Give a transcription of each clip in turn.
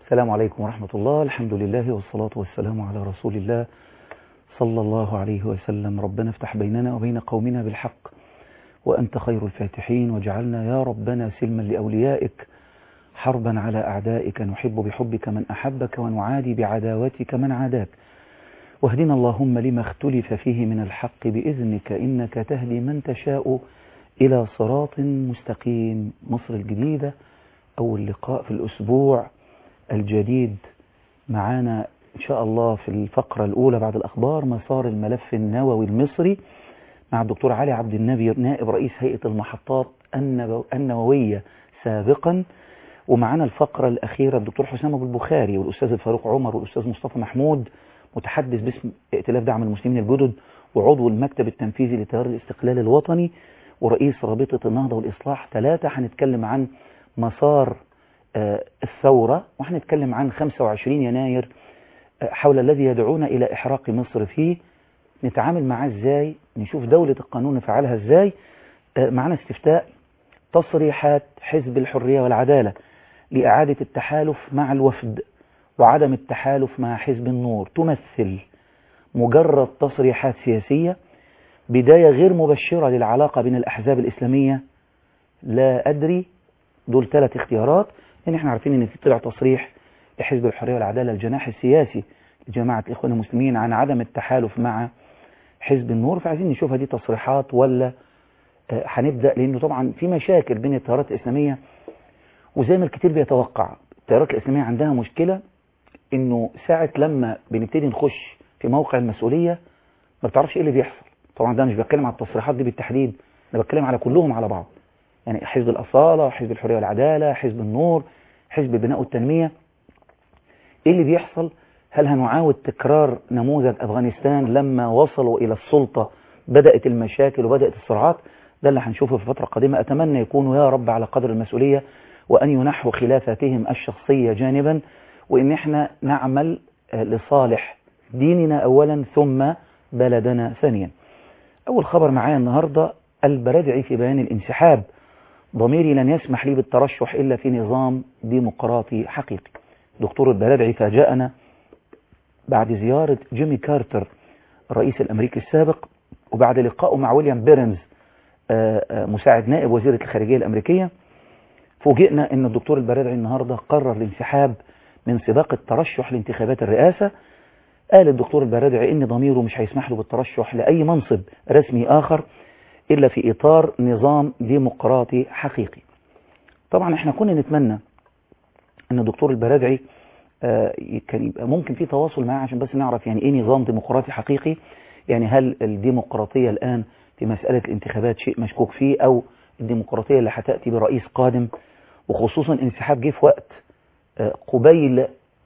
السلام عليكم ورحمة الله الحمد لله والصلاة والسلام على رسول الله صلى الله عليه وسلم ربنا افتح بيننا وبين قومنا بالحق وأنت خير الفاتحين وجعلنا يا ربنا سلما لأوليائك حربا على أعدائك نحب بحبك من أحبك ونعادي بعداوتك من عاداك واهدنا اللهم لما اختلف فيه من الحق بإذنك إنك تهدي من تشاء إلى صراط مستقيم مصر الجديدة أول لقاء في الأسبوع الجديد معانا إن شاء الله في الفقرة الأولى بعد الأخبار مسار الملف النووي المصري مع الدكتور علي عبد النبي نائب رئيس هيئة المحطات النووية سابقا ومعانا الفقرة الأخيرة الدكتور حسام أبو البخاري والأستاذ الفاروق عمر والأستاذ مصطفى محمود متحدث باسم ائتلاف دعم المسلمين الجدد وعضو المكتب التنفيذي لتيار الاستقلال الوطني ورئيس رابطة النهضة والإصلاح ثلاثة هنتكلم عن مسار الثورة وهنتكلم عن 25 يناير حول الذي يدعونا إلى إحراق مصر فيه نتعامل معاه ازاي نشوف دولة القانون نفعلها ازاي معنا استفتاء تصريحات حزب الحرية والعدالة لإعادة التحالف مع الوفد وعدم التحالف مع حزب النور تمثل مجرد تصريحات سياسية بداية غير مبشرة للعلاقة بين الأحزاب الإسلامية لا أدري دول ثلاث اختيارات لأن احنا عارفين ان في طلع تصريح لحزب الحرية والعدالة الجناح السياسي لجماعة الإخوان المسلمين عن عدم التحالف مع حزب النور فعايزين نشوف هذه تصريحات ولا هنبدأ لأنه طبعا في مشاكل بين التيارات الإسلامية وزي ما الكتير بيتوقع التيارات الإسلامية عندها مشكلة إنه ساعة لما بنبتدي نخش في موقع المسؤولية ما بتعرفش إيه اللي بيحصل طبعا ده مش بتكلم على التصريحات دي بالتحديد أنا بتكلم على كلهم على بعض يعني حزب الأصالة حزب الحرية والعدالة حزب النور حزب البناء والتنمية إيه اللي بيحصل هل هنعاود تكرار نموذج أفغانستان لما وصلوا إلى السلطة بدأت المشاكل وبدأت الصراعات ده اللي هنشوفه في فترة قادمة أتمنى يكونوا يا رب على قدر المسؤولية وأن ينحوا خلافاتهم الشخصية جانبا وإن احنا نعمل لصالح ديننا أولا ثم بلدنا ثانيا أول خبر معايا النهاردة البرادعي في بيان الانسحاب ضميري لن يسمح لي بالترشح إلا في نظام ديمقراطي حقيقي دكتور البرادعي فاجأنا بعد زيارة جيمي كارتر الرئيس الأمريكي السابق وبعد لقائه مع ويليام بيرنز مساعد نائب وزيرة الخارجية الأمريكية فوجئنا أن الدكتور البرادعي النهاردة قرر الانسحاب من سباق الترشح لانتخابات الرئاسة قال الدكتور البرادعي أن ضميره مش هيسمح له بالترشح لأي منصب رسمي آخر إلا في إطار نظام ديمقراطي حقيقي طبعا احنا كنا نتمنى أن الدكتور البرادعي كان يبقى ممكن في تواصل معاه عشان بس نعرف يعني ايه نظام ديمقراطي حقيقي يعني هل الديمقراطية الآن في مسألة الانتخابات شيء مشكوك فيه أو الديمقراطية اللي هتأتي برئيس قادم وخصوصا انسحاب جه في وقت قبيل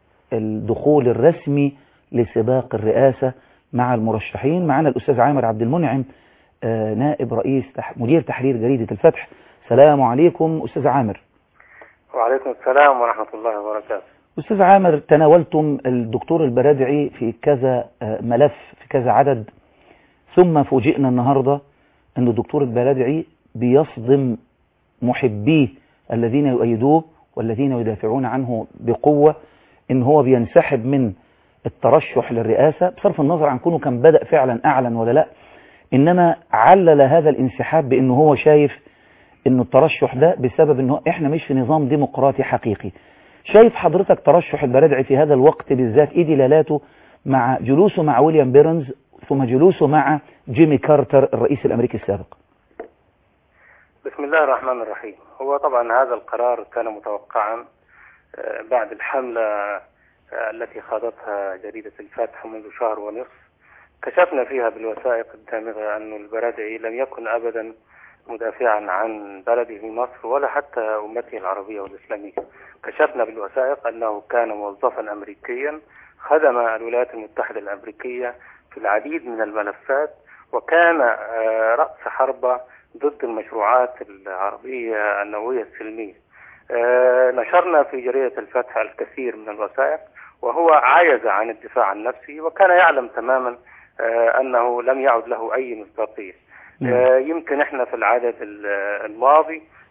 الدخول الرسمي لسباق الرئاسة مع المرشحين معنا الأستاذ عامر عبد المنعم نائب رئيس مدير تحرير جريدة الفتح السلام عليكم أستاذ عامر وعليكم السلام ورحمة الله وبركاته أستاذ عامر تناولتم الدكتور البرادعي في كذا ملف في كذا عدد ثم فوجئنا النهاردة أن الدكتور البرادعي بيصدم محبيه الذين يؤيدوه والذين يدافعون عنه بقوة إن هو بينسحب من الترشح للرئاسة بصرف النظر عن كونه كان بدأ فعلا أعلن ولا لا إنما علل هذا الانسحاب بأنه هو شايف أنه الترشح ده بسبب أنه إحنا مش في نظام ديمقراطي حقيقي شايف حضرتك ترشح البرادعي في هذا الوقت بالذات إيه دلالاته مع جلوسه مع ويليام بيرنز ثم جلوسه مع جيمي كارتر الرئيس الأمريكي السابق بسم الله الرحمن الرحيم هو طبعا هذا القرار كان متوقعا بعد الحملة التي خاضتها جريدة الفتح منذ شهر ونصف كشفنا فيها بالوثائق الدامغة أن البرادعي لم يكن أبدا مدافعا عن بلده مصر ولا حتى أمته العربية والإسلامية كشفنا بالوثائق أنه كان موظفا أمريكيا خدم الولايات المتحدة الأمريكية في العديد من الملفات وكان رأس حربة ضد المشروعات العربية النووية السلمية نشرنا في جريدة الفتح الكثير من الوثائق وهو عايز عن الدفاع عن نفسه وكان يعلم تماما أنه لم يعد له أي مصداقية يمكن احنا في العدد الماضي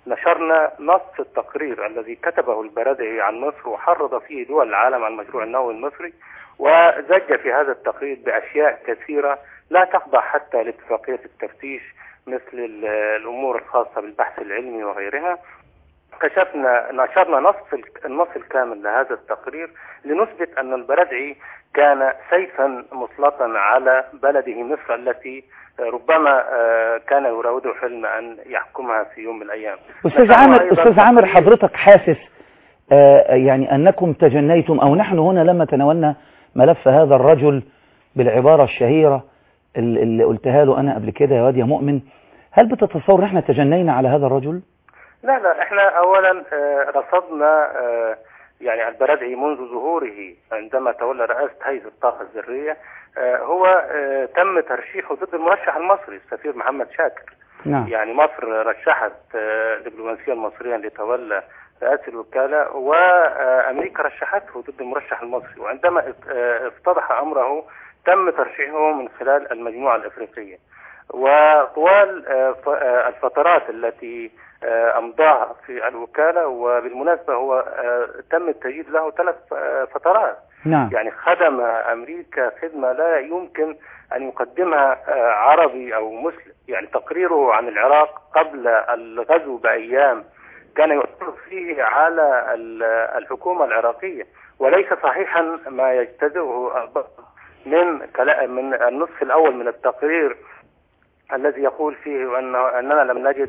نشرنا نص التقرير الذي كتبه البرادعي عن مصر وحرض فيه دول العالم على المشروع النووي المصري وزج في هذا التقرير بأشياء كثيرة لا تخضع حتى لاتفاقية التفتيش مثل الأمور الخاصة بالبحث العلمي وغيرها كشفنا نشرنا نص النص الكامل لهذا التقرير لنثبت أن البرادعي كان سيفا مسلطا على بلده مصر التي ربما كان يراوده حلم أن يحكمها في يوم من الأيام أستاذ عامر أستاذ عامر حضرتك حاسس يعني أنكم تجنيتم أو نحن هنا لما تناولنا ملف هذا الرجل بالعبارة الشهيرة اللي قلتها له أنا قبل كده يا واد يا مؤمن هل بتتصور ان احنا تجنينا على هذا الرجل؟ لا لا احنا اولا رصدنا يعني البرادعي منذ ظهوره عندما تولى رئاسة هيئة الطاقة الذرية هو تم ترشيحه ضد المرشح المصري السفير محمد شاكر نعم. يعني مصر رشحت دبلوماسيا مصريا ليتولى رئاسة الوكالة وأمريكا رشحته ضد المرشح المصري وعندما افتضح أمره تم ترشيحه من خلال المجموعة الأفريقية وطوال الفترات التي أمضاها في الوكالة وبالمناسبة هو تم التجديد له ثلاث فترات نعم. يعني خدم أمريكا خدمة لا يمكن أن يقدمها عربي أو مسلم يعني تقريره عن العراق قبل الغزو بأيام كان يؤثر فيه على الحكومة العراقية وليس صحيحا ما يجتزئه البعض من من النصف الأول من التقرير الذي يقول فيه أن أننا لم نجد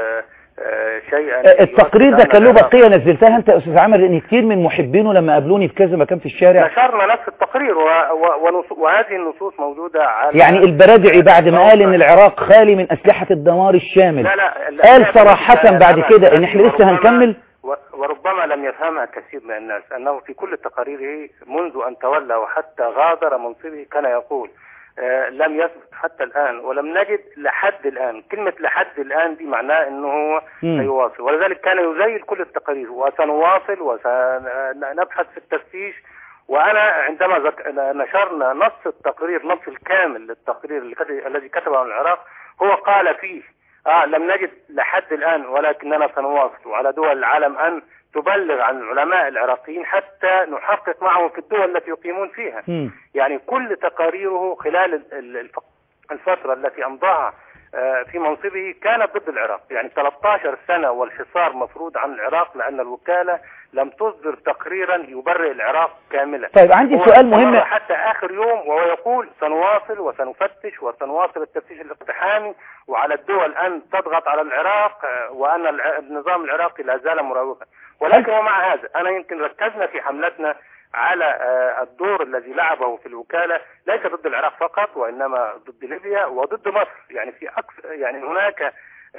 شيئا التقرير ده كان له بقيه نزلتها انت يا استاذ عامر لان كتير من محبينه لما قابلوني في كذا مكان في الشارع نشرنا نفس التقرير و... و... وهذه النصوص موجوده على يعني البرادعي بعد ما قال ان العراق خالي من اسلحه الدمار الشامل لا لا لا قال صراحه بعد كده ان احنا لسه هنكمل وربما لم يفهمها كثير من الناس أنه في كل تقاريره منذ أن تولى وحتى غادر منصبه كان يقول آه لم يثبت حتى الآن ولم نجد لحد الآن كلمة لحد الآن دي معناه أنه هو سيواصل ولذلك كان يزيل كل التقارير وسنواصل وسنبحث في التفتيش وأنا عندما ذك... نشرنا نص التقرير نص الكامل للتقرير الذي كتبه عن العراق هو قال فيه آه لم نجد لحد الآن ولكننا سنواصل وعلى دول العالم أن تبلغ عن العلماء العراقيين حتى نحقق معهم في الدول التي يقيمون فيها م. يعني كل تقاريره خلال الفترة التي أمضاها في منصبه كانت ضد العراق يعني 13 سنة والحصار مفروض عن العراق لأن الوكالة لم تصدر تقريرا يبرئ العراق كاملا طيب عندي سؤال مهم حتى آخر يوم وهو يقول سنواصل وسنفتش وسنواصل التفتيش الاقتحامي وعلى الدول أن تضغط على العراق وأن النظام العراقي لا زال مراوغا ولكن ومع هذا أنا يمكن ركزنا في حملتنا على الدور الذي لعبه في الوكالة ليس ضد العراق فقط وإنما ضد ليبيا وضد مصر يعني في أكثر يعني هناك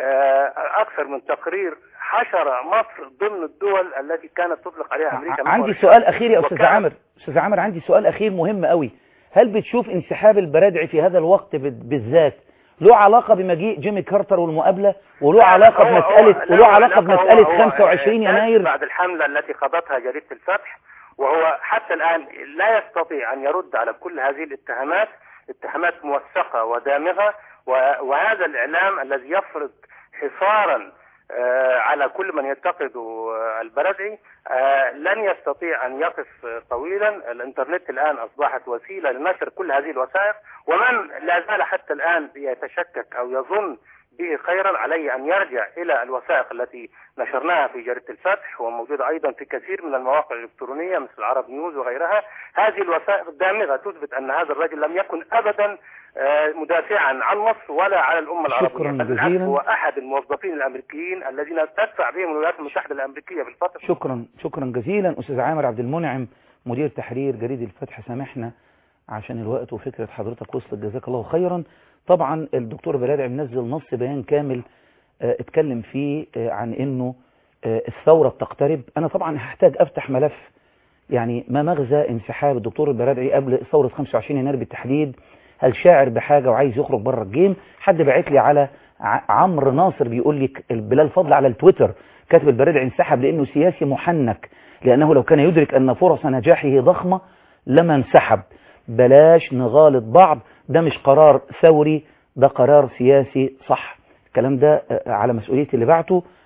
أكثر من تقرير حشر مصر ضمن الدول التي كانت تطلق عليها أمريكا عندي سؤال أخير يا أستاذ عامر أستاذ عامر عندي سؤال أخير مهم قوي هل بتشوف انسحاب البرادعي في هذا الوقت بالذات له علاقة بمجيء جيمي كارتر والمقابلة وله علاقة بمسألة وله علاقة بمسألة 25 يناير بعد الحملة التي خاضتها جريدة الفتح وهو حتى الآن لا يستطيع أن يرد على كل هذه الاتهامات اتهامات موثقة ودامغة وهذا الإعلام الذي يفرض حصارا على كل من ينتقد البلدي لن يستطيع أن يقف طويلا الإنترنت الآن أصبحت وسيلة لنشر كل هذه الوثائق ومن لا زال حتى الآن يتشكك أو يظن به خيرا عليه أن يرجع إلى الوثائق التي نشرناها في جريدة الفتح وموجودة أيضا في كثير من المواقع الإلكترونية مثل العرب نيوز وغيرها هذه الوثائق دامغة تثبت أن هذا الرجل لم يكن أبدا مدافعا عن مصر ولا على الأمة العربية شكرا بل جزيلا هو أحد الموظفين الأمريكيين الذين تدفع بهم الولايات المتحدة الأمريكية في الفترة شكرا شكرا جزيلا أستاذ عامر عبد المنعم مدير تحرير جريدة الفتح سامحنا عشان الوقت وفكرة حضرتك وصلت جزاك الله خيرا طبعا الدكتور بلادع منزل نص بيان كامل اه اتكلم فيه اه عن انه اه الثورة بتقترب انا طبعا هحتاج افتح ملف يعني ما مغزى انسحاب الدكتور البرادعي قبل ثورة 25 يناير بالتحديد هل شاعر بحاجة وعايز يخرج بره الجيم حد بعت لي على عمرو ناصر بيقول لي بلال فضل على التويتر كاتب البرادعي انسحب لانه سياسي محنك لانه لو كان يدرك ان فرص نجاحه ضخمة لما انسحب بلاش نغالط بعض ده مش قرار ثوري ده قرار سياسي صح الكلام ده على مسؤوليتي اللي بعته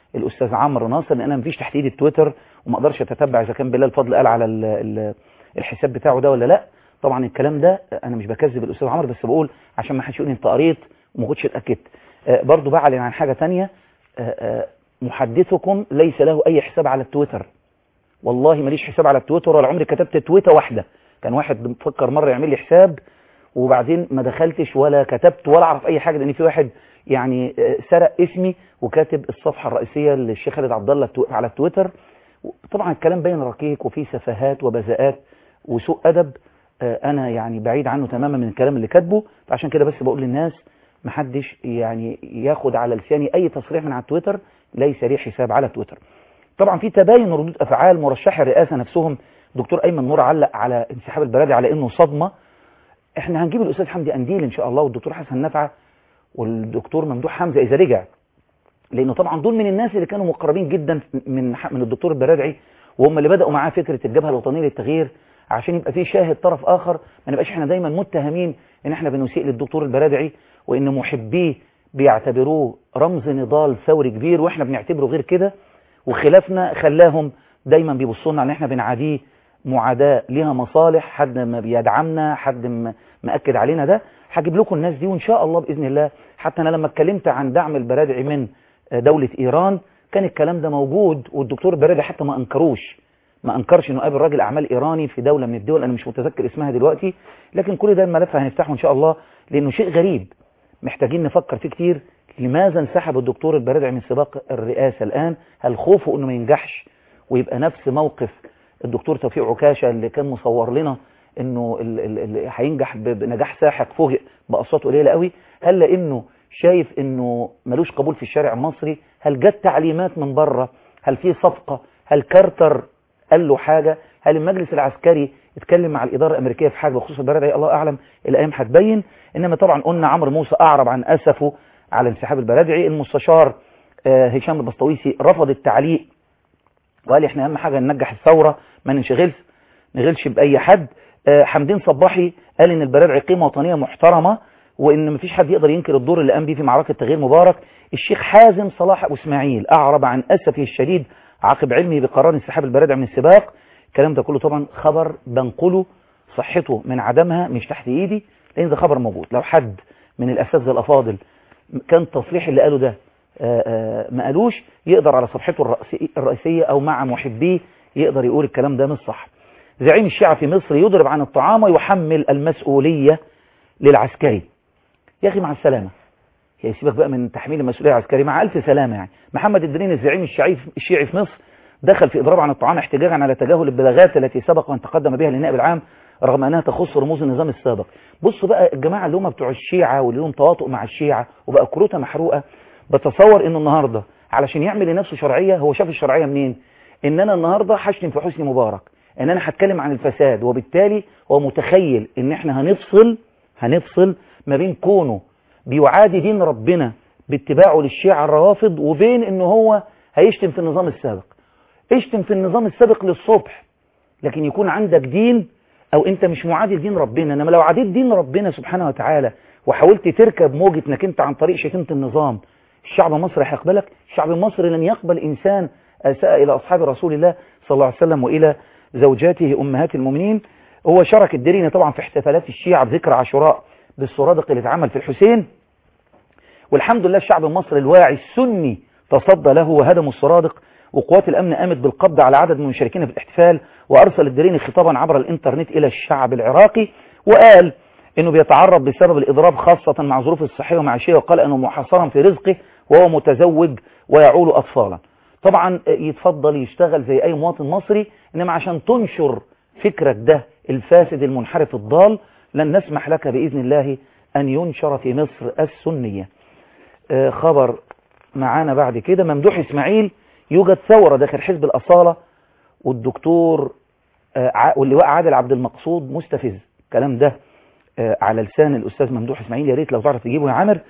الاستاذ عمرو ناصر لان انا مفيش تحت ايدي التويتر وما اقدرش اتتبع اذا كان بلال فضل قال على ال ال الحساب بتاعه ده ولا لا طبعا الكلام ده انا مش بكذب الاستاذ عمرو بس بقول عشان ما حدش يقول انت قريت وما كنتش اتاكدت آه برضو بعلن عن حاجه ثانيه محدثكم ليس له اي حساب على التويتر والله ماليش حساب على التويتر ولا عمري كتبت تويته واحده كان واحد مفكر مره يعمل لي حساب وبعدين ما دخلتش ولا كتبت ولا اعرف اي حاجه لان في واحد يعني سرق اسمي وكاتب الصفحه الرئيسيه للشيخ خالد عبد الله على التويتر طبعا الكلام باين ركيك وفيه سفاهات وبذاءات وسوء ادب انا يعني بعيد عنه تماما من الكلام اللي كاتبه فعشان كده بس بقول للناس محدش يعني ياخد على لساني اي تصريح من على التويتر ليس لي حساب على تويتر طبعا في تباين ردود افعال مرشحي الرئاسه نفسهم دكتور ايمن نور علق على انسحاب البرادعي على انه صدمه احنا هنجيب الاستاذ حمدي انديل ان شاء الله والدكتور حسن نفعه والدكتور ممدوح حمزه اذا رجع لانه طبعا دول من الناس اللي كانوا مقربين جدا من من الدكتور البرادعي وهم اللي بداوا معاه فكره الجبهه الوطنيه للتغيير عشان يبقى في شاهد طرف اخر ما نبقاش احنا دايما متهمين ان احنا بنسيء للدكتور البرادعي وان محبيه بيعتبروه رمز نضال ثوري كبير واحنا بنعتبره غير كده وخلافنا خلاهم دايما بيبصوا لنا ان احنا بنعاديه معاداة ليها مصالح حد ما بيدعمنا حد مأكد علينا ده هجيب لكم الناس دي وان شاء الله بإذن الله حتى انا لما اتكلمت عن دعم البرادعي من دولة ايران كان الكلام ده موجود والدكتور البرادعي حتى ما انكروش ما انكرش انه قابل راجل اعمال ايراني في دولة من الدول انا مش متذكر اسمها دلوقتي لكن كل ده الملف هنفتحه ان شاء الله لانه شيء غريب محتاجين نفكر فيه كتير لماذا انسحب الدكتور البرادعي من سباق الرئاسة الآن هل خوفه أنه ما ينجحش ويبقى نفس موقف الدكتور توفيق عكاشة اللي كان مصور لنا أنه اللي هينجح بنجاح ساحق فوجئ بأصوات قليلة قوي هل لأنه شايف أنه ملوش قبول في الشارع المصري هل جت تعليمات من بره هل في صفقة هل كارتر قال له حاجة هل المجلس العسكري اتكلم مع الإدارة الأمريكية في حاجة بخصوص البرادعي الله أعلم الأيام هتبين إنما طبعا قلنا عمرو موسى أعرب عن أسفه على انسحاب البرادعي المستشار هشام البسطويسي رفض التعليق وقال احنا اهم حاجة ننجح الثورة ما ننشغلش نغلش بأي حد حمدين صباحي قال ان البرادعي قيمة وطنية محترمة وان مفيش حد يقدر ينكر الدور اللي قام بيه في معركة تغيير مبارك الشيخ حازم صلاح ابو اسماعيل اعرب عن اسفه الشديد عقب علمه بقرار انسحاب البرادعي من السباق الكلام ده كله طبعا خبر بنقله صحته من عدمها مش تحت ايدي لان ده خبر موجود لو حد من الاساتذه الافاضل كان التصريح اللي قاله ده آآ آآ ما قالوش يقدر على صفحته الرئيسية او مع محبيه يقدر يقول الكلام ده مش صح زعيم الشيعة في مصر يضرب عن الطعام ويحمل المسؤولية للعسكري يا اخي مع السلامة يسيبك بقى من تحميل المسؤولية العسكري مع ألف سلامة يعني محمد الدرين الزعيم الشيعي الشيعي في مصر دخل في إضراب عن الطعام احتجاجا على تجاهل البلاغات التي سبق وان تقدم بها للنائب العام رغم أنها تخص رموز النظام السابق بصوا بقى الجماعة اللي هم بتوع الشيعة واللي لهم تواطؤ مع الشيعة وبقى كروتة محروقة بتصور انه النهاردة علشان يعمل لنفسه شرعية هو شاف الشرعية منين ان انا النهاردة هشتم في حسني مبارك ان انا هتكلم عن الفساد وبالتالي هو متخيل ان احنا هنفصل هنفصل ما بين كونه بيعادي دين ربنا باتباعه للشيعة الروافض وبين انه هو هيشتم في النظام السابق اشتم في النظام السابق للصبح لكن يكون عندك دين او انت مش معادي لدين ربنا انما لو عاديت دين ربنا سبحانه وتعالى وحاولت تركب موجة انك انت عن طريق شتيمة النظام الشعب المصري هيقبلك الشعب المصري لن يقبل انسان اساء الى اصحاب رسول الله صلى الله عليه وسلم والى زوجاته امهات المؤمنين هو شارك الدريني طبعا في احتفالات الشيعة بذكرى عاشوراء بالسرادق اللي اتعمل في الحسين والحمد لله الشعب المصري الواعي السني تصدى له وهدموا السرادق وقوات الأمن قامت بالقبض على عدد من المشاركين في الاحتفال وأرسل الدريني خطابا عبر الإنترنت إلى الشعب العراقي وقال إنه بيتعرض بسبب الإضراب خاصة مع ظروف الصحية والمعيشية وقال أنه محاصرا في رزقه وهو متزوج ويعول أطفالا طبعا يتفضل يشتغل زي أي مواطن مصري إنما عشان تنشر فكرك ده الفاسد المنحرف الضال لن نسمح لك بإذن الله أن ينشر في مصر السنية خبر معانا بعد كده ممدوح إسماعيل يوجد ثورة داخل حزب الأصالة والدكتور واللواء عادل عبد المقصود مستفز الكلام ده على لسان الأستاذ ممدوح إسماعيل يا ريت لو تعرف تجيبه يا عامر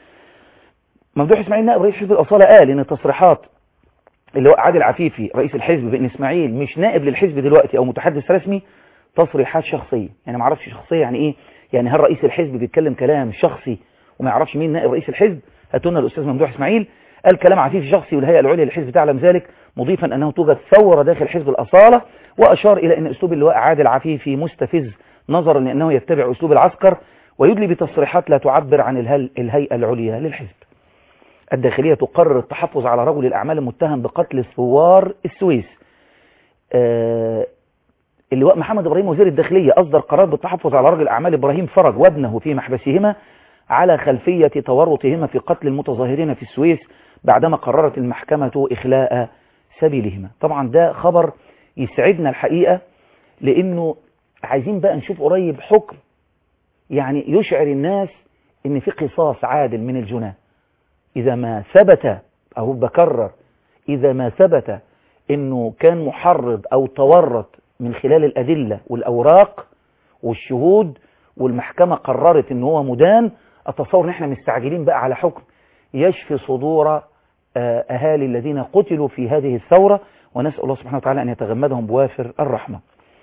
ممدوح إسماعيل نائب رئيس حزب الأصالة قال إن تصريحات اللواء عادل عفيفي رئيس الحزب بأن إسماعيل مش نائب للحزب دلوقتي أو متحدث رسمي تصريحات شخصية يعني ما اعرفش شخصية يعني إيه يعني هل رئيس الحزب بيتكلم كلام شخصي وما يعرفش مين نائب رئيس الحزب هاتونا الأستاذ ممدوح إسماعيل قال كلام عفيف شخصي والهيئة العليا للحزب تعلم ذلك مضيفا أنه توجد ثورة داخل حزب الأصالة وأشار إلى أن أسلوب اللواء عادل عفيفي مستفز نظرا لأنه يتبع أسلوب العسكر ويدلي بتصريحات لا تعبر عن الهل الهيئة العليا للحزب الداخلية تقرر التحفظ على رجل الأعمال المتهم بقتل ثوار السويس آه اللواء محمد إبراهيم وزير الداخلية أصدر قرار بالتحفظ على رجل الأعمال إبراهيم فرج وابنه في محبسهما على خلفية تورطهما في قتل المتظاهرين في السويس بعدما قررت المحكمة إخلاء سبيلهما طبعا ده خبر يسعدنا الحقيقة لأنه عايزين بقى نشوف قريب حكم يعني يشعر الناس ان في قصاص عادل من الجناه إذا ما ثبت أو بكرر إذا ما ثبت أنه كان محرض أو تورط من خلال الأدلة والأوراق والشهود والمحكمة قررت أنه هو مدان أتصور أن احنا مستعجلين بقى على حكم يشفي صدور أهالي الذين قتلوا في هذه الثورة ونسأل الله سبحانه وتعالى أن يتغمدهم بوافر الرحمة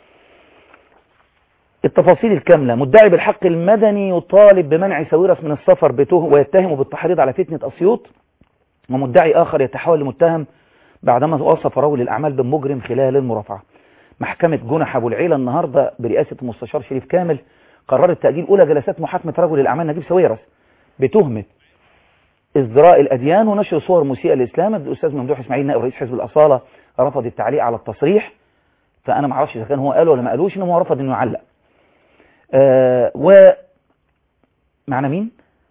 التفاصيل الكاملة مدعي بالحق المدني يطالب بمنع ساويرس من السفر بتهم ويتهم بالتحريض على فتنة أسيوط ومدعي آخر يتحول لمتهم بعدما وصف رجل الأعمال بمجرم خلال المرافعة محكمة جنح أبو العيلة النهاردة برئاسة المستشار شريف كامل قررت تأجيل أولى جلسات محاكمة رجل الأعمال نجيب ساويرس بتهمة ازدراء الأديان ونشر صور مسيئة للإسلام الأستاذ ممدوح إسماعيل نائب رئيس حزب الأصالة رفض التعليق على التصريح فأنا ما اعرفش إذا كان هو قال ولا ما قالوش إنه هو رفض إنه يعلق آه و معنا مين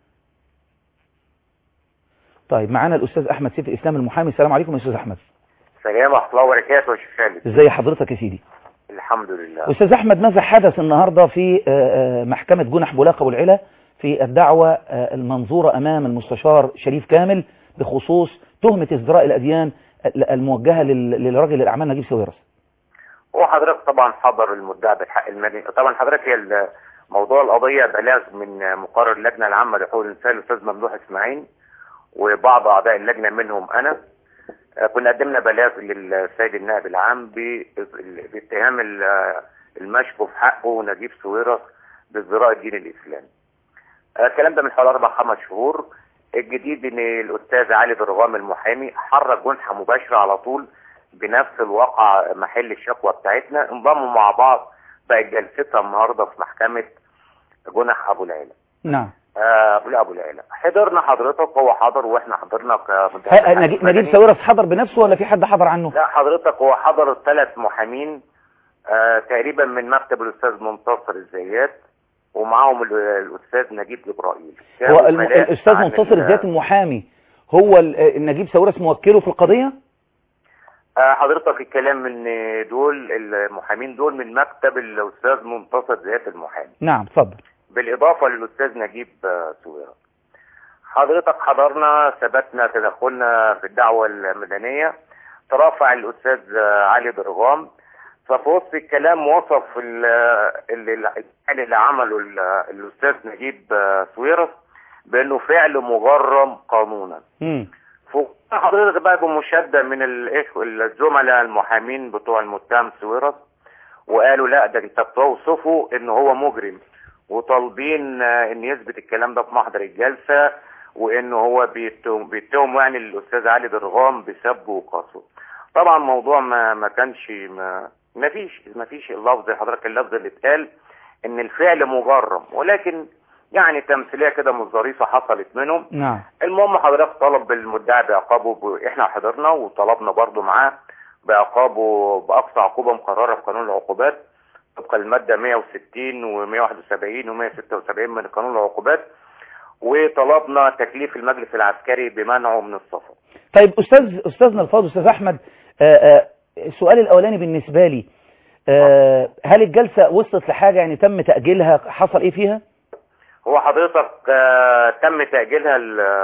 طيب معانا الأستاذ أحمد سيف الإسلام المحامي السلام عليكم يا أستاذ أحمد السلام ورحمة الله وبركاته يا شيخ خالد ازي حضرتك يا سيدي الحمد لله أستاذ أحمد ماذا حدث النهاردة في آه محكمة جنح بولاقة والعلا في الدعوة آه المنظورة أمام المستشار شريف كامل بخصوص تهمة ازدراء الأديان الموجهة للراجل الأعمال نجيب ساويرس هو حضرتك طبعا حضر المدعي بالحق المدني طبعا حضرتك هي موضوع القضية بلاغ من مقرر اللجنة العامة لحقوق الإنسان الأستاذ ممدوح إسماعيل وبعض أعضاء اللجنة منهم أنا كنا قدمنا بلاغ للسيد النائب العام باتهام المشكو في حقه نجيب سويرس بازدراء الدين الإسلامي. الكلام ده من حوالي أربع خمس شهور الجديد إن الأستاذ علي درغام المحامي حرك جنحة مباشرة على طول بنفس الواقع محل الشكوى بتاعتنا انضموا مع بعض بقت جلستها النهارده في محكمة جنح أبو العيلة. نعم. آه ابو العيلة حضرنا حضرتك هو حضر واحنا حضرنا نجيب, نجيب ساويرس حضر بنفسه ولا في حد حضر عنه لا حضرتك هو حضر الثلاث محامين آه تقريبا من مكتب الاستاذ منتصر الزيات ومعاهم الاستاذ نجيب جبرائيل هو الاستاذ منتصر الزيات المحامي هو نجيب ساويرس موكله في القضية آه حضرتك الكلام من دول المحامين دول من مكتب الاستاذ منتصر الزيات المحامي نعم اتفضل بالإضافة للأستاذ نجيب سويرة حضرتك حضرنا ثبتنا تدخلنا في الدعوة المدنية ترافع الأستاذ علي درغام ففي وسط الكلام وصف اللي, اللي عمله الأستاذ نجيب سويرس بأنه فعل مجرم قانونا حضرتك بقى بمشادة من الزملاء المحامين بتوع المتهم سويرس وقالوا لا ده انت بتوصفه ان هو مجرم وطالبين ان يثبت الكلام ده في محضر الجلسة وان هو بيتهم, بيتهم يعني الاستاذ علي درغام بسب وقسوه طبعا موضوع ما ما كانش ما ما فيش ما فيش اللفظ حضرتك اللفظ اللي اتقال ان الفعل مجرم ولكن يعني تمثيليه كده مش ظريفه حصلت منهم نعم المهم حضرتك طلب المدعي بعقابه ب... احنا حضرنا وطلبنا برضو معاه بعقابه باقصى عقوبه مقرره في قانون العقوبات طبقا المادة 160 و171 و176 من قانون العقوبات وطلبنا تكليف المجلس العسكري بمنعه من السفر. طيب استاذ استاذنا الفاضل استاذ احمد آآ آآ السؤال الاولاني بالنسبه لي هل الجلسه وصلت لحاجه يعني تم تاجيلها حصل ايه فيها؟ هو حضرتك تم تاجيلها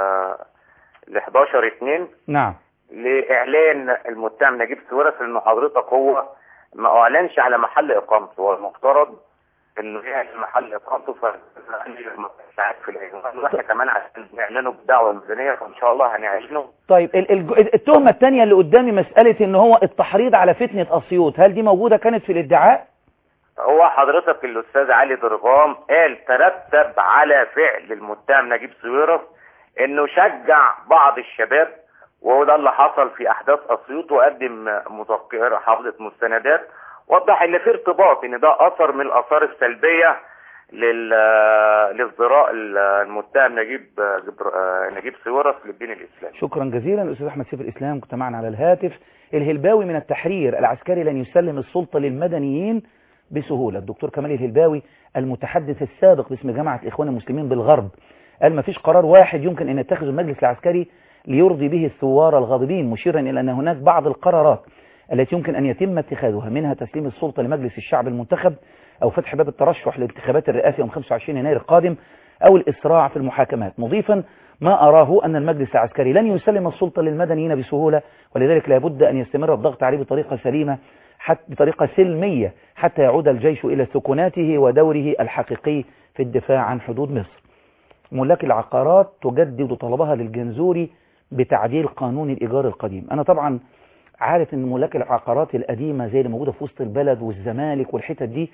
ل 11 2 نعم لاعلان المتهم نجيب سويرس لانه حضرتك هو ما اعلنش على محل اقامته هو المفترض انه يعلن محل اقامته ساعات في العنوان واحنا كمان عشان نعلنه بالدعوه المدنيه فان شاء الله هنعلنه طيب التهمه الثانيه اللي قدامي مساله ان هو التحريض على فتنه اسيوط هل دي موجوده كانت في الادعاء هو حضرتك الاستاذ علي درغام قال ترتب على فعل المتهم نجيب سويرس انه شجع بعض الشباب وهو ده اللي حصل في احداث اسيوط وقدم مذكره حافظه مستندات وضح ان في ارتباط ان ده اثر من الاثار السلبيه لل للزراء المتهم نجيب جبر... نجيب سويرس للدين الاسلامي شكرا جزيلا الاستاذ احمد سيف الاسلام كنت معنا على الهاتف الهلباوي من التحرير العسكري لن يسلم السلطه للمدنيين بسهوله الدكتور كمال الهلباوي المتحدث السابق باسم جامعه الاخوان المسلمين بالغرب قال ما فيش قرار واحد يمكن ان يتخذه المجلس العسكري ليرضي به الثوار الغاضبين مشيرا الى ان هناك بعض القرارات التي يمكن ان يتم اتخاذها منها تسليم السلطه لمجلس الشعب المنتخب أو فتح باب الترشح لانتخابات الرئاسة يوم 25 يناير القادم أو الإسراع في المحاكمات مضيفا ما أراه أن المجلس العسكري لن يسلم السلطة للمدنيين بسهولة ولذلك لابد أن يستمر الضغط عليه بطريقة سليمة حتى بطريقة سلمية حتى يعود الجيش إلى سكناته ودوره الحقيقي في الدفاع عن حدود مصر ملاك العقارات تجدد طلبها للجنزوري بتعديل قانون الإيجار القديم أنا طبعا عارف أن ملاك العقارات القديمة زي اللي موجودة في وسط البلد والزمالك والحتت دي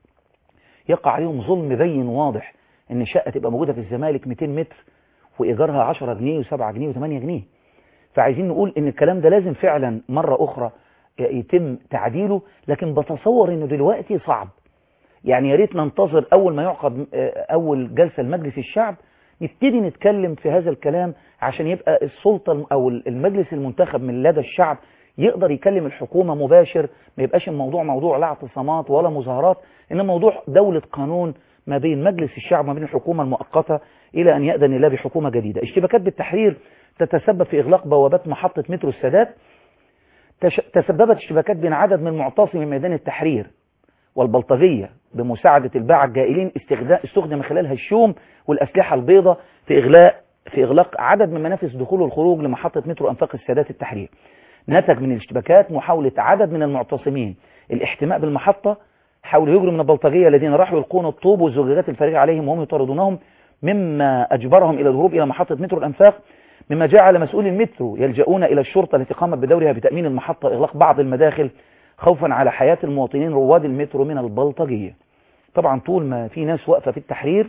يقع عليهم ظلم بين واضح ان شقة تبقى موجودة في الزمالك 200 متر وايجارها 10 جنيه و7 جنيه و8 جنيه فعايزين نقول ان الكلام ده لازم فعلا مرة اخرى يتم تعديله لكن بتصور انه دلوقتي صعب يعني يا ريت ننتظر اول ما يعقد اول جلسة لمجلس الشعب نبتدي نتكلم في هذا الكلام عشان يبقى السلطة او المجلس المنتخب من لدى الشعب يقدر يكلم الحكومة مباشر ما يبقاش الموضوع موضوع لا اعتصامات ولا مظاهرات إنما موضوع دولة قانون ما بين مجلس الشعب وما بين الحكومة المؤقتة إلى أن يأذن الله بحكومة جديدة اشتباكات بالتحرير تتسبب في إغلاق بوابات محطة مترو السادات تسببت اشتباكات بين عدد من معتصمي ميدان التحرير والبلطجية بمساعدة الباعة الجائلين استخدم خلالها الشوم والأسلحة البيضاء في إغلاق في إغلاق عدد من منافذ دخول والخروج لمحطة مترو أنفاق السادات التحرير نتج من الاشتباكات محاولة عدد من المعتصمين الاحتماء بالمحطة حاولوا يجروا من البلطجية الذين راحوا يلقون الطوب والزجاجات الفارغة عليهم وهم يطاردونهم مما أجبرهم إلى الهروب إلى محطة مترو الأنفاق مما جعل مسؤولي المترو يلجؤون إلى الشرطة التي قامت بدورها بتأمين المحطة إغلاق بعض المداخل خوفا على حياة المواطنين رواد المترو من البلطجية طبعا طول ما في ناس واقفة في التحرير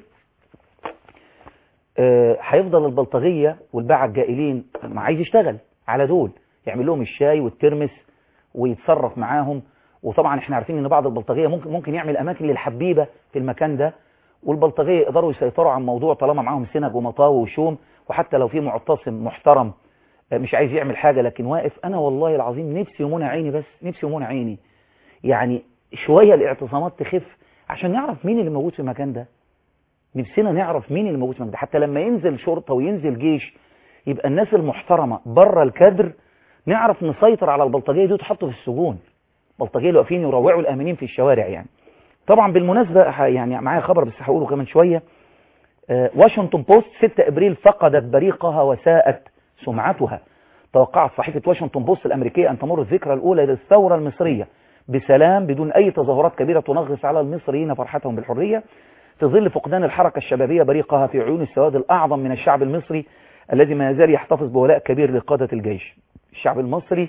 هيفضل البلطجية والباعة الجائلين ما عايز يشتغل على دول يعمل لهم الشاي والترمس ويتصرف معاهم وطبعا احنا عارفين ان بعض البلطجيه ممكن ممكن يعمل اماكن للحبيبه في المكان ده والبلطجيه يقدروا يسيطروا على الموضوع طالما معاهم سنج ومطاوي وشوم وحتى لو في معتصم محترم مش عايز يعمل حاجه لكن واقف انا والله العظيم نفسي يمونة عيني بس نفسي يمونة عيني يعني شويه الاعتصامات تخف عشان نعرف مين اللي موجود في المكان ده نفسنا نعرف مين اللي موجود في المكان ده حتى لما ينزل شرطه وينزل جيش يبقى الناس المحترمه بره الكادر نعرف نسيطر على البلطجيه دي وتحطه في السجون البلطجيه اللي واقفين يروعوا الامنين في الشوارع يعني طبعا بالمناسبه يعني معايا خبر بس هقوله كمان شويه آه واشنطن بوست 6 ابريل فقدت بريقها وساءت سمعتها توقعت صحيفه واشنطن بوست الامريكيه ان تمر الذكرى الاولى للثوره المصريه بسلام بدون اي تظاهرات كبيره تنغص على المصريين فرحتهم بالحريه في ظل فقدان الحركه الشبابيه بريقها في عيون السواد الاعظم من الشعب المصري الذي ما يزال يحتفظ بولاء كبير لقاده الجيش الشعب المصري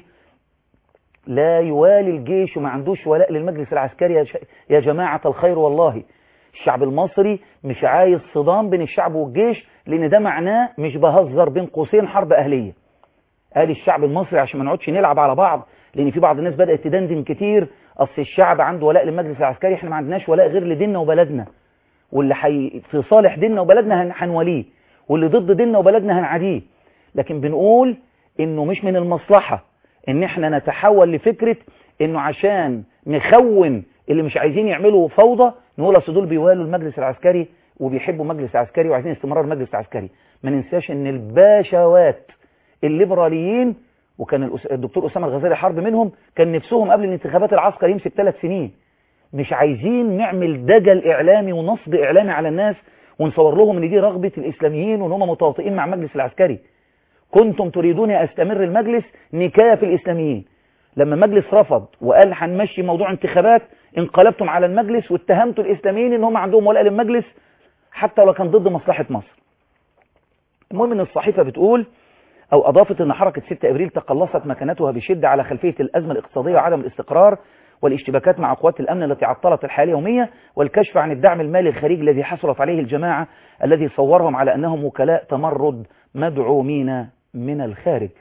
لا يوالي الجيش وما عندوش ولاء للمجلس العسكري يا, ش... يا جماعة الخير والله الشعب المصري مش عايز صدام بين الشعب والجيش لان ده معناه مش بهزر بين قوسين حرب اهلية قال الشعب المصري عشان ما نقعدش نلعب على بعض لان في بعض الناس بدأت تدندن كتير اصل الشعب عنده ولاء للمجلس العسكري احنا ما عندناش ولاء غير لديننا وبلدنا واللي حي... في صالح ديننا وبلدنا هنوليه واللي ضد ديننا وبلدنا هنعاديه لكن بنقول انه مش من المصلحة ان احنا نتحول لفكرة انه عشان نخون اللي مش عايزين يعملوا فوضى نقول اصل دول بيوالوا المجلس العسكري وبيحبوا مجلس عسكري وعايزين استمرار المجلس العسكري ما ننساش ان الباشوات الليبراليين وكان الدكتور اسامه الغزالي حرب منهم كان نفسهم قبل الانتخابات العسكري يمسك ثلاث سنين مش عايزين نعمل دجل اعلامي ونصب اعلامي على الناس ونصور لهم ان دي رغبه الاسلاميين وان هم متواطئين مع المجلس العسكري كنتم تريدون استمر المجلس نكاية في الإسلاميين لما المجلس رفض وقال هنمشي موضوع انتخابات انقلبتم على المجلس واتهمتوا الإسلاميين ان هم عندهم ولاء للمجلس حتى لو كان ضد مصلحة مصر المهم ان الصحيفة بتقول او اضافت ان حركة 6 ابريل تقلصت مكانتها بشدة على خلفية الازمة الاقتصادية وعدم الاستقرار والاشتباكات مع قوات الامن التي عطلت الحياة اليومية والكشف عن الدعم المالي الخارجي الذي حصلت عليه الجماعة الذي صورهم على انهم وكلاء تمرد مدعومين من الخارج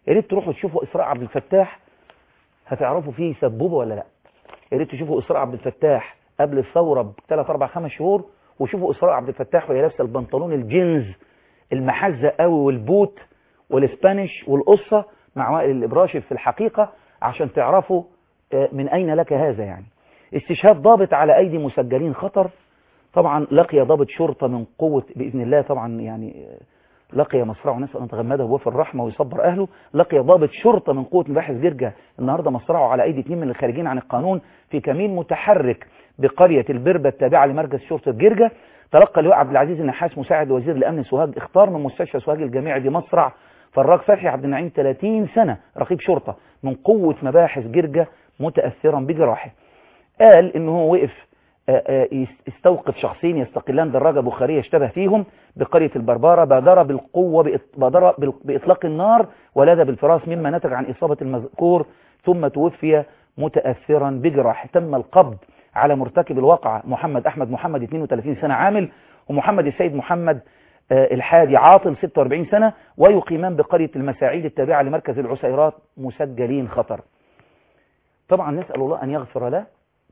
يا ريت تروحوا تشوفوا اسراء عبد الفتاح هتعرفوا فيه سبوبه ولا لا يا ريت تشوفوا اسراء عبد الفتاح قبل الثوره بثلاث اربع خمس شهور وشوفوا اسراء عبد الفتاح وهي لابسه البنطلون الجينز المحزق قوي والبوت والاسبانيش والقصه مع وائل الابراشي في الحقيقه عشان تعرفوا آه، من اين لك هذا يعني استشهاد ضابط على ايدي مسجلين خطر طبعا لقي ضابط شرطه من قوه باذن الله طبعا يعني آه، لقي مصرعه نسال ان يتغمده بوفر الرحمه ويصبر اهله لقي ضابط شرطه من قوه مباحث جرجه النهارده مصرعه على ايدي اثنين من الخارجين عن القانون في كمين متحرك بقريه البربه التابعه لمركز شرطه جرجه تلقى اللواء عبد العزيز النحاس مساعد وزير الامن سوهاج اختار من مستشفى سوهاج الجامعي بمصرع فراج فتحي عبد النعيم 30 سنه رقيب شرطه من قوه مباحث جرجه متاثرا بجراحه قال ان هو وقف آه، آه، يس- استوقف شخصين يستقلان دراجة بخارية اشتبه فيهم بقرية البربارة بادر بالقوة بإط- بادر بال- بإطلاق النار ولاد بالفراس مما نتج عن إصابة المذكور ثم توفي متأثرا بجراح تم القبض على مرتكب الواقعة محمد أحمد محمد 32 سنة عامل ومحمد السيد محمد آه، الحادي عاطل 46 سنة ويقيمان بقرية المساعيد التابعة لمركز العسيرات مسجلين خطر طبعا نسأل الله أن يغفر له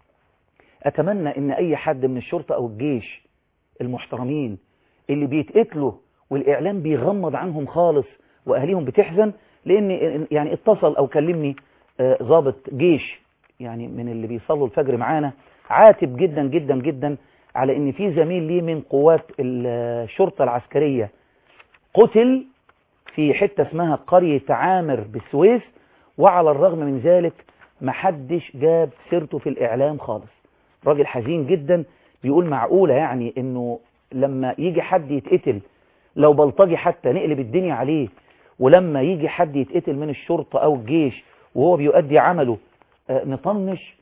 أتمنى أن أي حد من الشرطة أو الجيش المحترمين اللي بيتقتلوا والإعلام بيغمض عنهم خالص وأهليهم بتحزن لأن يعني اتصل أو كلمني آه، ضابط جيش يعني من اللي بيصلوا الفجر معانا عاتب جدا جدا جدا على ان في زميل ليه من قوات الشرطة العسكرية قتل في حتة اسمها قرية عامر بالسويس وعلى الرغم من ذلك محدش جاب سيرته في الإعلام خالص راجل حزين جدا بيقول معقولة يعني انه لما يجي حد يتقتل لو بلطجي حتى نقلب الدنيا عليه ولما يجي حد يتقتل من الشرطة او الجيش وهو بيؤدي عمله آه، نطنش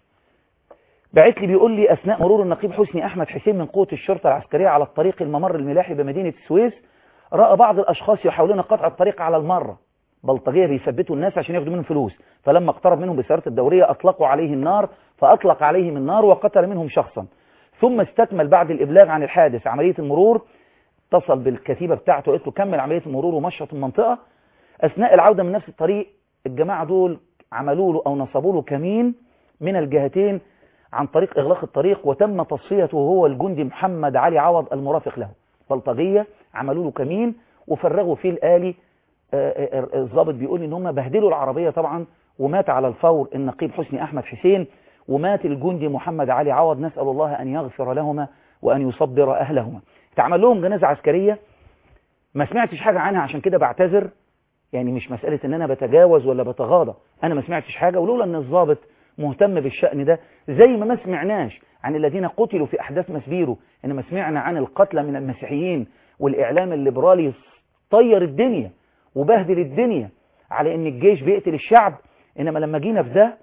بعت لي بيقول لي اثناء مرور النقيب حسني احمد حسين من قوة الشرطة العسكرية على الطريق الممر الملاحي بمدينة السويس رأى بعض الاشخاص يحاولون قطع الطريق على المرة بلطجية بيثبتوا الناس عشان ياخدوا منهم فلوس فلما اقترب منهم بسيارة الدورية اطلقوا عليه النار فاطلق عليهم النار وقتل منهم شخصا ثم استكمل بعد الابلاغ عن الحادث عملية المرور اتصل بالكتيبة بتاعته قلت له كمل عملية المرور ومشط المنطقة اثناء العودة من نفس الطريق الجماعة دول عملوا له او نصبوا له كمين من الجهتين عن طريق اغلاق الطريق وتم تصفيته هو الجندي محمد علي عوض المرافق له بلطجية عملوا له كمين وفرغوا فيه الآلي آه، آه، الضابط بيقول ان هم بهدلوا العربية طبعا ومات على الفور النقيب حسني احمد حسين ومات الجندي محمد علي عوض نسأل الله ان يغفر لهما وان يصبر اهلهما اتعمل لهم جنازة عسكرية ما سمعتش حاجة عنها عشان كده بعتذر يعني مش مسألة ان انا بتجاوز ولا بتغاضى انا ما سمعتش حاجة ولولا ان الضابط مهتم بالشأن ده زي ما ما سمعناش عن الذين قتلوا في احداث مسبيرو انما سمعنا عن القتلى من المسيحيين والاعلام الليبرالي طير الدنيا وبهدل الدنيا على ان الجيش بيقتل الشعب انما لما جينا في ده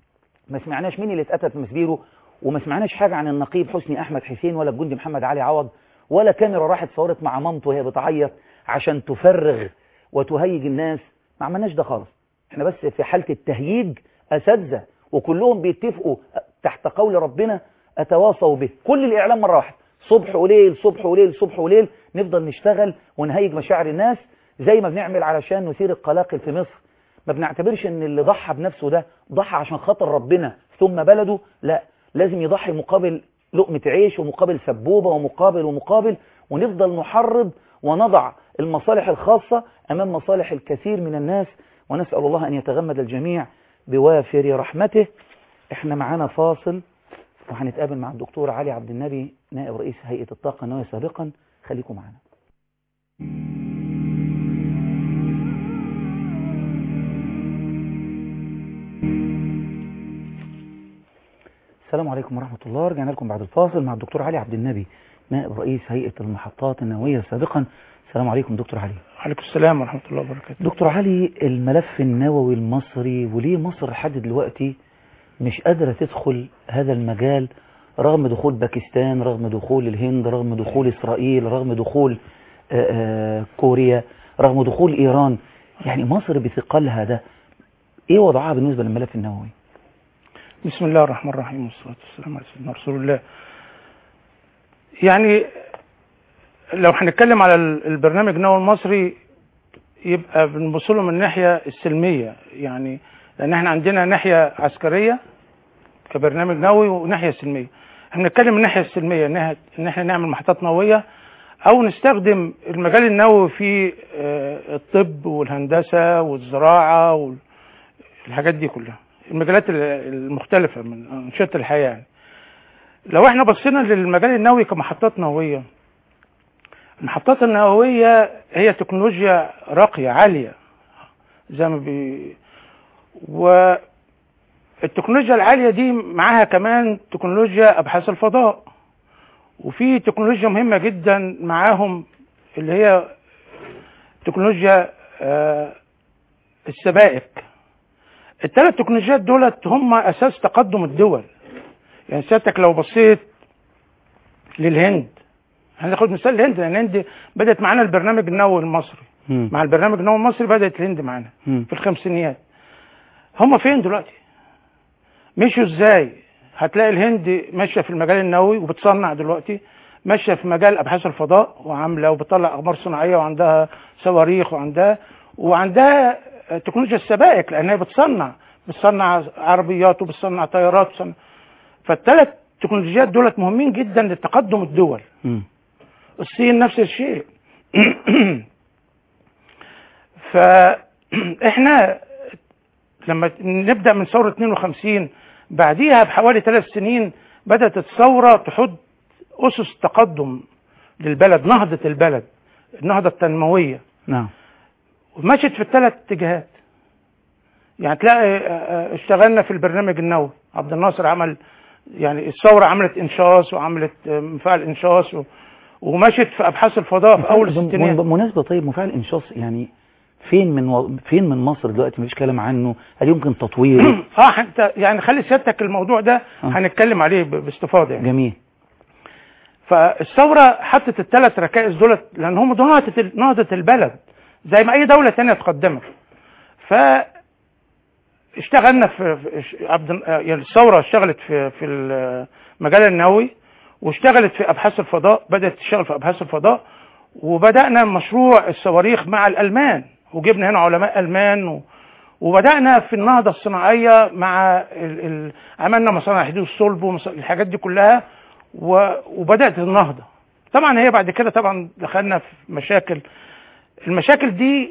ما سمعناش مين اللي اتقتل في مسبيرو وما سمعناش حاجة عن النقيب حسني احمد حسين ولا الجندي محمد علي عوض ولا كاميرا راحت صورت مع مامته وهي بتعيط عشان تفرغ وتهيج الناس ما عملناش ده خالص احنا بس في حالة التهييج اساتذه وكلهم بيتفقوا تحت قول ربنا اتواصوا به كل الاعلام مرة واحدة صبح وليل صبح وليل صبح وليل نفضل نشتغل ونهيج مشاعر الناس زي ما بنعمل علشان نثير القلاقل في مصر ما بنعتبرش ان اللي ضحى بنفسه ده ضحى عشان خاطر ربنا ثم بلده لا لازم يضحي مقابل لقمة عيش ومقابل سبوبة ومقابل ومقابل ونفضل نحرض ونضع المصالح الخاصة أمام مصالح الكثير من الناس ونسأل الله أن يتغمد الجميع بوافر رحمته احنا معانا فاصل وهنتقابل مع الدكتور علي عبد النبي نائب رئيس هيئة الطاقة النووية سابقا خليكم معنا السلام عليكم ورحمة الله رجعنا لكم بعد الفاصل مع الدكتور علي عبد النبي نائب رئيس هيئة المحطات النووية سابقا السلام عليكم دكتور علي عليكم السلام ورحمة الله وبركاته دكتور علي الملف النووي المصري وليه مصر لحد دلوقتي مش قادرة تدخل هذا المجال رغم دخول باكستان رغم دخول الهند رغم دخول إسرائيل رغم دخول آآ آآ كوريا رغم دخول إيران يعني مصر بثقلها ده إيه وضعها بالنسبة للملف النووي بسم الله الرحمن الرحيم والصلاة والسلام على سيدنا رسول الله يعني لو هنتكلم على البرنامج النووي المصري يبقى بنبص له من الناحيه السلميه يعني لان احنا عندنا ناحيه عسكريه كبرنامج نووي وناحيه سلميه احنا بنتكلم من الناحيه السلميه ان إحنا- ان احنا نعمل محطات نوويه او نستخدم المجال النووي في آه، الطب والهندسه والزراعه والحاجات دي كلها المجالات ال- المختلفه من انشطه الحياه يعني. لو احنا بصينا للمجال النووي كمحطات نوويه المحطات النوويه هي تكنولوجيا راقيه عاليه زي ما بي والتكنولوجيا العاليه دي معاها كمان تكنولوجيا ابحاث الفضاء وفي تكنولوجيا مهمه جدا معاهم اللي هي تكنولوجيا آه، السبائك الثلاث تكنولوجيات دولت هم اساس تقدم الدول يعني سيادتك لو بصيت للهند هناخد مثال الهند لان الهند بدات معانا البرنامج النووي المصري مم. مع البرنامج النووي المصري بدات الهند معانا مم. في الخمسينيات هم فين دلوقتي مشوا ازاي هتلاقي الهند ماشيه في المجال النووي وبتصنع دلوقتي ماشيه في مجال ابحاث الفضاء وعامله وبتطلع اقمار صناعيه وعندها صواريخ وعندها وعندها تكنولوجيا السبائك لانها بتصنع بتصنع عربيات وبتصنع طيارات وبتصنع فالثلاث تكنولوجيات دولت مهمين جدا لتقدم الدول مم. الصين نفس الشيء فاحنا لما نبدا من ثوره 52 بعديها بحوالي ثلاث سنين بدات الثوره تحط اسس تقدم للبلد نهضه البلد النهضه التنمويه نعم ومشت في الثلاث اتجاهات يعني تلاقي آه، آه، اشتغلنا في البرنامج النووي عبد الناصر عمل يعني الثوره عملت انشاص وعملت آه، مفاعل انشاص و- ومشت في ابحاث الفضاء في اول بم- الستينات بمناسبة طيب مفاعل انشاص يعني فين من و... فين من مصر دلوقتي مفيش كلام عنه هل يمكن تطويره اه انت يعني خلي سيادتك الموضوع ده آه. هنتكلم عليه ب- باستفاضه يعني جميل فالثوره حطت الثلاث ركائز دولت لان هم دول نهضه ال- نهضه البلد زي ما اي دوله تانية تقدمت ف اشتغلنا في في- ش- عبد ال- آه، يعني الثوره اشتغلت في في المجال النووي واشتغلت في ابحاث الفضاء بدات تشتغل في ابحاث الفضاء وبدانا مشروع الصواريخ مع الالمان وجبنا هنا علماء المان و وبدانا في النهضه الصناعيه مع ال... ال... عملنا مصانع حديد الصلب والحاجات دي كلها و... وبدات النهضه طبعا هي بعد كده طبعا دخلنا في مشاكل المشاكل دي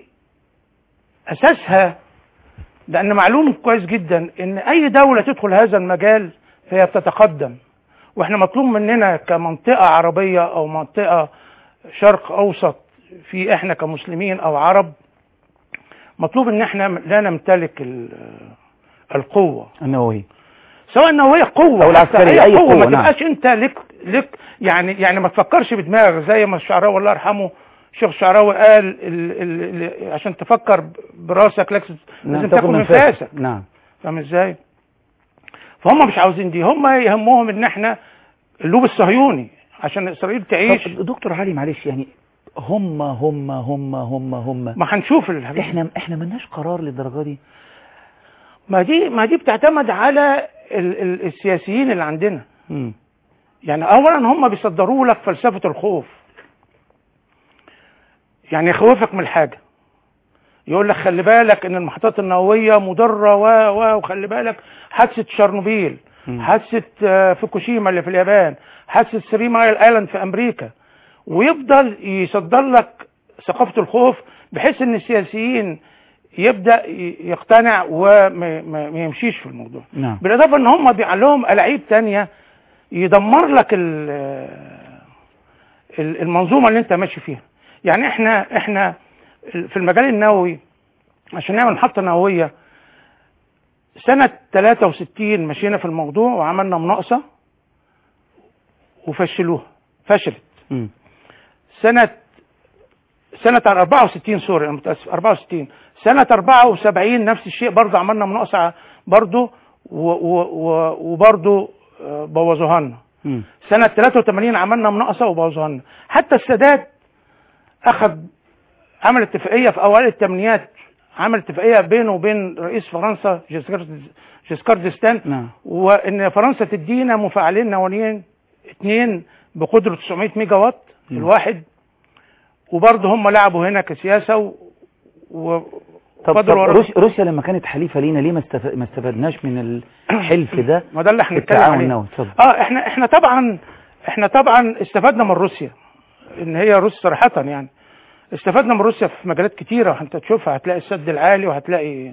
اساسها لان معلوم كويس جدا ان اي دوله تدخل هذا المجال فهي بتتقدم واحنا مطلوب مننا كمنطقه عربيه او منطقه شرق اوسط في احنا كمسلمين او عرب مطلوب ان احنا لا نمتلك ال- القوه النووية سواء النوويه قوه أو العسكرية، حتى أي قوة، ما نعم. تبقاش انت لك لك يعني يعني ما تفكرش بدماغك زي ما الشعراوي الله يرحمه الشيخ الشعراوي قال ال ال ال عشان تفكر براسك لازم لازم تاكل من فاسك نعم فاهم ازاي؟ فهم مش عاوزين دي هم يهمهم ان احنا اللوب الصهيوني عشان اسرائيل تعيش طب دكتور علي معلش يعني هم هم هم هم هم ما هنشوف الحاجات دي. احنا احنا ملناش قرار للدرجة دي ما دي ما دي بتعتمد على ال ال السياسيين اللي عندنا مم. يعني اولا هم بيصدروا لك فلسفه الخوف يعني يخوفك من الحاجه يقول لك خلي بالك ان المحطات النوويه مضره و و وخلي بالك حادثه تشيرنوبيل مم. حادثه آه، فوكوشيما اللي في اليابان حادثه ثري مايل ايلاند في امريكا ويفضل يصدر لك ثقافه الخوف بحيث ان السياسيين يبدا ي- يقتنع وما ما- ما يمشيش في الموضوع نعم بالاضافه ان هم بيبقى لهم الاعيب تانية يدمر لك ال- ال- المنظومه اللي انت ماشي فيها يعني احنا احنا في المجال النووي عشان نعمل محطه نوويه سنه 63 مشينا في الموضوع وعملنا مناقصه وفشلوها فشلت مم. سنة سنة 64 سوري أنا متأسف 64 سنة 74 نفس الشيء برضه عملنا مناقصة برضه و- و- و- وبرضه آه، بوظوها لنا مم. سنة 83 عملنا مناقصة وبوظوها لنا حتى السادات أخذ عمل اتفاقية في أوائل الثمانينات عمل اتفاقية بينه وبين رئيس فرنسا جيسكار جيسكار ديستان نعم وان فرنسا تدينا مفاعلين نوويين اثنين بقدره 900 ميجا وات مم. الواحد وبرضه هم لعبوا هنا كسياسه و... طب, وفضل طب ورا روس- روسيا لما كانت حليفة لينا ليه ما استف- ما استفدناش من الحلف ده ما ده اللي احنا بنتكلم التعاون عليه النووي اتفضل اه احنا احنا طبعا احنا طبعا استفدنا من روسيا ان هي روسيا صراحة يعني استفدنا من روسيا في مجالات كتيرة انت تشوفها هتلاقي السد العالي وهتلاقي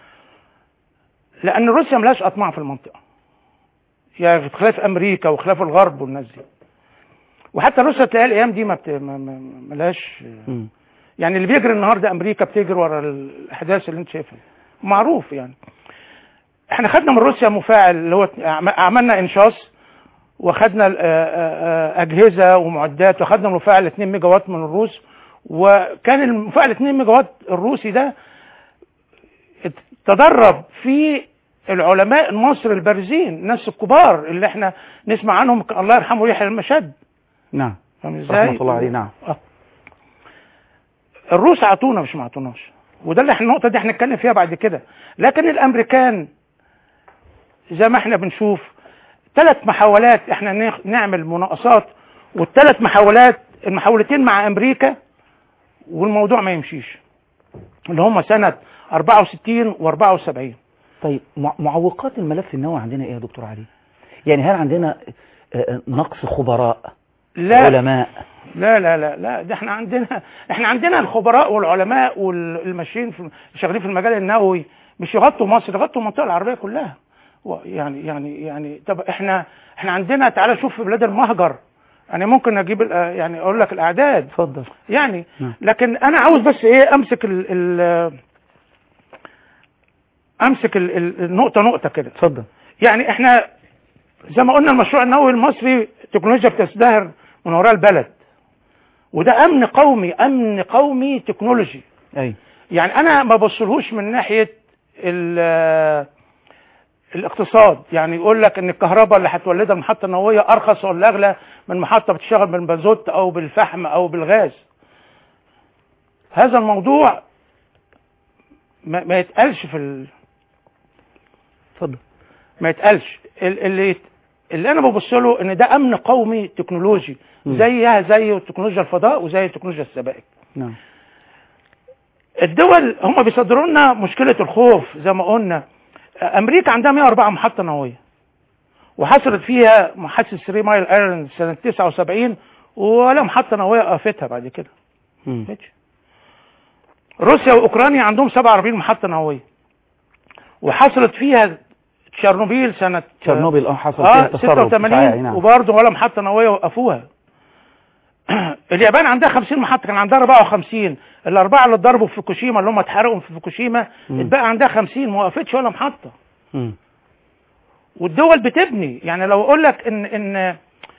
لان روسيا ملهاش اطماع في المنطقة يعني خلاف امريكا وخلاف الغرب والناس دي وحتى روسيا تلاقي الايام دي ما بت... ما... ما... ملهاش مم. يعني اللي بيجري النهارده امريكا بتجري ورا الاحداث اللي انت شايفها معروف يعني احنا خدنا من روسيا مفاعل اللي هو عم- عملنا انشاص وخدنا ال- آه، آه، آه، اجهزه ومعدات وخدنا مفاعل 2 ميجا وات من الروس وكان المفاعل 2 ميجا وات الروسي ده ات- تدرب في العلماء المصري البارزين الناس الكبار اللي احنا نسمع عنهم الله يرحمه يحيى المشد نعم فاهم ازاي؟ رحمة الله عليه نعم آه. الروس عطونا مش ما عطوناش وده اللي احنا النقطه دي احنا نتكلم فيها بعد كده لكن الامريكان زي ما احنا بنشوف ثلاث محاولات احنا نخ- نعمل مناقصات والثلاث محاولات المحاولتين مع امريكا والموضوع ما يمشيش اللي هم سنه 64 و74 طيب مع- معوقات الملف النووي عندنا ايه يا دكتور علي يعني هل عندنا آه، آه، نقص خبراء لا علماء لا لا لا لا ده احنا عندنا احنا عندنا الخبراء والعلماء والماشيين في شغالين في المجال النووي مش يغطوا مصر يغطوا المنطقه العربيه كلها و- يعني يعني يعني طب احنا احنا عندنا تعالى شوف في بلاد المهجر يعني ممكن اجيب ال- يعني اقول لك الاعداد اتفضل يعني نعم. لكن انا عاوز بس ايه امسك ال ال امسك ال ال النقطه نقطه كده اتفضل يعني احنا زي ما قلنا المشروع النووي المصري تكنولوجيا بتزدهر من وراء البلد وده امن قومي امن قومي تكنولوجي ايوه يعني انا ما ببصلهوش من ناحيه ال- الاقتصاد يعني يقول لك ان الكهرباء اللي هتولدها المحطه النوويه ارخص ولا اغلى من محطه بتشتغل بالمازوت او بالفحم او بالغاز هذا الموضوع ما, ما يتقالش في ال... اتفضل ما يتقالش ال- اللي يت- اللي انا ببص له ان ده امن قومي تكنولوجي مم. زيها زي تكنولوجيا الفضاء وزي تكنولوجيا السبائك نعم الدول هم بيصدروا لنا مشكله الخوف زي ما قلنا امريكا عندها 104 محطه نوويه وحصلت فيها محادثه 3 مايل ايرلاند سنه 79 ولا محطه نوويه وقفتها بعد كده مم. ماشي. روسيا واوكرانيا عندهم 47 محطه نوويه وحصلت فيها تشيرنوبيل سنه تشيرنوبيل اه حصل فيها اه تسرب 86 إشعاعي، نعم وبرضه ولا محطه نوويه وقفوها اليابان عندها 50 محطه كان عندها 54 الاربعه اللي اتضربوا في فوكوشيما اللي هم اتحرقوا في فوكوشيما مم. اتبقى عندها 50 ما وقفتش ولا محطه مم. والدول بتبني يعني لو اقول لك ان ان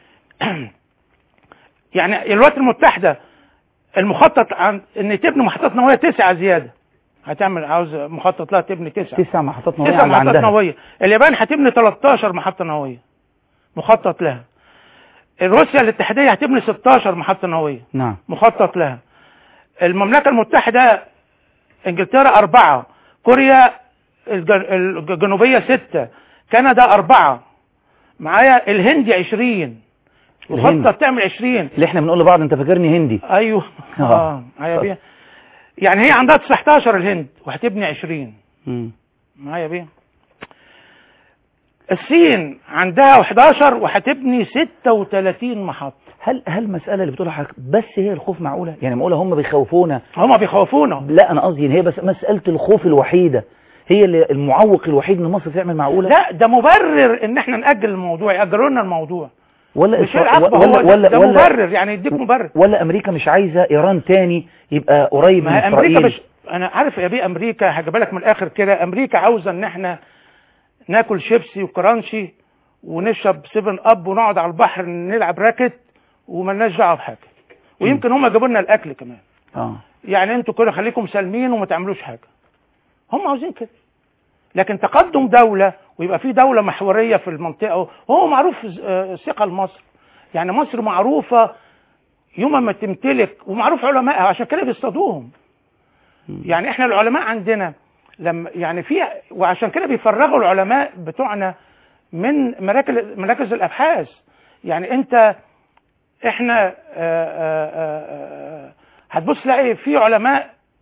يعني الولايات المتحده المخطط عن ان تبني محطات نوويه تسعه زياده هتعمل عاوز مخطط لها تبني تسعه تسع محطات نووية تسع على محطات عندها نوويه اليابان هتبني 13 محطه نوويه مخطط لها روسيا الاتحاديه هتبني 16 محطه نوويه نعم مخطط لها المملكه المتحده انجلترا اربعه كوريا الج- الجنوبيه سته كندا اربعه معايا الهند 20 الهند. مخطط تعمل 20 اللي احنا بنقول لبعض انت فاكرني هندي ايوه آه. اه معايا بيها يعني هي عندها 19 الهند وهتبني 20 مم. معايا بيه الصين عندها 11 وهتبني 36 محطة هل هل المسألة اللي بتقولها حضرتك بس هي الخوف معقولة يعني معقولة هم بيخوفونا هما بيخوفونا لا انا قصدي ان هي بس مسألة الخوف الوحيدة هي اللي المعوق الوحيد ان مصر تعمل معقولة لا ده مبرر ان احنا نأجل الموضوع يأجلوا لنا الموضوع ولا مش إسرا- العقبة ولا هو ده, ولا ده ولا مبرر يعني يديك مبرر ولا امريكا مش عايزة ايران تاني يبقى قريب من ما هي امريكا اسرائيل مش انا عارف يا بيه امريكا هجيبها لك من الاخر كده امريكا عاوزه ان احنا ناكل شيبسي وكرانشي ونشرب سيفن اب ونقعد على البحر نلعب راكت وملناش دعوه بحاجه ويمكن هم جابوا لنا الاكل كمان اه يعني انتوا كده خليكم سالمين وما تعملوش حاجه هم عاوزين كده لكن تقدم دوله ويبقى في دوله محوريه في المنطقه وهو معروف آه، ثقه لمصر يعني مصر معروفه يوم ما تمتلك ومعروف علمائها عشان كده بيصطادوهم يعني احنا العلماء عندنا لما يعني في وعشان كده بيفرغوا العلماء بتوعنا من مراكز مراكز الابحاث يعني انت احنا آه، آه، آه، آه، هتبص تلاقي في علماء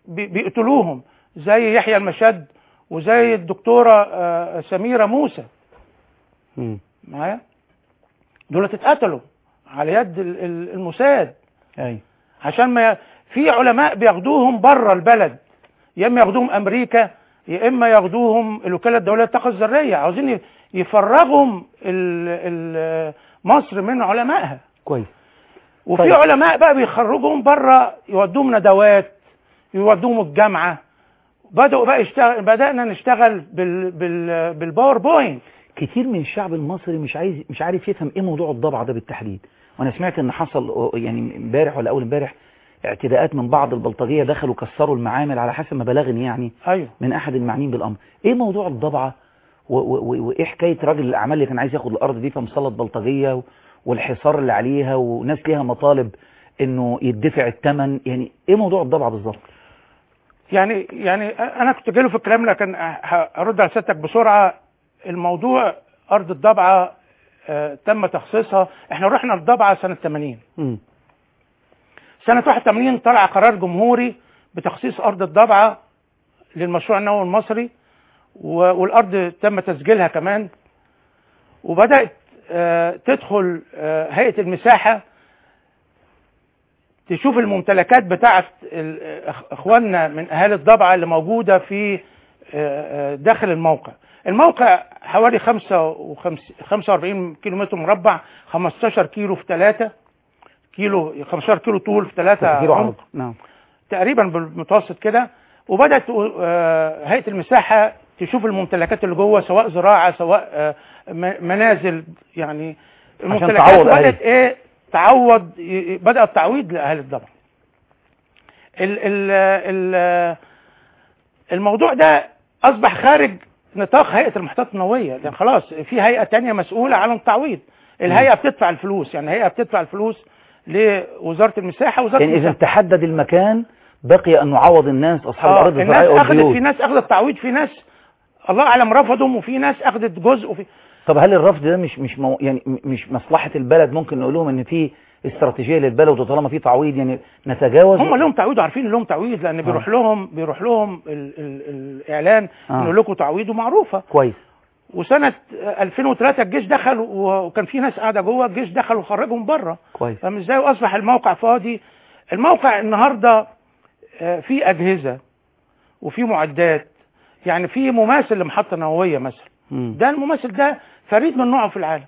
بي- بيقتلوهم زي يحيى المشد وزي الدكتوره آه، سميره موسى مم. معايا دول اتقتلوا على يد ال- ال- الموساد ايوه عشان ما في علماء بياخدوهم بره البلد يا اما ياخدوهم امريكا يا اما ياخدوهم الوكاله الدوليه للطاقه الذريه عاوزين ي- يفرغهم ال- ال- مصر من علمائها كويس وفي طيب. علماء بقى بيخرجوهم بره يودوهم ندوات يودوهم الجامعه بدأوا بقى يشتغل بدأنا نشتغل بال بال بالباوربوينت كتير من الشعب المصري مش عايز مش عارف يفهم ايه موضوع الضبعه ده بالتحديد وانا سمعت ان حصل يعني امبارح ولا اول امبارح اعتداءات من بعض البلطجيه دخلوا كسروا المعامل على حسب ما بلغني يعني ايوه من احد المعنيين بالامر ايه موضوع الضبعه و- و- و- وايه حكايه راجل الاعمال اللي كان عايز ياخد الارض دي فمسلط بلطجيه و- والحصار اللي عليها وناس ليها مطالب انه يدفع الثمن يعني ايه موضوع الضبعه بالظبط يعني يعني انا كنت جايله في الكلام لكن ه- هرد على سيادتك بسرعه الموضوع ارض الضبعه آه، تم تخصيصها احنا رحنا الضبعه سنه 80 امم سنه 81 طلع قرار جمهوري بتخصيص ارض الضبعه للمشروع النووي المصري و- والارض تم تسجيلها كمان وبدات آه، تدخل آه، هيئه المساحه تشوف الممتلكات بتاعت ال- إخ- اخواننا من اهالي الضبعه اللي موجوده في آه، آه، داخل الموقع الموقع حوالي 45 كيلو متر مربع 15 كيلو في 3 كيلو 15 كيلو طول في 3 كيلو عرض عمق نعم تقريبا بالمتوسط كده وبدات آه، هيئه المساحه تشوف الممتلكات اللي جوه سواء زراعه سواء آه، م- منازل يعني الممتلكات تعوض بدات أهالي. ايه تعوض ي- بدا التعويض لاهالي الضبع ال ال ال الموضوع ده اصبح خارج نطاق هيئه المحطات النوويه لان خلاص في هيئه تانية مسؤوله عن التعويض الهيئه بتدفع الفلوس يعني الهيئه بتدفع الفلوس لوزاره المساحه وزاره يعني اذا المساحه تحدد المكان بقي ان نعوض الناس اصحاب آه الارض الزراعيه الناس اخذت في والبيوت ناس اخذت تعويض في ناس الله اعلم رفضهم وفي ناس اخذت جزء وفي طب هل الرفض ده مش مش مو يعني م- مش مصلحه البلد ممكن نقول لهم ان في استراتيجيه للبلد وطالما في تعويض يعني نتجاوز هم لهم تعويض وعارفين إن لهم تعويض لان بيروح لهم بيروح لهم ال ال الاعلان آه. انه لكم تعويض ومعروفه كويس وسنه 2003 الجيش دخل و- وكان في ناس قاعده جوه الجيش دخل وخرجهم بره كويس فمش ازاي واصبح الموقع فاضي الموقع النهارده آه، في اجهزه وفي معدات يعني في مماثل لمحطه نوويه مثلا مم. ده الممثل ده فريد من نوعه في العالم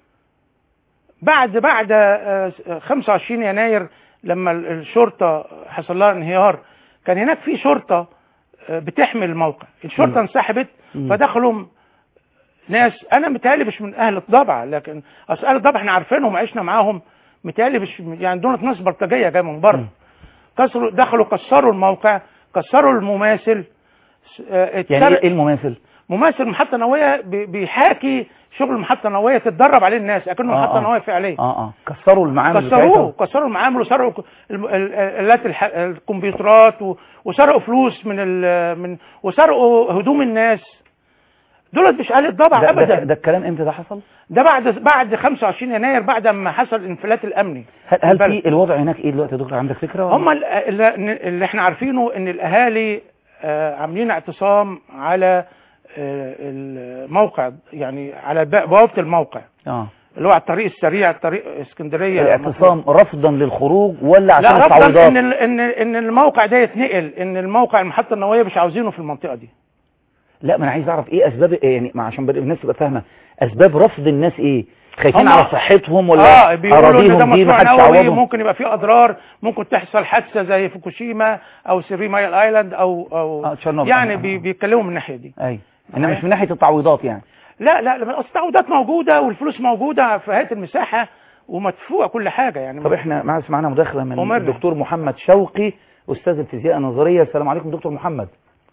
بعد بعد آه، 25 يناير لما ال- الشرطة حصل لها انهيار كان هناك في شرطة آه، بتحمي الموقع الشرطة مم. انسحبت مم. فدخلوا ناس انا متهيألي مش من اهل الضبع لكن اصل اهل الضبع احنا عارفينهم وعشنا معاهم متهيألي مش يعني دول ناس بلطجية جاية من بره مم. كسروا دخلوا كسروا الموقع كسروا المماثل آه، يعني اتسرق- ايه المماثل ممثل محطة نووية بي- بيحاكي شغل محطة نووية تتدرب عليه الناس اكنه آه، محطة آه. نووية فعلية اه اه كسروا المعامل كسروه بتاعتهم. كسروا المعامل وسرقوا ك- ال- ال- الات الح- الكمبيوترات و- وسرقوا فلوس من ال من وسرقوا هدوم الناس دولت مش آلة ضبع ده, ده, ابدا ده الكلام امتى ده حصل ده بعد بعد 25 يناير بعد ما حصل الانفلات الامني هل, هل البلد. في الوضع هناك ايه دلوقتي يا دكتور عندك فكره ولا؟ هم ال- اللي, اللي احنا عارفينه ان الاهالي آه، عاملين اعتصام على آه، الموقع يعني على ب- بوابه الموقع اه اللي هو على الطريق السريع الطريق اسكندريه الاعتصام رفضا للخروج ولا عشان لا رفضا التعويضات ان ال- ان ان الموقع ده يتنقل ان الموقع المحطه النوويه مش عاوزينه في المنطقه دي لا ما انا عايز اعرف ايه اسباب إيه يعني ما عشان بر- الناس تبقى فاهمه اسباب رفض الناس ايه خايفين هم- على صحتهم ولا اه بيقولوا ان ده اراضيهم دي مشروع محدش نووي يعوضهم ممكن يبقى فيه اضرار ممكن تحصل حادثه زي فوكوشيما او سيري مايل ايلاند او او آه، تشيرنوبل. يعني آه. بي بيتكلموا من الناحيه دي ايوه انما مش من ناحيه التعويضات يعني لا لا لا اصل التعويضات موجوده والفلوس موجوده في هيئه المساحه ومدفوع كل حاجه يعني طب احنا معنا معانا مداخله من أمرنا. الدكتور محمد شوقي استاذ الفيزياء النظريه السلام عليكم دكتور محمد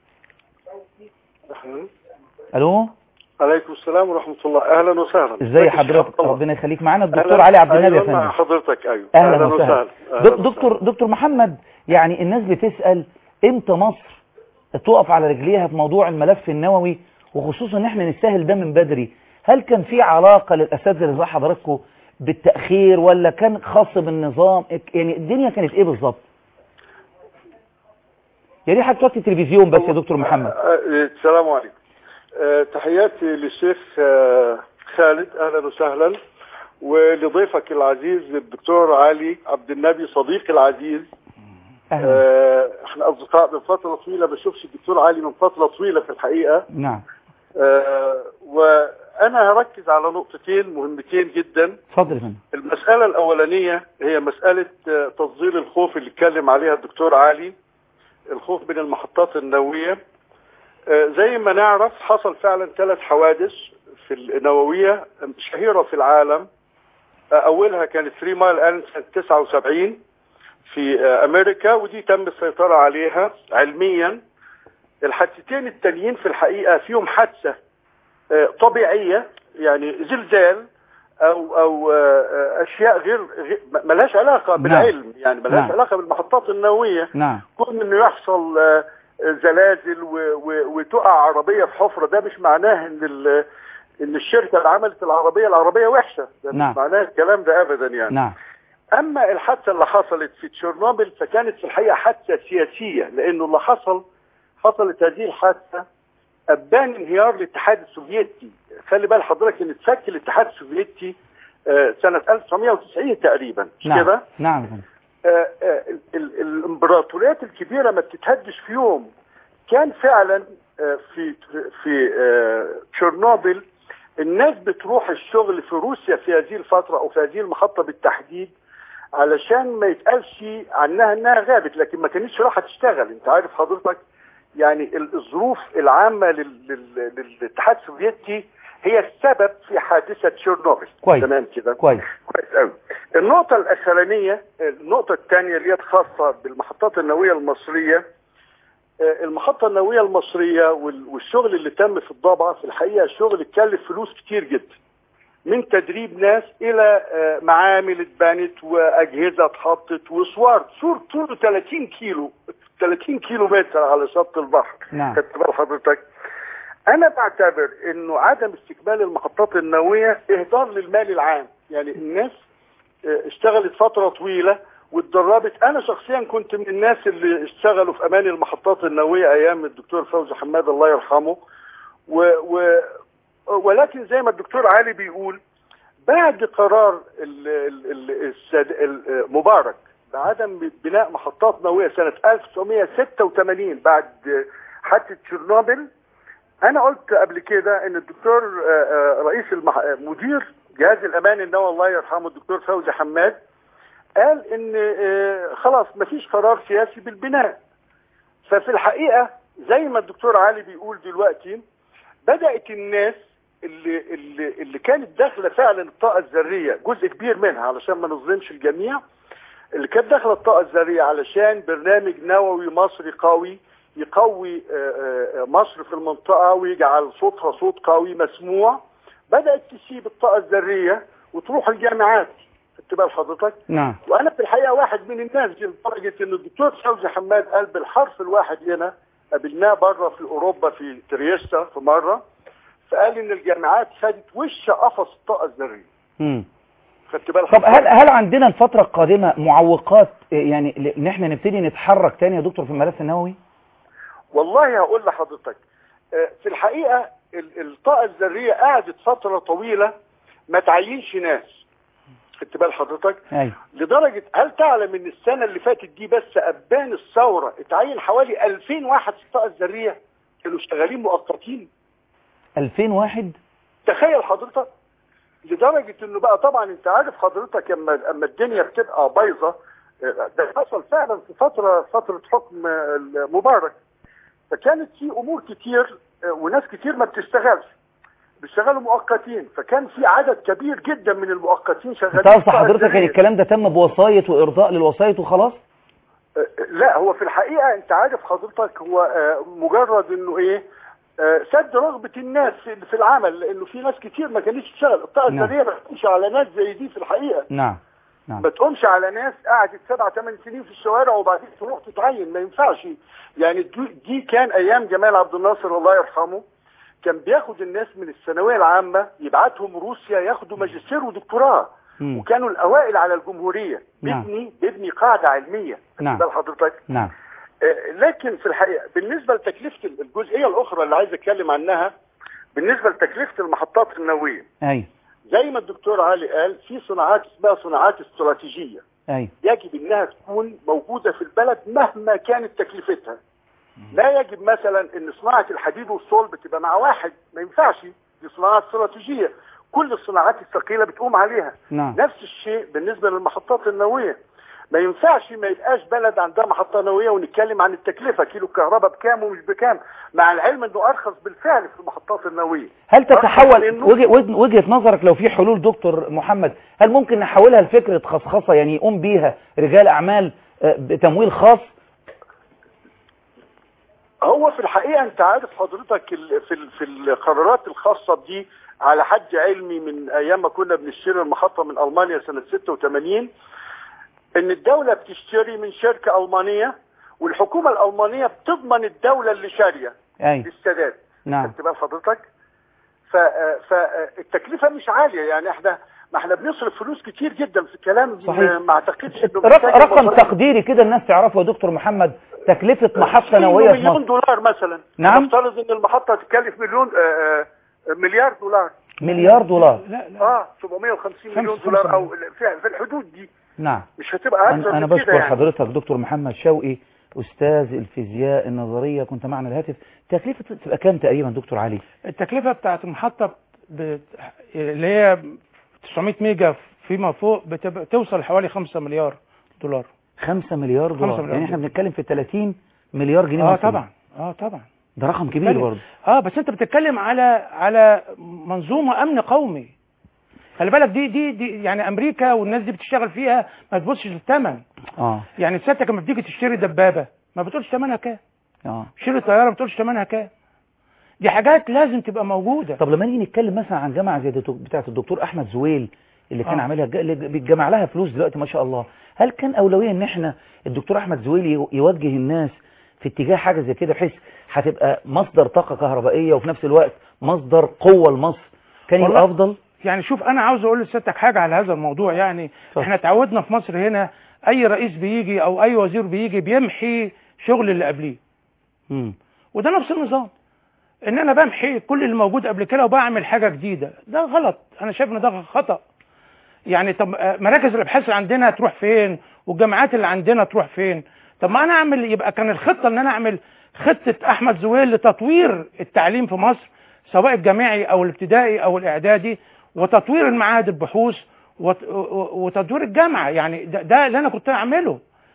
الو عليكم السلام ورحمة الله أهلا وسهلا ازاي ازيك يا حضرتك شيخ الله؟ ربنا يخليك معانا الدكتور أهلاً- علي عبد النبي يا أيوة مع فندم حضرتك أيوة اهلا وسهلا أهلاً دك- دكتور دكتور محمد يعني الناس بتسال امتى مصر تقف على رجليها في موضوع الملف النووي وخصوصا ان احنا نستاهل ده من بدري هل كان في علاقه للاساتذه اللي زي حضراتكم بالتاخير ولا كان خاص بالنظام يعني الدنيا كانت ايه بالظبط يا ريت توطي التلفزيون بس يا دكتور محمد آه، السلام عليكم آه، تحياتي للشيخ آه، خالد اهلا وسهلا ولضيفك العزيز الدكتور علي عبد النبي صديقي العزيز أهلا. آه، احنا اصدقاء من فتره طويله بشوفش الدكتور علي من فتره طويله في الحقيقه نعم آه، وانا هركز على نقطتين مهمتين جدا اتفضل يا فندم المسألة الأولانية هي مسألة آه، تصدير الخوف اللي اتكلم عليها الدكتور علي الخوف من المحطات النووية آه، زي ما نعرف حصل فعلا ثلاث حوادث في النووية شهيرة في العالم آه، أولها كانت 3 مايل ألن سنة 79 في آه، أمريكا ودي تم السيطرة عليها علميا الحادثتين التانيين في الحقيقة فيهم حادثة آه، طبيعية يعني زلزال او او آه، آه، اشياء غير غير- ملهاش علاقه نعم. بالعلم يعني ملهاش نعم. علاقه بالمحطات النوويه نعم كون انه يحصل آه، زلازل و- و- وتقع عربيه في حفره ده مش معناه ان ال- ان الشركه اللي عملت العربيه العربيه وحشه ده نعم. مش معناه الكلام ده ابدا يعني نعم اما الحادثه اللي حصلت في تشيرنوبل فكانت في الحقيقه حادثه سياسيه لانه اللي حصل حصلت هذه الحادثه ابان انهيار الاتحاد السوفيتي خلي بال حضرتك ان اتفك الاتحاد السوفيتي آه، سنه 1990 تقريبا مش نعم كده نعم يا فندم آه، آه، ال- ال- الامبراطوريات الكبيره ما بتتهدش في يوم كان فعلا آه، في في آه، تشيرنوبل الناس بتروح الشغل في روسيا في هذه الفتره او في هذه المحطه بالتحديد علشان ما يتقالش عنها انها غابت لكن ما كانتش رايحه تشتغل انت عارف حضرتك يعني ال- الظروف العامه لل- لل- للاتحاد السوفيتي هي السبب في حادثه تشيرنوبل كويس. تمام كده كويس كويس قوي النقطة الأخرانية النقطة الثانية اللي هي خاصة بالمحطات النووية المصرية آه، المحطة النووية المصرية وال- والشغل اللي تم في الضبعة في الحقيقة شغل اتكلف فلوس كتير جدا من تدريب ناس إلى آه، معامل اتبنت وأجهزة اتحطت وصور سور طوله 30 كيلو 30 كيلو متر على شط البحر نعم. خدت بال حضرتك انا بعتبر انه عدم استكمال المحطات النوويه اهدار للمال العام يعني الناس آه، اشتغلت فتره طويله واتدربت انا شخصيا كنت من الناس اللي اشتغلوا في امان المحطات النوويه ايام الدكتور فوزي حماد الله يرحمه و و ولكن زي ما الدكتور علي بيقول بعد قرار ال- ال- ال- الساد- ال- مبارك بعدم بناء محطات نوويه سنه 1986 بعد حادثه تشيرنوبل انا قلت قبل كده ان الدكتور آه، آه، رئيس المح... آه، مدير جهاز الامان النووي الله يرحمه الدكتور فوزي حماد قال ان آه، خلاص مفيش قرار سياسي بالبناء ففي الحقيقه زي ما الدكتور علي بيقول دلوقتي بدات الناس اللي اللي اللي كانت داخله فعلا الطاقه الذريه جزء كبير منها علشان ما نظلمش الجميع اللي كانت داخله الطاقه الذريه علشان برنامج نووي مصري قوي يقوي آه، آه، مصر في المنطقه ويجعل صوتها صوت قوي مسموع بدات تسيب الطاقه الذريه وتروح الجامعات خدت بال حضرتك نعم وانا في الحقيقه واحد من الناس دي لدرجه ان الدكتور فوزي حماد قال بالحرف الواحد هنا قابلناه بره في اوروبا في تريستا في مره فقال ان الجامعات خدت وش قفص الطاقه الذريه مم. خدت بال طب هل هل عندنا الفترة القادمة معوقات آه، يعني ل- ان احنا نبتدي نتحرك تاني يا دكتور في الملف النووي؟ والله هقول لحضرتك آه، في الحقيقه ال- الطاقه الذريه قعدت فتره طويله ما تعينش ناس خدت بال حضرتك ايوه لدرجه هل تعلم ان السنه اللي فاتت دي بس ابان الثوره اتعين حوالي 2000 واحد في الطاقه الذريه كانوا شغالين مؤقتين 2000 واحد تخيل حضرتك لدرجه انه بقى طبعا انت عارف حضرتك اما اما الدنيا بتبقى بايظه آه، ده حصل فعلا في فتره فتره حكم آه، مبارك فكانت في امور كتير آه، وناس كتير ما بتشتغلش بيشتغلوا مؤقتين فكان في عدد كبير جدا من المؤقتين شغالين انت في قصد الطاقة حضرتك ان الذرية. الكلام ده تم بوسايط وارضاء للوسايط وخلاص؟ لا هو في الحقيقة انت عارف حضرتك هو آه، مجرد انه ايه آه، سد رغبة الناس في في العمل لانه في ناس كتير ما كانتش تشتغل الطاقة نعم. الذرية ما تقومش على ناس زي دي في الحقيقة نعم نعم ما تقومش على ناس قعدت سبع ثمان سنين في الشوارع وبعدين تروح تتعين ما ينفعش يعني دي, دي كان ايام جمال عبد الناصر الله يرحمه كان بياخد الناس من الثانوية العامة يبعتهم روسيا ياخدوا ماجستير ودكتوراه مم. وكانوا الاوائل على الجمهورية نعم. بيبني بيبني قاعدة علمية نعم. ده حضرتك نعم آه، لكن في الحقيقه بالنسبه لتكلفه الجزئيه الاخرى اللي عايز اتكلم عنها بالنسبه لتكلفه المحطات النوويه ايوه زي ما الدكتور علي قال في صناعات اسمها صناعات استراتيجيه ايوه يجب انها تكون موجوده في البلد مهما كانت تكلفتها لا يجب مثلا ان صناعه الحديد والصلب تبقى مع واحد ما ينفعش دي صناعات استراتيجيه كل الصناعات الثقيله بتقوم عليها نعم نفس الشيء بالنسبه للمحطات النوويه ما ينفعش ما يبقاش بلد عندها محطه نوويه ونتكلم عن التكلفه كيلو الكهرباء بكام ومش بكام مع العلم انه ارخص بالفعل في المحطات النوويه هل تتحول لأنه- وجه- وجه- وجهة نظرك لو في حلول دكتور محمد هل ممكن نحولها لفكرة خصخصة يعني يقوم بيها رجال أعمال آه، بتمويل خاص هو في الحقيقه انت عارف حضرتك ال- في ال- في القرارات الخاصه دي على حد علمي من ايام ما كنا بنشتري المحطه من المانيا سنه 86 ان الدوله بتشتري من شركه المانيه والحكومه الالمانيه بتضمن الدوله اللي شاريه أي للسداد نعم خدت بال حضرتك ف- فالتكلفه مش عاليه يعني احنا ما احنا بنصرف فلوس كتير جدا في الكلام صحيح. ما اعتقدش انه رق- محتاج رقم مصاريف. تقديري كده الناس تعرفه يا دكتور محمد تكلفة محطة نووية في مليون مصر دولار مثلا نعم. نفترض ان المحطه تكلف مليون آه، آه، مليار دولار مليار دولار لا لا اه 750 مليون خمسة- دولار خمسة او في في الحدود دي نعم مش هتبقى اكثر أنا, أنا من كده بشكر يعني. حضرتك دكتور محمد شوقي أستاذ الفيزياء النظرية كنت معنا الهاتف تكلفة تبقى كام تقريبا دكتور علي التكلفة بتاعت المحطة بت... اللي هي 900 ميجا فيما فوق بتبقى توصل لحوالي 5 مليار دولار 5 مليار خمسة دولار مليار يعني احنا دولار. بنتكلم في 30 مليار جنيه اه مصري. طبعا اه طبعا ده رقم كبير برضه اه بس انت بتتكلم على على منظومه امن قومي خلي بالك دي دي دي يعني امريكا والناس دي بتشتغل فيها ما تبصش للثمن اه يعني سيادتك لما بتيجي تشتري دبابه ما بتقولش ثمنها كام اه تشتري طياره ما بتقولش ثمنها كام دي حاجات لازم تبقى موجوده طب لما نيجي نتكلم مثلا عن جامعه زي دكتور- بتاعه الدكتور احمد زويل اللي كان آه. عاملها الج- اللي بيتجمع لها فلوس دلوقتي ما شاء الله هل كان اولويه ان احنا الدكتور احمد زويل يو- يوجه الناس في اتجاه حاجه زي كده بحيث هتبقى مصدر طاقه كهربائيه وفي نفس الوقت مصدر قوه لمصر كان يبقى والله- افضل يعني شوف انا عاوز اقول لسيادتك حاجه على هذا الموضوع يعني اتفضل. احنا اتعودنا في مصر هنا اي رئيس بيجي او اي وزير بيجي بيمحي شغل اللي قبليه امم وده نفس النظام ان انا بمحي كل اللي موجود قبل كده وبعمل حاجه جديده ده غلط انا شايف ان ده خطا يعني طب آه، مراكز الابحاث اللي عندنا تروح فين والجامعات اللي عندنا تروح فين طب ما انا اعمل يبقى كان الخطه ان انا اعمل خطه احمد زويل لتطوير التعليم في مصر سواء الجامعي او الابتدائي او الاعدادي وتطوير المعاهد البحوث وت- و- وتطوير الجامعه يعني ده, ده اللي انا كنت اعمله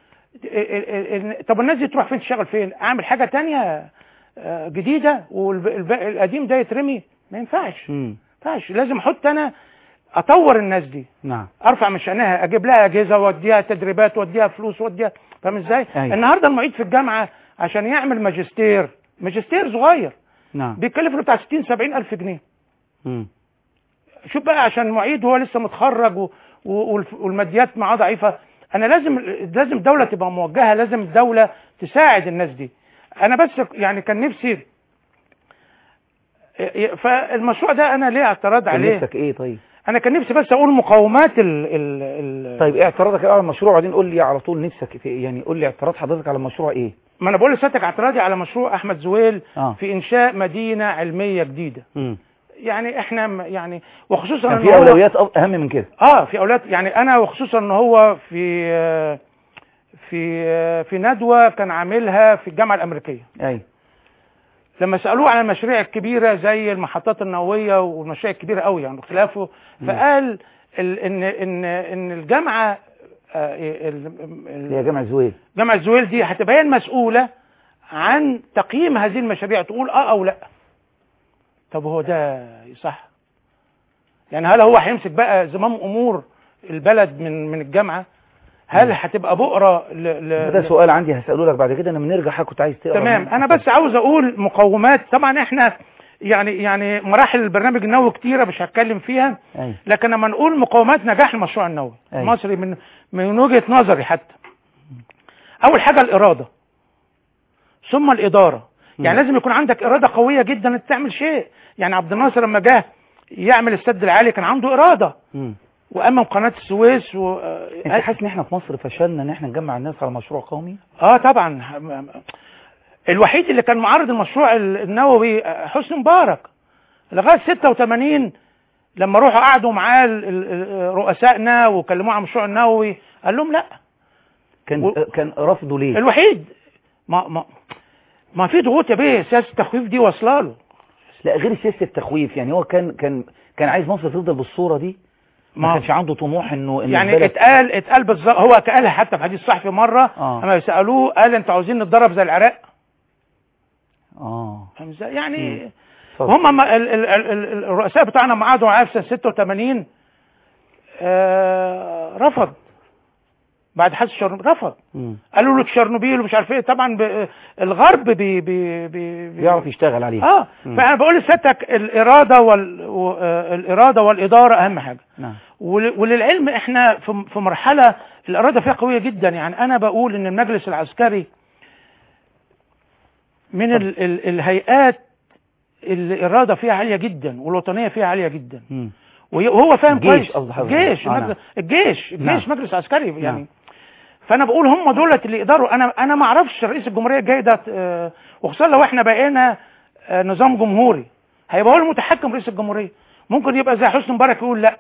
ال- ال- ال- طب الناس دي تروح فين تشتغل فين اعمل حاجه تانية آه، جديده والقديم ده يترمي ما ينفعش ما امم ينفعش لازم احط انا اطور الناس دي نعم ارفع من شانها اجيب لها اجهزه واديها تدريبات واديها فلوس واديها فاهم ازاي أيوة. النهارده المعيد في الجامعه عشان يعمل ماجستير ماجستير صغير نعم بيتكلف له بتاع 60 70 الف جنيه امم شوف بقى عشان معيد هو لسه متخرج و... و... والف- والماديات معاه ضعيفه انا لازم لازم الدوله تبقى موجهه لازم الدوله تساعد الناس دي انا بس يعني كان نفسي فالمشروع ده انا ليه اعتراض كان عليه نفسك ايه طيب انا كان نفسي بس اقول مقومات ال ال ال طيب ايه اعتراضك على المشروع وبعدين قول لي على طول نفسك في يعني قول لي اعتراض حضرتك على المشروع ايه ما انا بقول لسيادتك اعتراضي على مشروع احمد زويل اه في انشاء مدينه علميه جديده امم يعني احنا م- يعني وخصوصا كان إن في هو- اولويات أو- اهم من كده اه في اولاد يعني انا وخصوصا ان هو في آه، في آه، في ندوه كان عاملها في الجامعه الامريكيه ايوه لما سالوه عن المشاريع الكبيره زي المحطات النوويه والمشاريع الكبيره قوي يعني خلافه فقال ال- ان ان ان الجامعه آه، ال- اللي هي ال- جامعه زويل جامعه زويل دي هتبقى هي المسؤوله عن تقييم هذه المشاريع تقول اه او لا طب هو ده صح يعني هل هو هيمسك بقى زمام امور البلد من من الجامعه هل هتبقى بؤره ل... ل... ده سؤال عندي هسأله لك بعد كده لما نرجع حضرتك كنت عايز تقرا تمام من- انا بس عاوز اقول مقومات طبعا احنا يعني يعني مراحل البرنامج النووي كتيره مش هتكلم فيها ايوه لكن لما نقول مقومات نجاح المشروع النووي أيوة. المصري من من وجهه نظري حتى اول حاجه الاراده ثم الاداره يعني مم. لازم يكون عندك اراده قويه جدا انك تعمل شيء يعني عبد الناصر لما جه يعمل السد العالي كان عنده اراده مم. وامم قناه السويس و... انت حاسس ان احنا في مصر فشلنا ان احنا نجمع الناس على مشروع قومي اه طبعا الوحيد اللي كان معارض المشروع النووي حسني مبارك لغايه 86 لما روحوا قعدوا معاه ال- ال- رؤسائنا وكلموه عن المشروع النووي قال لهم لا كان و- كان رفضه ليه الوحيد ما ما ما في ضغوط يا بيه سياسه التخويف دي واصله له لا غير سياسه التخويف يعني هو كان كان كان عايز مصر تفضل بالصوره دي ما ما كانش عنده طموح انه ان يعني البلد- اتقال اتقال بالظبط هو قالها حتى في حديث صحفي مره آه. لما سالوه قال انتوا عاوزين نتدرب زي العراق اه فاهم ازاي؟ يعني اتفضل. هم ما ال- ال- ال- ال- الرؤساء بتوعنا ما قعدوا معاه في سنه 86 آه رفض بعد حادث شرنوبيل رفض مم. قالوا له تشيرنوبيل ومش عارف ايه طبعا ب- الغرب بي بي بي بي بيعرف يشتغل عليه اه مم. فانا بقول لسيادتك الاراده وال و- آه، الاراده والاداره اهم حاجه نعم ول- وللعلم احنا في في مرحله الاراده فيها قويه جدا يعني انا بقول ان المجلس العسكري من ال ال الهيئات اللي الاراده فيها عاليه جدا والوطنيه فيها عاليه جدا مم. وهي- وهو فاهم الجيش كويس قصدي حضرتك. الجيش آه، المجلس نعم. الجيش نعم. الجيش مجلس عسكري يعني نعم. فانا بقول هم دولت اللي يقدروا انا انا ما اعرفش رئيس الجمهوريه الجاي ده آه، وخصوصا لو احنا بقينا آه، نظام جمهوري هيبقى هو المتحكم رئيس الجمهوريه ممكن يبقى زي حسني مبارك يقول لا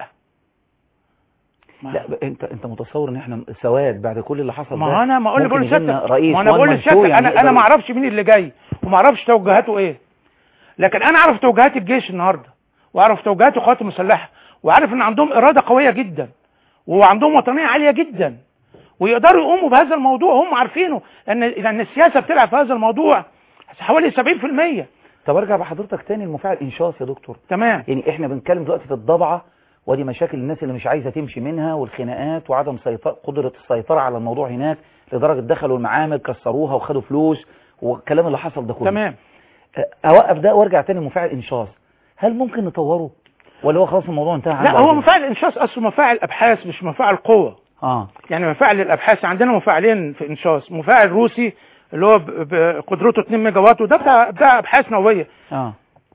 ما- لا ب- انت انت متصور ان احنا سواد بعد كل اللي حصل ما ده هو انا ما اقول ممكن بقول يجي لنا لسيادتك رئيس ما انا وان بقول مان لسيادتك شو يعني انا انا يقدر- ما اعرفش مين اللي جاي وما اعرفش توجهاته ايه لكن انا اعرف توجهات الجيش النهارده واعرف توجهات القوات المسلحه وعارف ان عندهم اراده قويه جدا وعندهم وطنيه عاليه جدا ويقدروا يقوموا بهذا الموضوع هم عارفينه ان لان السياسه بتلعب في هذا الموضوع حوالي 70% طب ارجع بحضرتك تاني لمفاعل انشاص يا دكتور تمام يعني احنا بنتكلم دلوقتي في الضبعه ودي مشاكل الناس اللي مش عايزه تمشي منها والخناقات وعدم سيطرة قدره السيطره على الموضوع هناك لدرجه دخلوا المعامل كسروها وخدوا فلوس والكلام اللي حصل ده كله تمام أ- اوقف ده وارجع تاني لمفاعل انشاص هل ممكن نطوره ولا هو خلاص الموضوع انتهى عنده لا على هو كده؟ مفاعل انشاص اصله مفاعل ابحاث مش مفاعل قوه اه يعني مفاعل الابحاث عندنا مفاعلين في انشاص مفاعل روسي اللي هو ب- بقدرته 2 ميجا وات وده بتاع بتاع ابحاث نوويه اه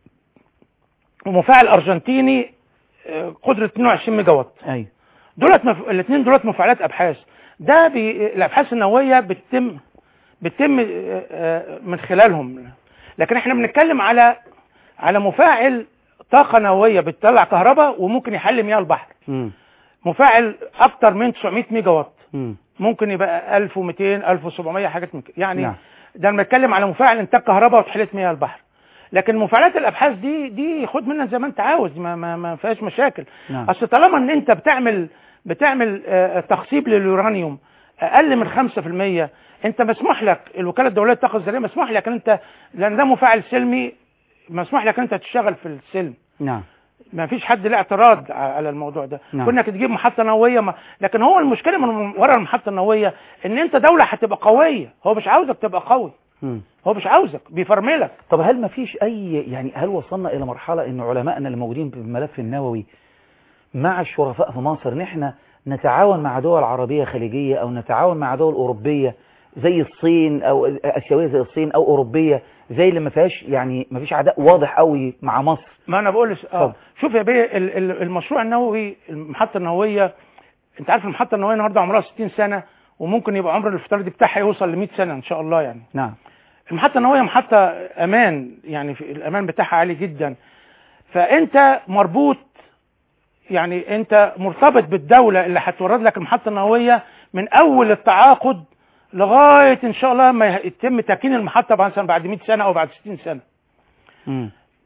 ومفاعل ارجنتيني آه، قدره 22 ميجا وات ايوه دولت مف... الاثنين دولت مفاعلات ابحاث ده بي... الابحاث النوويه بتتم بتتم آه، آه، من خلالهم لكن احنا بنتكلم على على مفاعل طاقه نوويه بتطلع كهرباء وممكن يحل مياه البحر امم مفاعل اكتر من 900 ميجا وات امم ممكن يبقى 1200 1700 حاجات من كده يعني نعم. ده انا بتكلم على مفاعل انتاج كهرباء وتحليه مياه البحر لكن مفاعلات الابحاث دي دي خد منها زي ما انت عاوز ما ما, ما فيهاش مشاكل نعم. اصل طالما ان انت بتعمل بتعمل آه، تخصيب لليورانيوم اقل من 5% انت مسموح لك الوكاله الدوليه للطاقه الذريه مسموح لك ان انت لان ده مفاعل سلمي مسموح لك ان انت تشتغل في السلم نعم ما فيش حد له اعتراض ع- على الموضوع ده نعم. كنا تجيب محطه نوويه ما لكن هو المشكله من ورا المحطه النوويه ان انت دوله هتبقى قويه هو مش عاوزك تبقى قوي مم. هو مش عاوزك بيفرملك طب هل ما فيش اي يعني هل وصلنا الى مرحله ان علمائنا اللي موجودين في الملف النووي مع الشرفاء في مصر ان احنا نتعاون مع دول عربيه خليجيه او نتعاون مع دول اوروبيه زي الصين او اسيويه زي الصين او اوروبيه زي اللي ما فيهاش يعني ما فيش عداء واضح قوي مع مصر ما انا بقول لس- اه اتفضل. شوف يا بيه ال- ال- المشروع النووي المحطه النوويه انت عارف المحطه النوويه النهارده عمرها 60 سنه وممكن يبقى عمر الافتراضي بتاعها يوصل ل 100 سنه ان شاء الله يعني نعم المحطه النوويه محطه امان يعني في الامان بتاعها عالي جدا فانت مربوط يعني انت مرتبط بالدوله اللي هتورد لك المحطه النوويه من اول التعاقد لغايه ان شاء الله ما يتم تكوين المحطه مثلا بعد 100 سنه او بعد 60 سنه مم.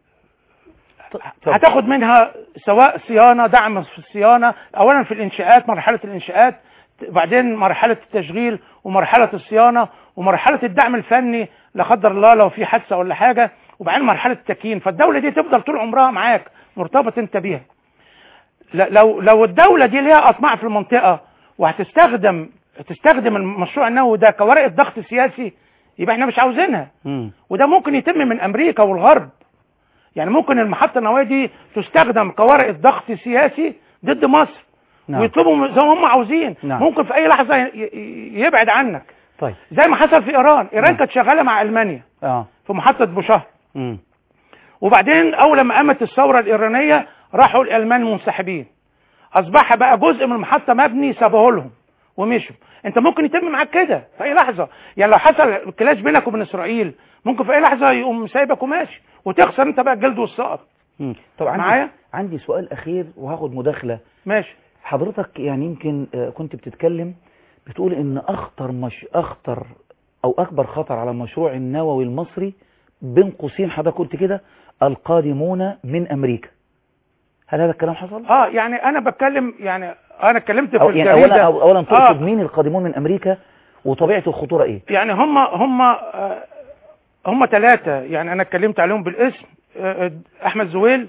هتاخد منها سواء صيانه دعم في الصيانه اولا في الانشاءات مرحله الانشاءات بعدين مرحله التشغيل ومرحله الصيانه ومرحله الدعم الفني لا قدر الله لو في حادثه ولا حاجه وبعدين مرحله التكيين فالدوله دي تفضل طول عمرها معاك مرتبط انت بيها ل- لو لو الدوله دي ليها اطماع في المنطقه وهتستخدم تستخدم المشروع النووي ده كورقه ضغط سياسي يبقى احنا مش عاوزينها مم. وده ممكن يتم من امريكا والغرب يعني ممكن المحطه النوويه دي تستخدم كورقه ضغط سياسي ضد مصر نعم. ويطلبوا زي ما هم عاوزين نعم. ممكن في اي لحظه ي- ي- يبعد عنك طيب زي ما حصل في ايران ايران نعم. كانت شغاله مع المانيا اه في محطه بوشهر مم. وبعدين اول ما قامت الثوره الايرانيه راحوا الالمان منسحبين اصبح بقى جزء من المحطه مبني سابوه لهم ومشوا انت ممكن يتم معاك كده في اي لحظه يعني لو حصل كلاش بينك وبين اسرائيل ممكن في اي لحظه يقوم سايبك وماشي وتخسر انت بقى الجلد والسقط مم. طب عندي معايا؟ عندي سؤال اخير وهاخد مداخله ماشي حضرتك يعني يمكن آه، كنت بتتكلم بتقول ان اخطر مش اخطر او اكبر خطر على المشروع النووي المصري بين قوسين حضرتك قلت كده القادمون من امريكا هل هذا الكلام حصل؟ اه يعني انا بتكلم يعني انا اتكلمت في أو يعني الجريده اولا أو اولا آه. تقصد مين القادمون من امريكا وطبيعه الخطوره ايه؟ يعني هم هم آه، هم ثلاثة يعني أنا اتكلمت عليهم بالاسم آه، آه، أحمد زويل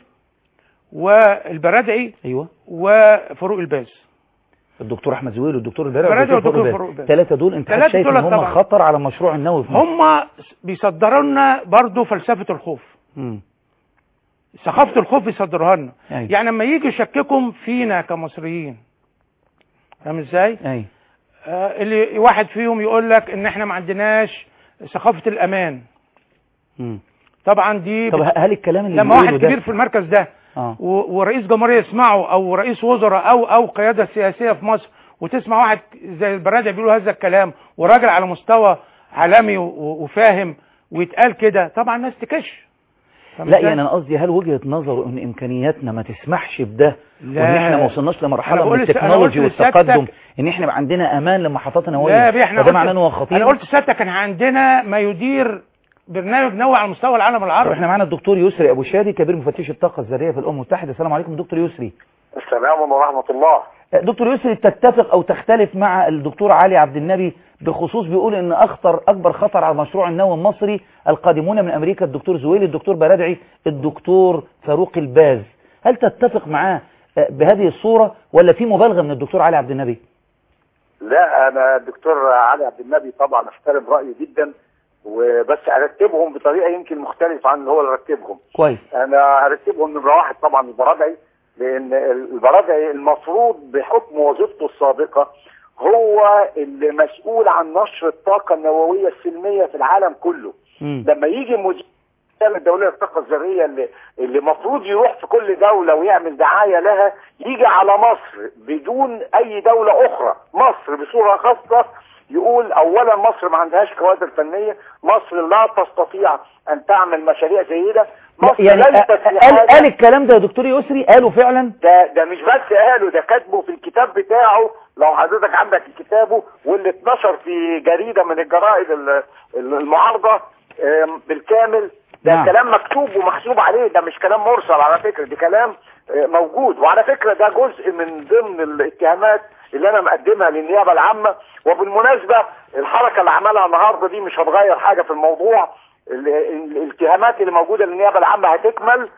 والبرادعي ايوه وفاروق الباز الدكتور احمد زويل والدكتور البارع البرادعي والدكتور والدكتور فاروق فاروق الباز. الباز. الثلاثه دول انت الثلاثة شايف ان دول هم طبعا. خطر على المشروع النووي في مصر هم بيصدروا لنا برضه فلسفة الخوف مم. ثقافة الخوف بيصدروها لنا أيوة. يعني لما يجي يشككهم فينا كمصريين فاهم ازاي؟ اي آه اللي واحد فيهم يقول لك ان احنا ما عندناش ثقافة الامان مم. طبعا دي طب هل الكلام اللي لما واحد بيقوله ده- كبير في المركز ده اه و- ورئيس جمهورية يسمعه او رئيس وزراء او او قيادة سياسية في مصر وتسمع واحد زي البرادة بيقولوا هذا الكلام وراجل على مستوى عالمي و- و- وفاهم ويتقال كده طبعا الناس تكش فاهم لا إزاي؟ يعني انا قصدي هل وجهة نظره ان امكانياتنا ما تسمحش بده لا. وان احنا ما وصلناش أنا لمرحله بقول من لس- أنا التكنولوجي قلت والتقدم لسيادتك- ان احنا يبقى عندنا امان لمحطات لا نوويه يا بيه احنا فده قلت- معناه ان هو خطير انا قلت سيادتك كان عندنا ما يدير برنامج نووي على مستوى العالم طب العربي احنا معانا الدكتور يسري ابو شادي كبير مفتش الطاقه الذريه في الامم المتحده السلام عليكم دكتور يسري السلام ورحمة الله دكتور يسري تتفق او تختلف مع الدكتور علي عبد النبي بخصوص بيقول ان اخطر اكبر خطر على المشروع النووي المصري القادمون من امريكا الدكتور زويل الدكتور برادعي الدكتور فاروق الباز هل تتفق معاه آه، بهذه الصوره ولا في مبالغه من الدكتور علي عبد النبي لا انا الدكتور علي عبد النبي طبعا احترم رايه جدا وبس ارتبهم بطريقه يمكن مختلفه عن اللي هو اللي رتبهم كويس انا ارتبهم نمره واحد طبعا البرادعي لان البرادعي المفروض بحكم وظيفته السابقه هو اللي مسؤول عن نشر الطاقه النوويه السلميه في العالم كله مم. لما يجي مدير الدوليه للطاقه الذريه اللي اللي المفروض يروح في كل دوله ويعمل دعايه لها يجي على مصر بدون اي دوله اخرى مصر بصوره خاصه يقول اولا مصر ما عندهاش كوادر فنيه مصر لا تستطيع ان تعمل مشاريع زي ده مصر يعني ليست آه، في قال حاجة- قال الكلام ده يا دكتور يسري قالوا فعلا ده ده مش بس قاله ده كاتبه في الكتاب بتاعه لو حضرتك عندك كتابه واللي اتنشر في جريده من الجرائد ال- ال- المعارضه آم، بالكامل ده نعم. كلام مكتوب ومحسوب عليه ده مش كلام مرسل على فكره ده كلام آه، موجود وعلى فكره ده جزء من ضمن الاتهامات اللي انا مقدمها للنيابه العامه وبالمناسبه الحركه اللي عملها النهارده دي مش هتغير حاجه في الموضوع ال- ال- الاتهامات اللي موجوده للنيابه العامه هتكمل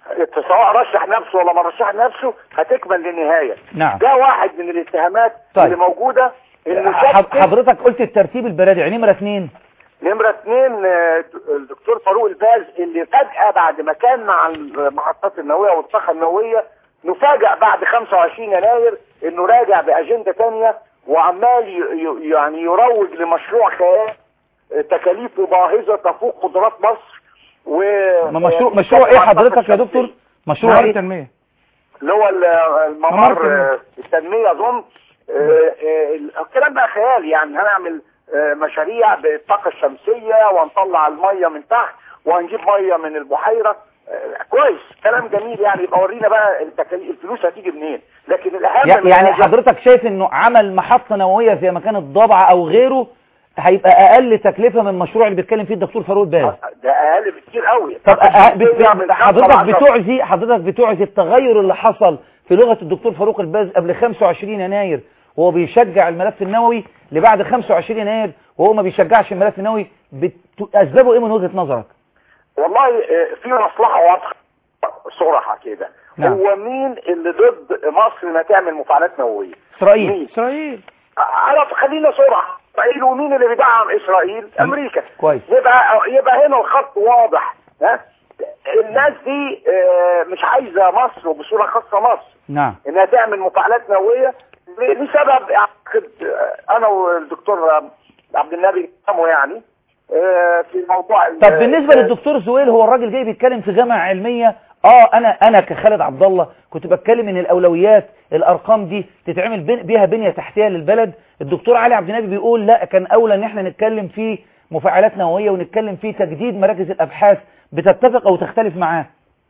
سواء رشح نفسه ولا ما رشح نفسه هتكمل للنهايه نعم ده واحد من الاتهامات طيب. اللي موجوده انه حض- شكك حضرتك قلت الترتيب البرادعي نمره اثنين نمرة اثنين آه، الدكتور فاروق الباز اللي فجأة بعد ما كان مع المحطات النووية والطاقة النووية نفاجأ بعد 25 يناير انه راجع بأجندة تانية وعمال ي- ي- يعني يروج لمشروع خيال آه، تكاليفه باهظة تفوق قدرات مصر و ما مشروع مشروع ايه حضرتك يا دكتور مشروع مهارة ايه التنمية اللي هو ال- ممر الممر التنمية. آه، التنمية أظن آه، آه، الكلام بقى خيال يعني هنعمل آه، مشاريع بالطاقة الشمسية وهنطلع المية من تحت وهنجيب مية من البحيرة آه، كويس كلام جميل يعني يبقى ورينا بقى التكاليف الفلوس هتيجي منين لكن الأهم يع- من يعني هذا- حضرتك شايف انه عمل محطة نووية زي ما كانت ضبعة او غيره هيبقى اقل تكلفة من المشروع اللي بيتكلم فيه الدكتور فاروق الباز ده أقل بكتير قوي طب أه- ب- بيعمل ب- حضرتك خمسة وعشرة. بتعزي حضرتك بتعزي التغير اللي حصل في لغة الدكتور فاروق الباز قبل 25 يناير وهو بيشجع الملف النووي لبعد 25 يناير وهو ما بيشجعش الملف النووي بت... اسبابه ايه من وجهة نظرك والله آه، في مصلحة واضحة صراحة كده نعم. هو مين اللي ضد مصر انها تعمل مفاعلات نووية اسرائيل مين إسرائيل عرف خلينا صراحة اسرائيل ومين اللي بيدعم اسرائيل امريكا كويس يبقى يبقى هنا الخط واضح ها الناس دي آه، مش عايزة مصر وبصورة خاصة مصر نعم انها تعمل مفاعلات نووية ل- لسبب اعتقد آه، انا والدكتور آه، عبد النبي نفهمه يعني آه، في موضوع ال- طب بالنسبة آه، للدكتور زويل هو الراجل جاي بيتكلم في جامعة علمية اه انا انا كخالد عبد الله كنت بتكلم ان الاولويات الارقام دي تتعمل بين- بيها بنية تحتية للبلد الدكتور علي عبد النبي بيقول لا كان اولى ان احنا نتكلم في مفاعلات نووية ونتكلم في تجديد مراكز الابحاث بتتفق او تختلف معاه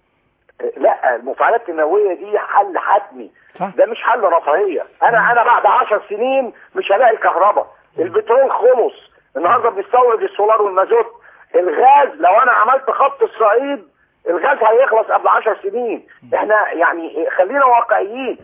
لا المفاعلات النوويه دي حل حتمي صح. ده مش حل رفاهيه انا انا بعد 10 سنين مش هلاقي كهرباء البترول خلص النهارده بنستورد السولار والمازوت الغاز لو انا عملت خط الصعيد الغاز هيخلص قبل 10 سنين احنا يعني خلينا واقعيين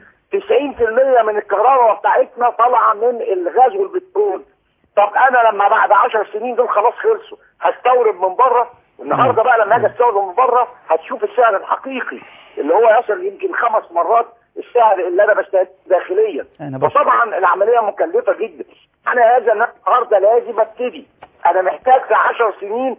90% من الكهرباء بتاعتنا طالعه من الغاز والبترول طب انا لما بعد 10 سنين دول خلاص خلصوا هستورد من بره النهارده بقى لما اجي استورد من بره هتشوف السعر الحقيقي اللي هو يصل يمكن خمس مرات السعر اللي انا بشتريه داخليا أنا بس- فطبعا العمليه مكلفه جدا انا هذا النهارده لازم ابتدي انا محتاج في 10 سنين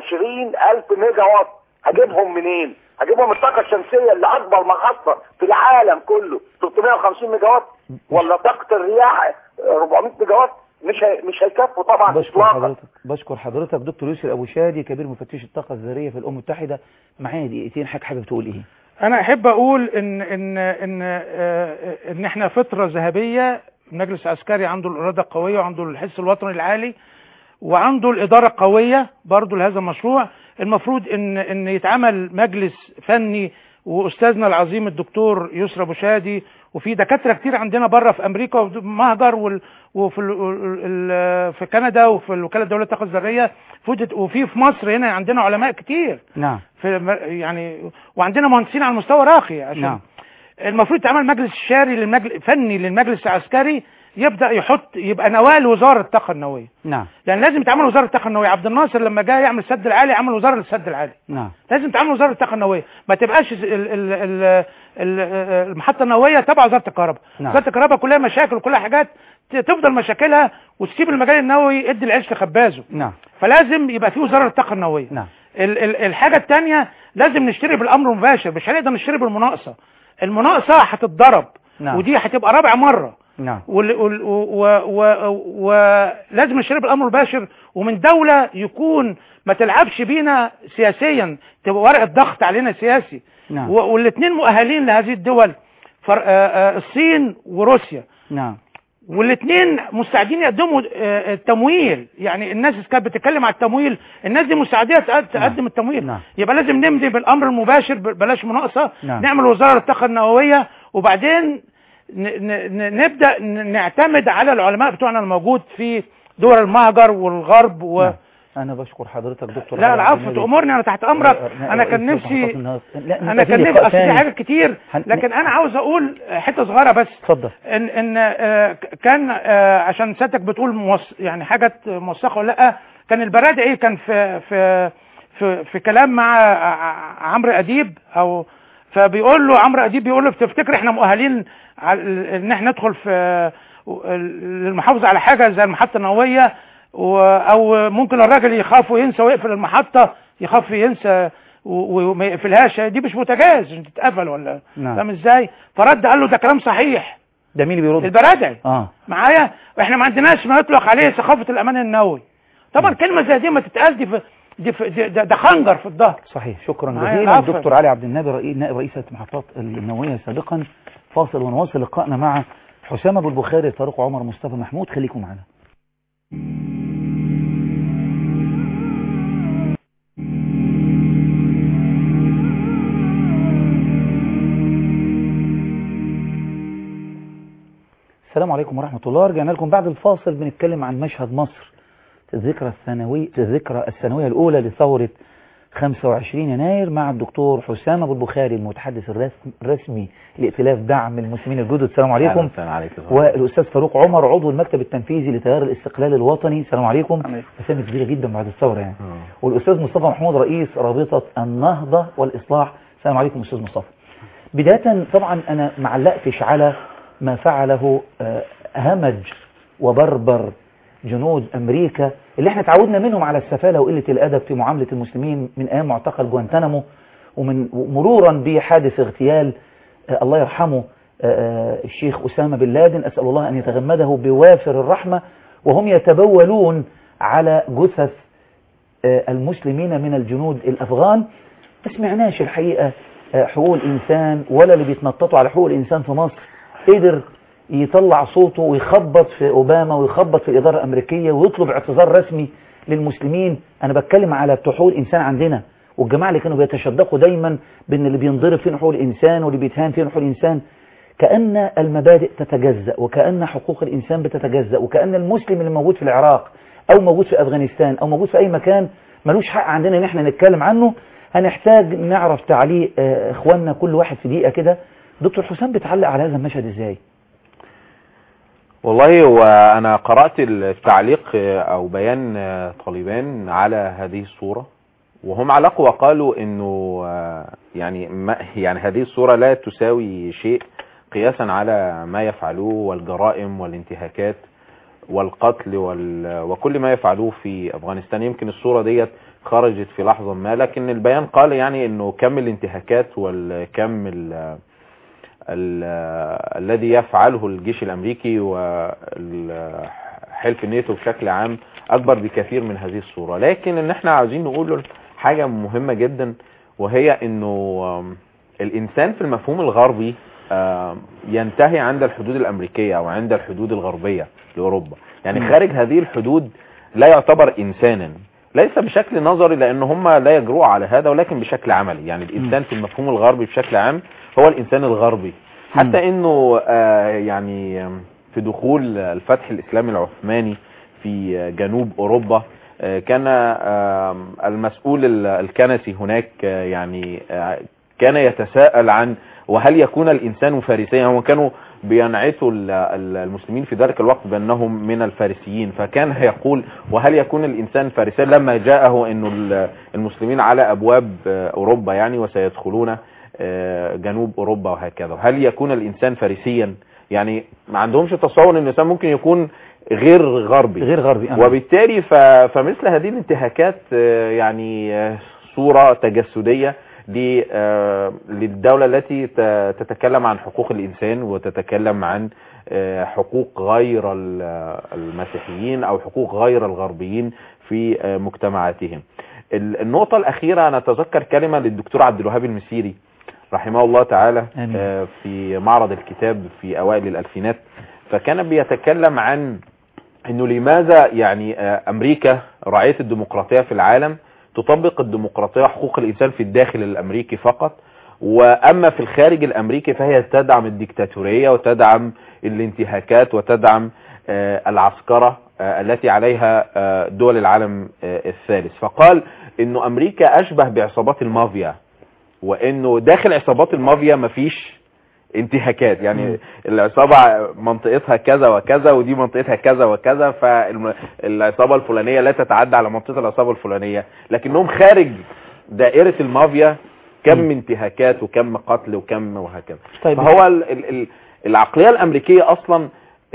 20000 ميجا وات هجيبهم منين؟ هجيبهم من الطاقه الشمسيه اللي اكبر محطه في العالم كله 350 ميجا وات ولا طاقه الرياح 400 ميجا وات مش هي... مش هيكفوا طبعا بشكر إطلاقاً. حضرتك بشكر حضرتك دكتور يوسف ابو شادي كبير مفتش الطاقة الذرية في الامم المتحدة معايا دقيقتين حضرتك حابب تقول ايه انا احب اقول ان ان ان آه، ان احنا فتره ذهبيه المجلس العسكري عنده الاراده القويه وعنده الحس الوطني العالي وعنده الاداره القويه برضو لهذا المشروع المفروض ان ان يتعمل مجلس فني واستاذنا العظيم الدكتور يسرى ابو شادي وفي دكاتره كتير عندنا بره في امريكا وفي مهجر وال- وفي ال- ال- في كندا وفي الوكاله الدوليه للطاقه الذريه فوجد- وفي في مصر هنا عندنا علماء كتير نعم في الم- يعني وعندنا مهندسين على مستوى راقي عشان نعم. المفروض يتعمل مجلس شاري للمجلس فني للمجلس العسكري يبدا يحط يبقى نواه لوزاره الطاقه النوويه نعم يعني لازم يتعمل وزاره الطاقه النوويه عبد الناصر لما جه يعمل السد العالي عمل وزاره للسد العالي نعم لازم تعمل وزاره الطاقه النوويه ما تبقاش ال- ال- ال- ال- المحطه النوويه تبع وزاره الكهرباء نعم. وزاره الكهرباء كلها مشاكل وكلها حاجات ت- تفضل مشاكلها وتسيب المجال النووي ادي العيش لخبازه نعم فلازم يبقى في وزاره للطاقه النوويه نعم ال ال الحاجة التانية لازم نشتري بالأمر المباشر مش هنقدر نشتري بالمناقصة المناقصة هتتضرب نعم. ودي هتبقى رابع مرة نعم وال- وال- و- و- ولازم نشتري بالأمر المباشر ومن دولة يكون ما تلعبش بينا سياسيا تبقى ورقة ضغط علينا سياسي نعم. والاثنين مؤهلين لهذه الدول فر- آه، آه، الصين وروسيا نعم والاثنين مستعدين يقدموا آه، التمويل يعني الناس كانت بتتكلم على التمويل الناس دي مستعديه تقد- تقدم التمويل نعم. يبقى لازم نمضي بالامر المباشر ب- بلاش مناقصه نعم. نعمل وزاره للطاقه النوويه وبعدين ن- ن- ن- نبدا ن- نعتمد على العلماء بتوعنا الموجود في دول المهجر والغرب و... نعم. انا بشكر حضرتك دكتور لا علي عبد العفو النبي. تأمرني انا تحت امرك آه، انا كان رئيس نفسي محطات النهار. لا، انا نبقى كان في نفسي لقاء اصل في تاني. حاجات كتير هن- لكن انا عاوز اقول حته صغيره بس اتفضل ان ان آه، كان آه، عشان سيادتك بتقول موث يعني حاجه موثقه ولا لا كان البرادعي كان في في في, في كلام مع ع- عمرو اديب او فبيقول له عمرو اديب بيقول له تفتكر احنا مؤهلين على ان احنا ندخل في المحافظه على حاجه زي المحطه النوويه و- او ممكن الراجل يخاف وينسى ويقفل المحطه يخاف ينسى و- وما يقفلهاش دي مش بوتاجاز عشان تتقفل ولا نعم. فاهم ازاي فرد قال له ده كلام صحيح ده مين اللي بيرد البرادعي اه معايا احنا ما عندناش ما يطلق عليه ثقافه الامان النووي طبعا كلمه زي دي ما تتقال دي في دي في دي ده, ده خنجر في الظهر صحيح شكرا معايا جزيلا العفو. الدكتور علي عبد النبي رئيس نائب رئيس المحطات النوويه سابقا فاصل ونواصل لقائنا مع حسام ابو البخاري فاروق عمر مصطفى محمود خليكم معنا السلام عليكم ورحمة الله رجعنا لكم بعد الفاصل بنتكلم عن مشهد مصر في الذكرى الثانوية في الذكرى الثانوية الأولى لثورة 25 يناير مع الدكتور حسام أبو البخاري المتحدث الرسم- الرسمي لائتلاف دعم المسلمين الجدد السلام عليكم السلام عليكم والأستاذ فاروق عمر عضو المكتب التنفيذي لتيار الاستقلال الوطني السلام عليكم أسامي كبيرة جدا بعد الثورة يعني والأستاذ مصطفى محمود رئيس رابطة النهضة والإصلاح السلام عليكم أستاذ مصطفى بداية طبعا أنا ما علقتش على ما فعله آه، همج وبربر جنود أمريكا اللي احنا تعودنا منهم على السفالة وقلة الأدب في معاملة المسلمين من أيام معتقل جوانتانامو ومن مرورا بحادث اغتيال آه، الله يرحمه آه، آه، الشيخ أسامة بن لادن أسأل الله أن يتغمده بوافر الرحمة وهم يتبولون على جثث آه، المسلمين من الجنود الأفغان ما سمعناش الحقيقة آه، حقوق الإنسان ولا اللي بيتنططوا على حقوق الإنسان في مصر قدر يطلع صوته ويخبط في اوباما ويخبط في الاداره الامريكيه ويطلب اعتذار رسمي للمسلمين انا بتكلم على بتوع حقوق الانسان عندنا والجماعه اللي كانوا بيتشدقوا دايما بان اللي بينضرب فين حقوق الانسان واللي بيتهان فين حقوق الانسان كأن المبادئ تتجزأ وكأن حقوق الإنسان بتتجزأ وكأن المسلم اللي موجود في العراق أو موجود في أفغانستان أو موجود في أي مكان ملوش حق عندنا إن احنا نتكلم عنه هنحتاج نعرف تعليق آه، إخواننا كل واحد في دقيقة كده دكتور حسام بتعلق على هذا المشهد إزاي؟ والله هو انا قرأت التعليق او بيان طالبان على هذه الصورة وهم علقوا وقالوا انه يعني ما يعني هذه الصورة لا تساوي شيء قياسا على ما يفعلوه والجرائم والانتهاكات والقتل وال... وكل ما يفعلوه في افغانستان يمكن الصورة ديت خرجت في لحظة ما لكن البيان قال يعني انه كم الانتهاكات والكم ال... ال... الذي يفعله الجيش الامريكي وحلف الناتو بشكل عام اكبر بكثير من هذه الصورة لكن ان احنا عاوزين نقول حاجة مهمة جدا وهي انه الانسان في المفهوم الغربي ينتهي عند الحدود الامريكية او عند الحدود الغربية لاوروبا يعني خارج هذه الحدود لا يعتبر انسانا ليس بشكل نظري لان هم لا يجرؤوا على هذا ولكن بشكل عملي يعني الانسان في المفهوم الغربي بشكل عام هو الانسان الغربي حتى انه يعني في دخول الفتح الاسلامي العثماني في جنوب اوروبا كان المسؤول الكنسي هناك يعني كان يتساءل عن وهل يكون الانسان فارسيا هم كانوا بينعتوا المسلمين في ذلك الوقت بانهم من الفارسيين فكان يقول وهل يكون الانسان فارسيا لما جاءه انه المسلمين على ابواب اوروبا يعني وسيدخلون جنوب اوروبا وهكذا هل يكون الانسان فارسيا يعني ما عندهمش تصور ان الانسان ممكن يكون غير غربي غير غربي أنا. وبالتالي ف... فمثل هذه الانتهاكات يعني صورة تجسدية للدولة التي تتكلم عن حقوق الإنسان وتتكلم عن حقوق غير المسيحيين أو حقوق غير الغربيين في مجتمعاتهم النقطة الأخيرة أنا أتذكر كلمة للدكتور عبد الوهاب المسيري رحمه الله تعالى آمين. في معرض الكتاب في أوائل الألفينات فكان بيتكلم عن أنه لماذا يعني أمريكا راعية الديمقراطية في العالم تطبق الديمقراطية حقوق الإنسان في الداخل الأمريكي فقط وأما في الخارج الأمريكي فهي تدعم الديكتاتورية وتدعم الانتهاكات وتدعم العسكرة التي عليها دول العالم الثالث فقال أنه أمريكا أشبه بعصابات المافيا وأنه داخل عصابات المافيا مفيش انتهاكات يعني العصابة منطقتها كذا وكذا ودي منطقتها كذا وكذا فالعصابة الفلانية لا تتعدى على منطقة العصابة الفلانية لكنهم خارج دائرة المافيا كم انتهاكات وكم قتل وكم وهكذا طيب فهو ال ال العقلية الأمريكية أصلا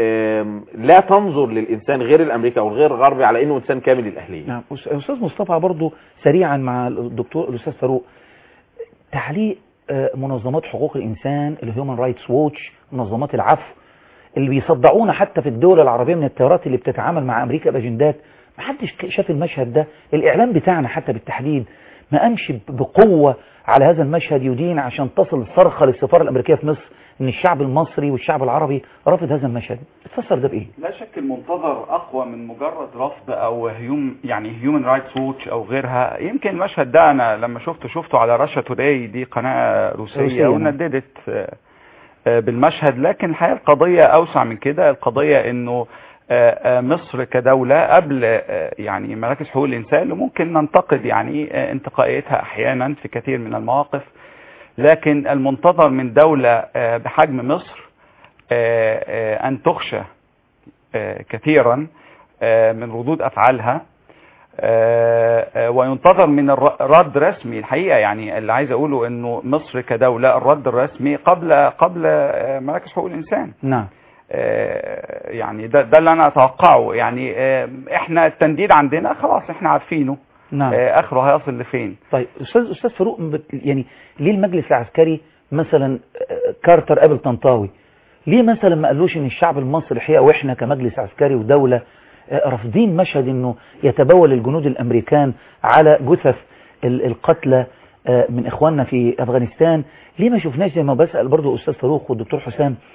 لا تنظر للإنسان غير الأمريكي أو الغير الغربي على إنه إنسان كامل الأهلية نعم أستاذ مصطفى برضو سريعا مع الدكتور الأستاذ فاروق تعليق منظمات حقوق الإنسان الهيومن رايتس ووتش منظمات العفو اللي بيصدعونا حتى في الدول العربية من التيارات اللي بتتعامل مع أمريكا بأجندات محدش شاف المشهد ده الإعلام بتاعنا حتى بالتحديد ما قامش بقوة على هذا المشهد يدين عشان تصل صرخة للسفارة الأمريكية في مصر ان الشعب المصري والشعب العربي رافض هذا المشهد تفسر ده بايه لا شك المنتظر اقوى من مجرد رفض او هيوم يعني هيومن رايتس ووتش او غيرها يمكن المشهد ده انا لما شفته شفته على راشا توداي دي قناه روسيه, روسية ونددت بالمشهد لكن الحقيقه القضيه اوسع من كده القضيه انه مصر كدولة قبل يعني مراكز حقوق الإنسان اللي ممكن ننتقد يعني انتقائيتها أحيانا في كثير من المواقف لكن المنتظر من دولة بحجم مصر أن تخشى كثيرا من ردود أفعالها وينتظر من رد رسمي الحقيقة يعني اللي عايز أقوله أنه مصر كدولة الرد الرسمي قبل قبل مراكز حقوق الإنسان نعم يعني ده, ده اللي أنا أتوقعه يعني إحنا التنديد عندنا خلاص إحنا عارفينه نعم. اخره هيصل لفين طيب استاذ استاذ فاروق يعني ليه المجلس العسكري مثلا كارتر قابل طنطاوي ليه مثلا ما قالوش ان الشعب المصري الحقيقه واحنا كمجلس عسكري ودوله رافضين مشهد انه يتبول الجنود الامريكان على جثث القتلى من اخواننا في افغانستان ليه ما شفناش زي ما بسال برضو استاذ فاروق والدكتور حسام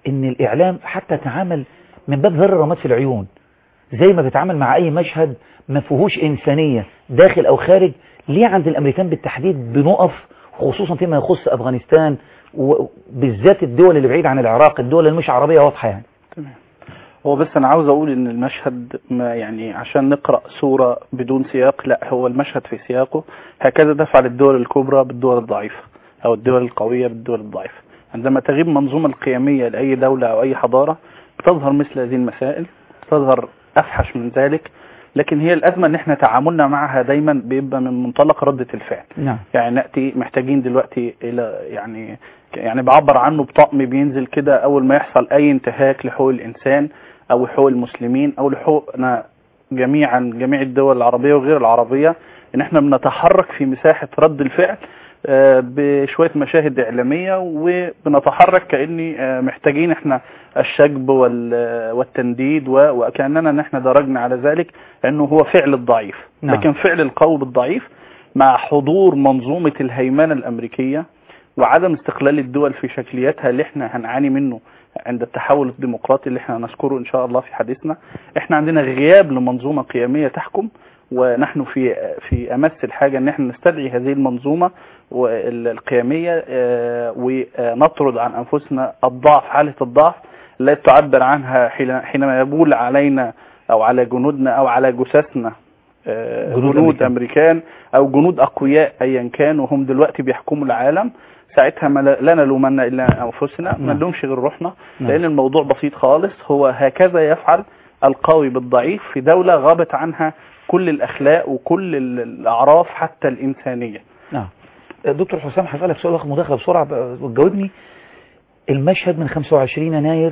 ان الاعلام حتى تعامل من باب ذر الرماد في العيون زي ما بيتعامل مع اي مشهد ما فيهوش انسانية داخل او خارج ليه عند الامريكان بالتحديد بنقف خصوصا فيما يخص افغانستان وبالذات الدول اللي بعيد عن العراق الدول اللي مش عربية واضحة يعني تمام هو بس انا عاوز اقول ان المشهد ما يعني عشان نقرأ صورة بدون سياق لا هو المشهد في سياقه هكذا تفعل الدول الكبرى بالدول الضعيفة او الدول القوية بالدول الضعيفة عندما تغيب منظومة القيمية لأي دولة أو أي حضارة بتظهر مثل هذه المسائل تظهر أفحش من ذلك لكن هي الأزمة ان احنا تعاملنا معها دايما بيبقى من منطلق ردة الفعل نعم يعني نأتي محتاجين دلوقتي إلى يعني يعني بعبر عنه بطقم بينزل كده أول ما يحصل أي انتهاك لحقوق الإنسان أو حقوق المسلمين أو لحقوقنا جميعا جميع الدول العربية وغير العربية إن احنا بنتحرك في مساحة رد الفعل آه، بشوية مشاهد إعلامية وبنتحرك كأني آه، محتاجين احنا الشجب وال- والتنديد و- وكأننا ان احنا درجنا على ذلك انه هو فعل الضعيف نعم. لكن فعل القوي بالضعيف مع حضور منظومة الهيمنة الأمريكية وعدم استقلال الدول في شكلياتها اللي احنا هنعاني منه عند التحول الديمقراطي اللي احنا هنذكره ان شاء الله في حديثنا احنا عندنا غياب لمنظومة قيمية تحكم ونحن في في امس الحاجه ان احنا نستدعي هذه المنظومه القيميه آه، ونطرد عن انفسنا الضعف حاله الضعف التي تعبر عنها حين- حينما يبول علينا او على جنودنا او على جثثنا آه، جنود جنود أمريكان. امريكان او جنود اقوياء ايا كان وهم دلوقتي بيحكموا العالم ساعتها ما لا لا نلومن الا انفسنا ما نعم. نلومش غير روحنا نعم. لان الموضوع بسيط خالص هو هكذا يفعل القوي بالضعيف في دولة غابت عنها كل الأخلاق وكل ال- الأعراف حتى الإنسانية نعم دكتور حسام هسألك سؤال واخد مداخلة بسرعة ب- وتجاوبني المشهد من 25 يناير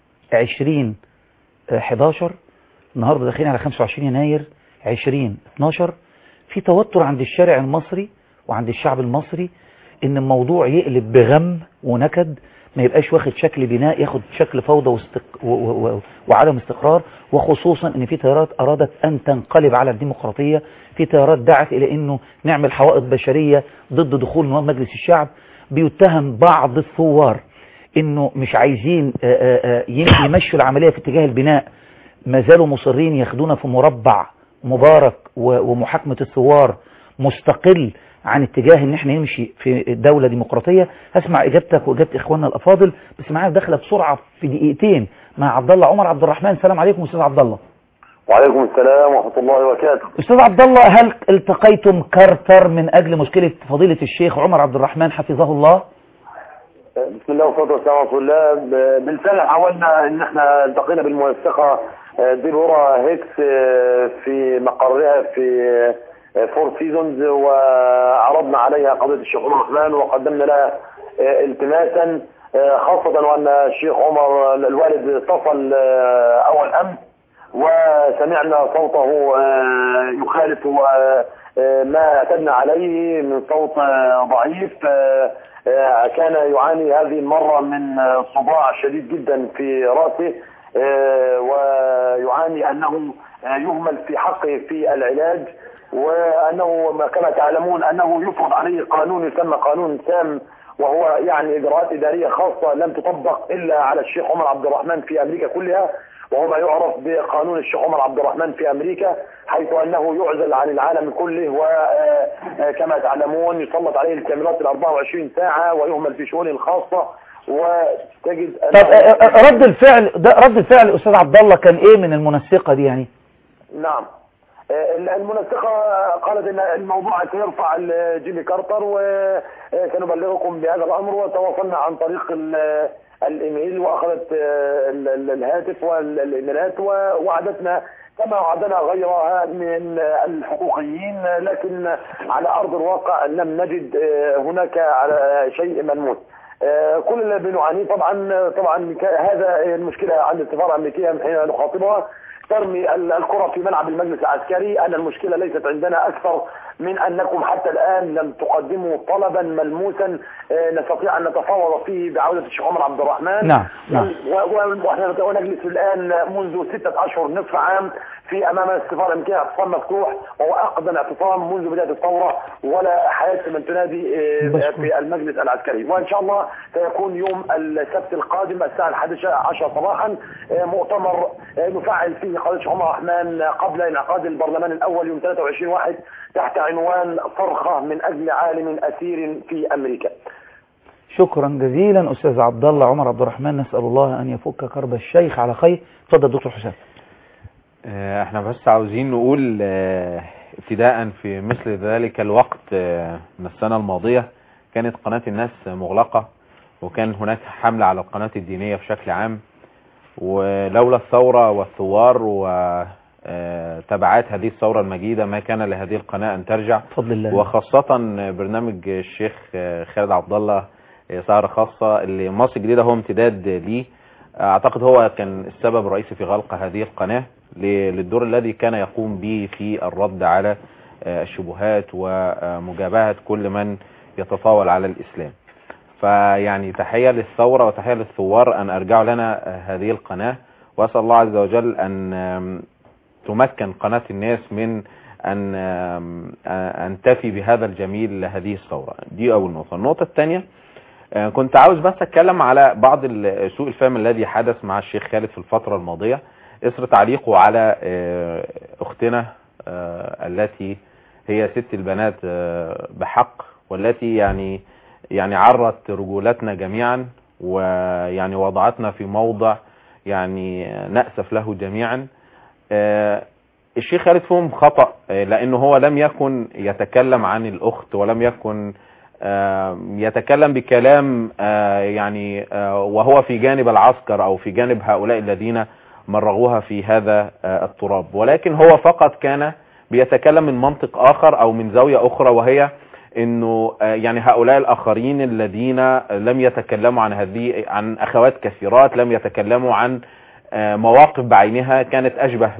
20 آه، 11 النهارده داخلين على 25 يناير 20 12 في توتر عند الشارع المصري وعند الشعب المصري ان الموضوع يقلب بغم ونكد ما يبقاش واخد شكل بناء ياخد شكل فوضى واستق... و... و... و... وعدم استقرار وخصوصا ان في تيارات ارادت ان تنقلب على الديمقراطية في تيارات دعت الى انه نعمل حوائط بشرية ضد دخول نواب مجلس الشعب بيتهم بعض الثوار انه مش عايزين آه، آه، آه، ين- يمشوا العملية في اتجاه البناء ما زالوا مصرين ياخدونا في مربع مبارك و- ومحاكمة الثوار مستقل عن اتجاه ان احنا نمشي في دولة ديمقراطية هسمع اجابتك واجابة اخواننا الافاضل بس معايا داخله بسرعة في دقيقتين مع عبد الله عمر عبد الرحمن السلام عليكم استاذ عبد الله وعليكم السلام ورحمة الله وبركاته استاذ عبد الله هل التقيتم كارتر من اجل مشكلة فضيلة الشيخ عمر عبد الرحمن حفظه الله بسم الله والصلاة والسلام على رسول الله ب- بالفعل حاولنا ان احنا التقينا بالمنسقة آه، ديبورا هيكس آه، في مقرها في آه، فور سيزونز وعرضنا عليها قضية الشيخ عمر الرحمن وقدمنا لها آه، التماسا آه، خاصة وان الشيخ عمر الوالد اتصل آه، اول امس وسمعنا صوته آه، يخالف آه، آه، ما اعتدنا عليه من صوت آه، ضعيف آه، آه، كان يعاني هذه المرة من آه، صداع شديد جدا في رأسه آه، ويعاني أنه آه، يهمل في حقه في العلاج وأنه ما كما تعلمون أنه يفرض عليه قانون يسمى قانون سام وهو يعني إجراءات إدارية خاصة لم تطبق إلا على الشيخ عمر عبد الرحمن في أمريكا كلها وهو ما يعرف بقانون الشيخ عمر عبد الرحمن في أمريكا حيث أنه يعزل عن العالم كله وكما تعلمون يسلط عليه الكاميرات ال 24 ساعة ويهمل في شؤونه الخاصة وتجد طب آه، آه، رد الفعل ده رد الفعل استاذ عبد الله كان ايه من المنسقة دي يعني نعم آه، المنسقة قالت ان الموضوع سيرفع جيمي كارتر وسنبلغكم بهذا الامر وتواصلنا عن طريق ال- الايميل واخذت آه، ال- ال- الهاتف والايميلات ووعدتنا كما وعدنا غيرها من الحقوقيين لكن على ارض الواقع لم نجد آه، هناك على شيء ملموس آه، كل اللي بنعانيه طبعا طبعا ك- هذا المشكله عند السفاره الامريكيه حين نخاطبها ترمي ال- الكرة في ملعب المجلس العسكري أن المشكلة ليست عندنا أكثر من أنكم حتى الآن لم تقدموا طلبا ملموسا آه، نستطيع أن نتفاوض فيه بعودة الشيخ عمر عبد الرحمن نعم، نعم. و- و- ونحن ونجلس الآن منذ ستة أشهر نصف عام في أمام السفارة الأمريكية اعتصام مفتوح وهو أقدم اعتصام منذ بداية الثورة ولا حياة من تنادي آه، بشكر. في المجلس العسكري وإن شاء الله سيكون يوم السبت القادم الساعة الحادية عشر صباحا آه، مؤتمر آه، نفعل فيه قضية الشيخ عمر الرحمن قبل انعقاد البرلمان الأول يوم 23 واحد تحت عنوان صرخة من أجل عالم أسير في أمريكا شكرا جزيلا أستاذ عبد الله عمر عبد الرحمن نسأل الله أن يفك كرب الشيخ على خير اتفضل دكتور حسام آه، احنا بس عاوزين نقول آه، ابتداء في مثل ذلك الوقت آه، من السنة الماضية كانت قناة الناس مغلقة وكان هناك حملة على القناة الدينية بشكل عام ولولا الثورة والثوار وتبعات هذه الثورة المجيدة ما كان لهذه القناة أن ترجع بفضل الله وخاصة برنامج الشيخ خالد عبد الله سهرة خاصة اللي مصر الجديدة هو امتداد ليه اعتقد هو كان السبب الرئيسي في غلق هذه القناة ل- للدور الذي كان يقوم به في الرد على الشبهات ومجابهة كل من يتطاول على الإسلام فيعني تحية للثورة وتحية للثوار أن أرجعوا لنا هذه القناة وأسأل الله عز وجل أن تمكن قناة الناس من أن أن تفي بهذا الجميل لهذه الثورة دي أول نقطة النقطة الثانية آه، كنت عاوز بس أتكلم على بعض ال- سوء الفهم الذي حدث مع الشيخ خالد في الفترة الماضية إثر تعليقه على آه، أختنا آه، التي هي ست البنات آه، بحق والتي يعني يعني عرت رجولتنا جميعا ويعني وضعتنا في موضع يعني نأسف له جميعا آه، الشيخ خالد فهم خطأ آه، لأنه هو لم يكن يتكلم عن الأخت ولم يكن آه، يتكلم بكلام آه، يعني آه، وهو في جانب العسكر أو في جانب هؤلاء الذين مرغوها في هذا آه، التراب ولكن هو فقط كان بيتكلم من منطق آخر أو من زاوية أخرى وهي انه آه، يعني هؤلاء الاخرين الذين لم يتكلموا عن هذه عن اخوات كثيرات لم يتكلموا عن آه، مواقف بعينها كانت اشبه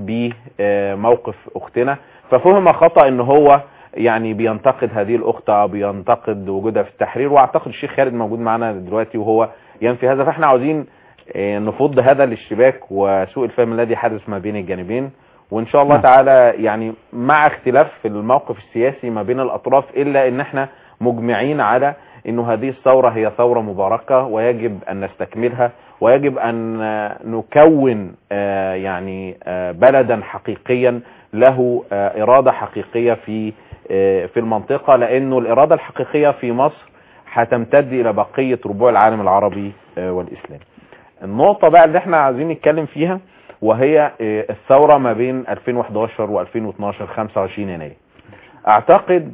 بموقف اختنا ففهم خطأ ان هو يعني بينتقد هذه الاخت او بينتقد وجودها في التحرير واعتقد الشيخ خالد موجود معنا دلوقتي وهو ينفي هذا فاحنا عاوزين آه، نفض هذا الاشتباك وسوء الفهم الذي حدث ما بين الجانبين وان شاء الله نعم. تعالى يعني مع اختلاف في الموقف السياسي ما بين الاطراف الا ان احنا مجمعين على انه هذه الثورة هي ثورة مباركة ويجب ان نستكملها ويجب ان آه، نكون آه، يعني آه، بلدا حقيقيا له آه، ارادة حقيقية في آه، في المنطقة لانه الاراده الحقيقية في مصر هتمتد الى بقية ربوع العالم العربي آه، والاسلامي النقطة بقى اللي احنا عايزين نتكلم فيها وهي آه، الثورة ما بين 2011 و2012 25 يناير اعتقد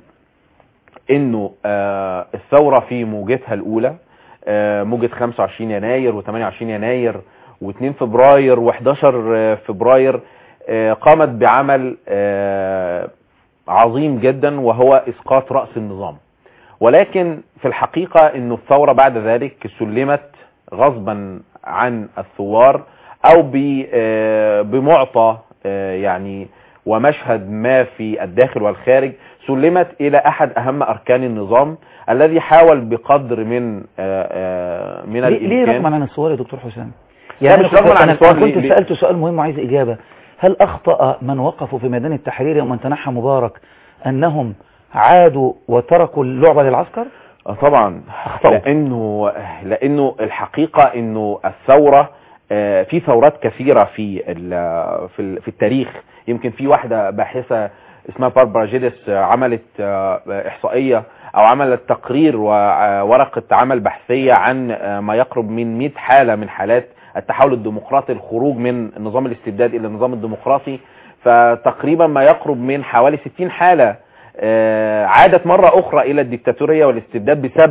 انه آه، الثورة في موجتها الاولى آه، موجة 25 يناير و28 يناير و2 فبراير و11 فبراير آه، قامت بعمل آه، عظيم جدا وهو اسقاط رأس النظام ولكن في الحقيقة انه الثورة بعد ذلك سلمت غصبا عن الثوار او ب- آه، بمعطى آه، يعني ومشهد ما في الداخل والخارج سلمت الى احد اهم اركان النظام الذي حاول بقدر من آه، آه، من ليه, ليه الامكان رغم عن السؤال يا دكتور حسام لا، أنا مش كنت- رغما عن أنا السؤال، أنا كنت ليه- ليه؟ سألت سؤال مهم وعايز إجابة هل أخطأ من وقفوا في ميدان التحرير يوم أن تنحى مبارك أنهم عادوا وتركوا اللعبة للعسكر آه طبعا أخطأوا. لانه لانه الحقيقه انه الثوره آه، في ثورات كثيره في ال- في ال- في التاريخ يمكن في واحده باحثه اسمها باربرا جيدس آه، عملت آه، احصائيه او عملت تقرير وورقه عمل بحثيه عن آه، ما يقرب من 100 حاله من حالات التحول الديمقراطي الخروج من نظام الاستبداد الى النظام الديمقراطي فتقريبا ما يقرب من حوالي 60 حاله آه، عادت مرة أخرى إلى الديكتاتورية والاستبداد بسبب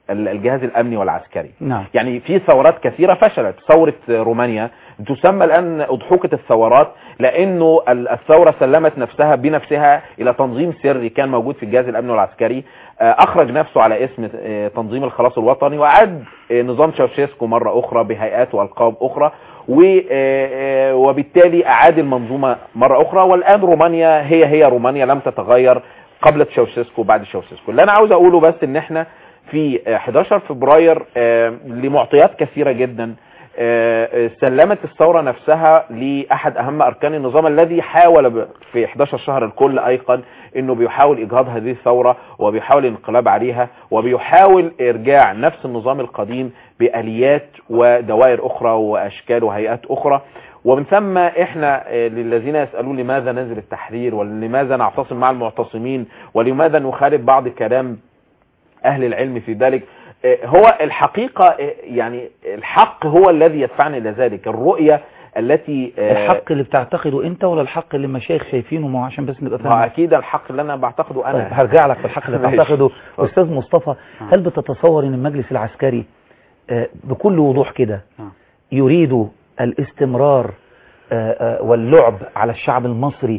ال- الجهاز الامني والعسكري نعم يعني في ثورات كثيرة فشلت ثورة رومانيا تسمى الآن أضحوكة الثورات لأنه ال- الثورة سلمت نفسها بنفسها إلى تنظيم سري كان موجود في الجهاز الأمني والعسكري آه، أخرج نفسه على اسم آه، تنظيم الخلاص الوطني وعاد آه، نظام شاوشيسكو مرة أخرى بهيئات وألقاب أخرى و- آه، آه، وبالتالي أعاد المنظومة مرة أخرى والآن رومانيا هي هي رومانيا لم تتغير قبل تشاوشيسكو وبعد تشاوشيسكو اللي أنا عاوز أقوله بس إن إحنا في آه، 11 فبراير آه، لمعطيات كثيرة جدا آه، آه، سلمت الثورة نفسها لأحد أهم أركان النظام الذي حاول ب- في 11 شهر الكل أيقن أنه بيحاول إجهاض هذه الثورة وبيحاول الانقلاب عليها وبيحاول إرجاع نفس النظام القديم بآليات ودوائر أخرى وأشكال وهيئات أخرى ومن ثم احنا آه، للذين يسألون لماذا ننزل التحرير ولماذا نعتصم مع المعتصمين ولماذا نخالف بعض كلام اهل العلم في ذلك آه، هو الحقيقة آه، يعني الحق هو الذي يدفعنا الى ذلك الرؤية التي آه، الحق اللي بتعتقده انت ولا الحق اللي المشايخ شايفينه ما هو عشان بس نبقى ما فاهم اكيد الحق اللي انا بعتقده طيب انا هرجع لك في الحق اللي ماشي. تعتقده استاذ مصطفى هل بتتصور ان المجلس العسكري آه، بكل وضوح كده نعم. يريد الاستمرار آه، آه، واللعب على الشعب المصري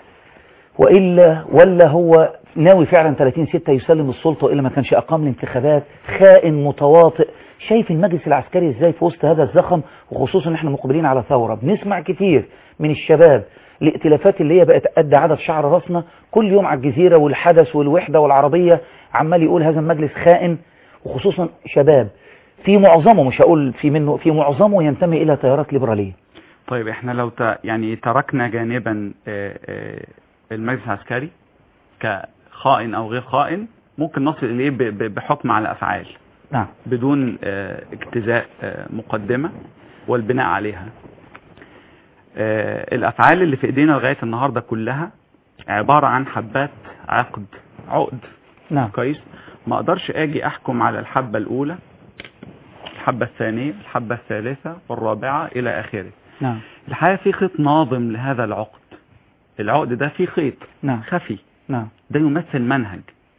وإلا ولا هو ناوي فعلا 30 6 يسلم السلطة وإلا ما كانش أقام الانتخابات خائن متواطئ شايف المجلس العسكري ازاي في وسط هذا الزخم وخصوصا ان احنا مقبلين على ثورة بنسمع كتير من الشباب الائتلافات اللي هي بقت قد عدد شعر راسنا كل يوم على الجزيرة والحدث والوحدة والعربية عمال يقول هذا المجلس خائن وخصوصا شباب في معظمه مش هقول في منه في معظمه ينتمي الى تيارات ليبرالية طيب احنا لو ت... يعني تركنا جانبا آه، آه، المجلس العسكري كخائن او غير خائن ممكن نصل اليه ب... ب- بحكم على افعال نعم بدون آه، اجتزاء آه، مقدمة والبناء عليها آه، الافعال اللي في ايدينا لغاية النهاردة كلها عبارة عن حبات عقد عقد نعم كويس ما اقدرش اجي احكم على الحبة الاولى الحبة الثانية الحبة الثالثة والرابعة الى اخره نعم الحقيقة في خيط ناظم لهذا العقد العقد ده فيه خيط نعم خفي نعم ده يمثل منهج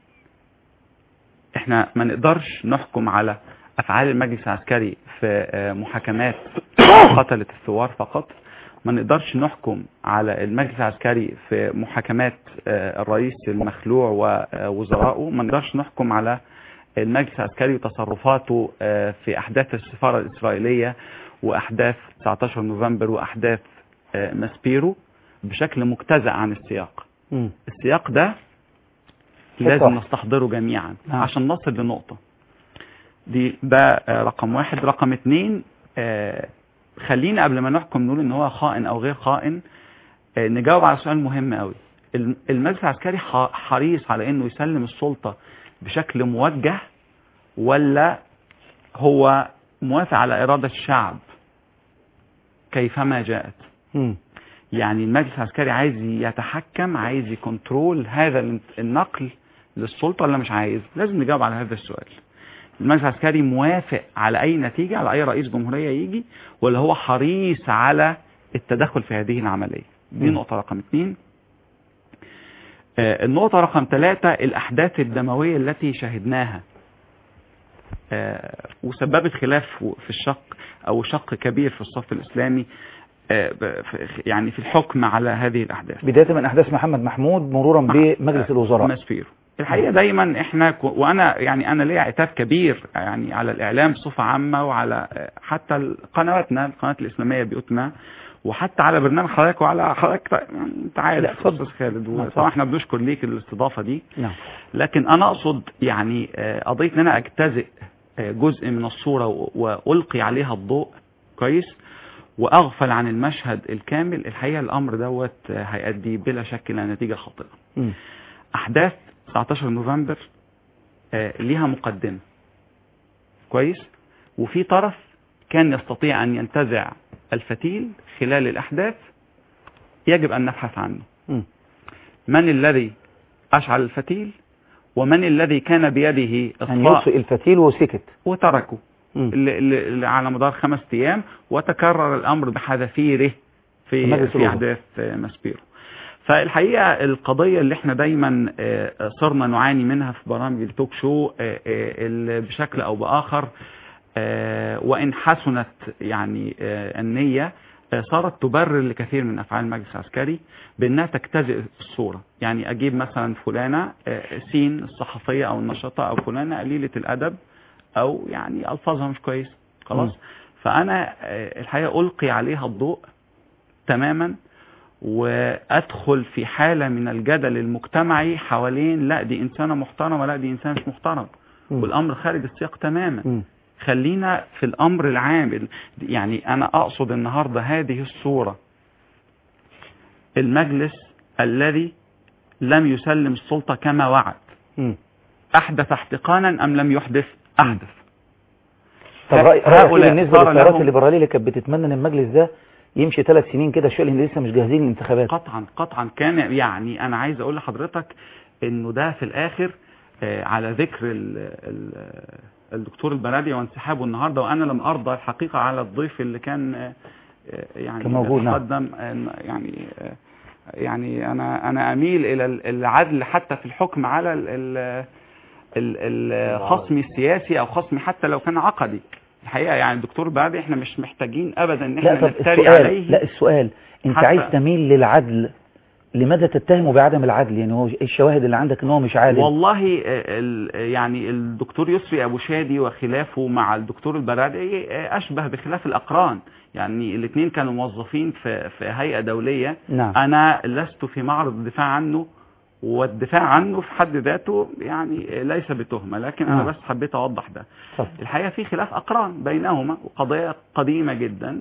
احنا ما نقدرش نحكم على افعال المجلس العسكري في آه، محاكمات قتلة الثوار فقط ما نقدرش نحكم على المجلس العسكري في محاكمات آه، الرئيس المخلوع ووزرائه ما نقدرش نحكم على المجلس العسكري وتصرفاته آه، في احداث السفارة الاسرائيلية واحداث 19 نوفمبر واحداث آه، ماسبيرو بشكل مجتزأ عن السياق مم. السياق ده صح. لازم نستحضره جميعا نعم. عشان نصل لنقطة دي ده آه، رقم واحد رقم اتنين آه، خلينا قبل ما نحكم نقول ان هو خائن او غير خائن آه، نجاوب على سؤال مهم قوي الم- المجلس العسكري ح- حريص على انه يسلم السلطة بشكل موجه ولا هو موافق على إرادة الشعب كيفما جاءت مم. يعني المجلس العسكري عايز يتحكم عايز يكنترول هذا الانت- النقل للسلطة ولا مش عايز لازم نجاوب على هذا السؤال المجلس العسكري موافق على أي نتيجة على أي رئيس جمهورية يجي ولا هو حريص على التدخل في هذه العملية دي مم. نقطة رقم اثنين آه، النقطة رقم ثلاثة الأحداث الدموية التي شهدناها آه، وسببت خلاف في الشق أو شق كبير في الصف الإسلامي آه، ب- في- يعني في الحكم على هذه الأحداث بداية من أحداث محمد محمود مرورا بمجلس الوزراء ماسبيرو الحقيقه دايما احنا ك- وانا يعني انا ليا عتاب كبير يعني على الاعلام بصفه عامه وعلى آه، حتى قنواتنا القناه الاسلاميه بيوتنا وحتى على برنامج حضرتك وعلى حضرتك يعني انت لا، عارف اتفضل. استاذ خالد نعم، وطبعا احنا بنشكر ليك الاستضافه دي نعم لكن انا اقصد يعني آه، قضيه ان انا اجتزئ آه، جزء من الصوره و- والقي عليها الضوء كويس واغفل عن المشهد الكامل الحقيقه الامر دوت آه، هيؤدي بلا شك الى نتيجه خاطئه مم. احداث 19 نوفمبر آه، ليها مقدمه كويس وفي طرف كان يستطيع ان ينتزع الفتيل خلال الاحداث يجب ان نبحث عنه مم. من الذي اشعل الفتيل ومن الذي كان بيده أن اطفاء يطفئ الفتيل وسكت وتركه مم. ل- ل- ل- على مدار خمس ايام وتكرر الامر بحذافيره في مجلس في الوزراء. احداث آه، ماسبيرو فالحقيقه القضيه اللي احنا دايما آه، صرنا نعاني منها في برامج التوك شو آه، آه، اللي بشكل او باخر آه، وان حسنت يعني آه، النيه آه، صارت تبرر لكثير من افعال المجلس العسكري بانها تجتزئ الصوره يعني اجيب مثلا فلانه آه، سين الصحفيه او النشطه او فلانه قليله الادب او يعني الفاظها مش كويس خلاص مم. فانا آه، الحقيقه القي عليها الضوء تماما وادخل في حاله من الجدل المجتمعي حوالين لا دي انسانه محترمه لا دي انسان مش محترم مم. والامر خارج السياق تماما مم. خلينا في الامر العام يعني انا اقصد النهارده هذه الصوره المجلس الذي لم يسلم السلطه كما وعد مم. احدث احتقانا ام لم يحدث احدث طب رأي رأيك إيه هؤلاء بالنسبة صار للتيارات لهم- الليبرالية اللي كانت بتتمنى ان المجلس ده يمشي ثلاث سنين كده شوية لان لسه مش جاهزين للانتخابات قطعا قطعا كان يعني انا عايز اقول لحضرتك انه ده في الاخر آه، على ذكر ال ال الدكتور البلدي وانسحابه النهارده وانا لم ارضى الحقيقه على الضيف اللي كان آه، آه، يعني كان موجود، نعم. تقدم آه، يعني آه، يعني انا انا اميل الى ال- العدل حتى في الحكم على ال- ال- ال- الخصم السياسي او خصم حتى لو كان عقدي الحقيقه يعني الدكتور البلدي احنا مش محتاجين ابدا ان لا احنا طب نفتري السؤال عليه لا السؤال انت حتى- عايز تميل للعدل لماذا تتهمه بعدم العدل يعني هو الشواهد اللي عندك ان هو مش عادل والله آه، ال- يعني الدكتور يسري ابو شادي وخلافه مع الدكتور البرادعي آه، اشبه بخلاف الاقران يعني الاثنين كانوا موظفين في في هيئه دوليه نعم انا لست في معرض الدفاع عنه والدفاع عنه في حد ذاته يعني ليس بتهمه لكن انا نعم. بس حبيت اوضح ده طب. الحقيقه في خلاف اقران بينهما وقضايا قديمه جدا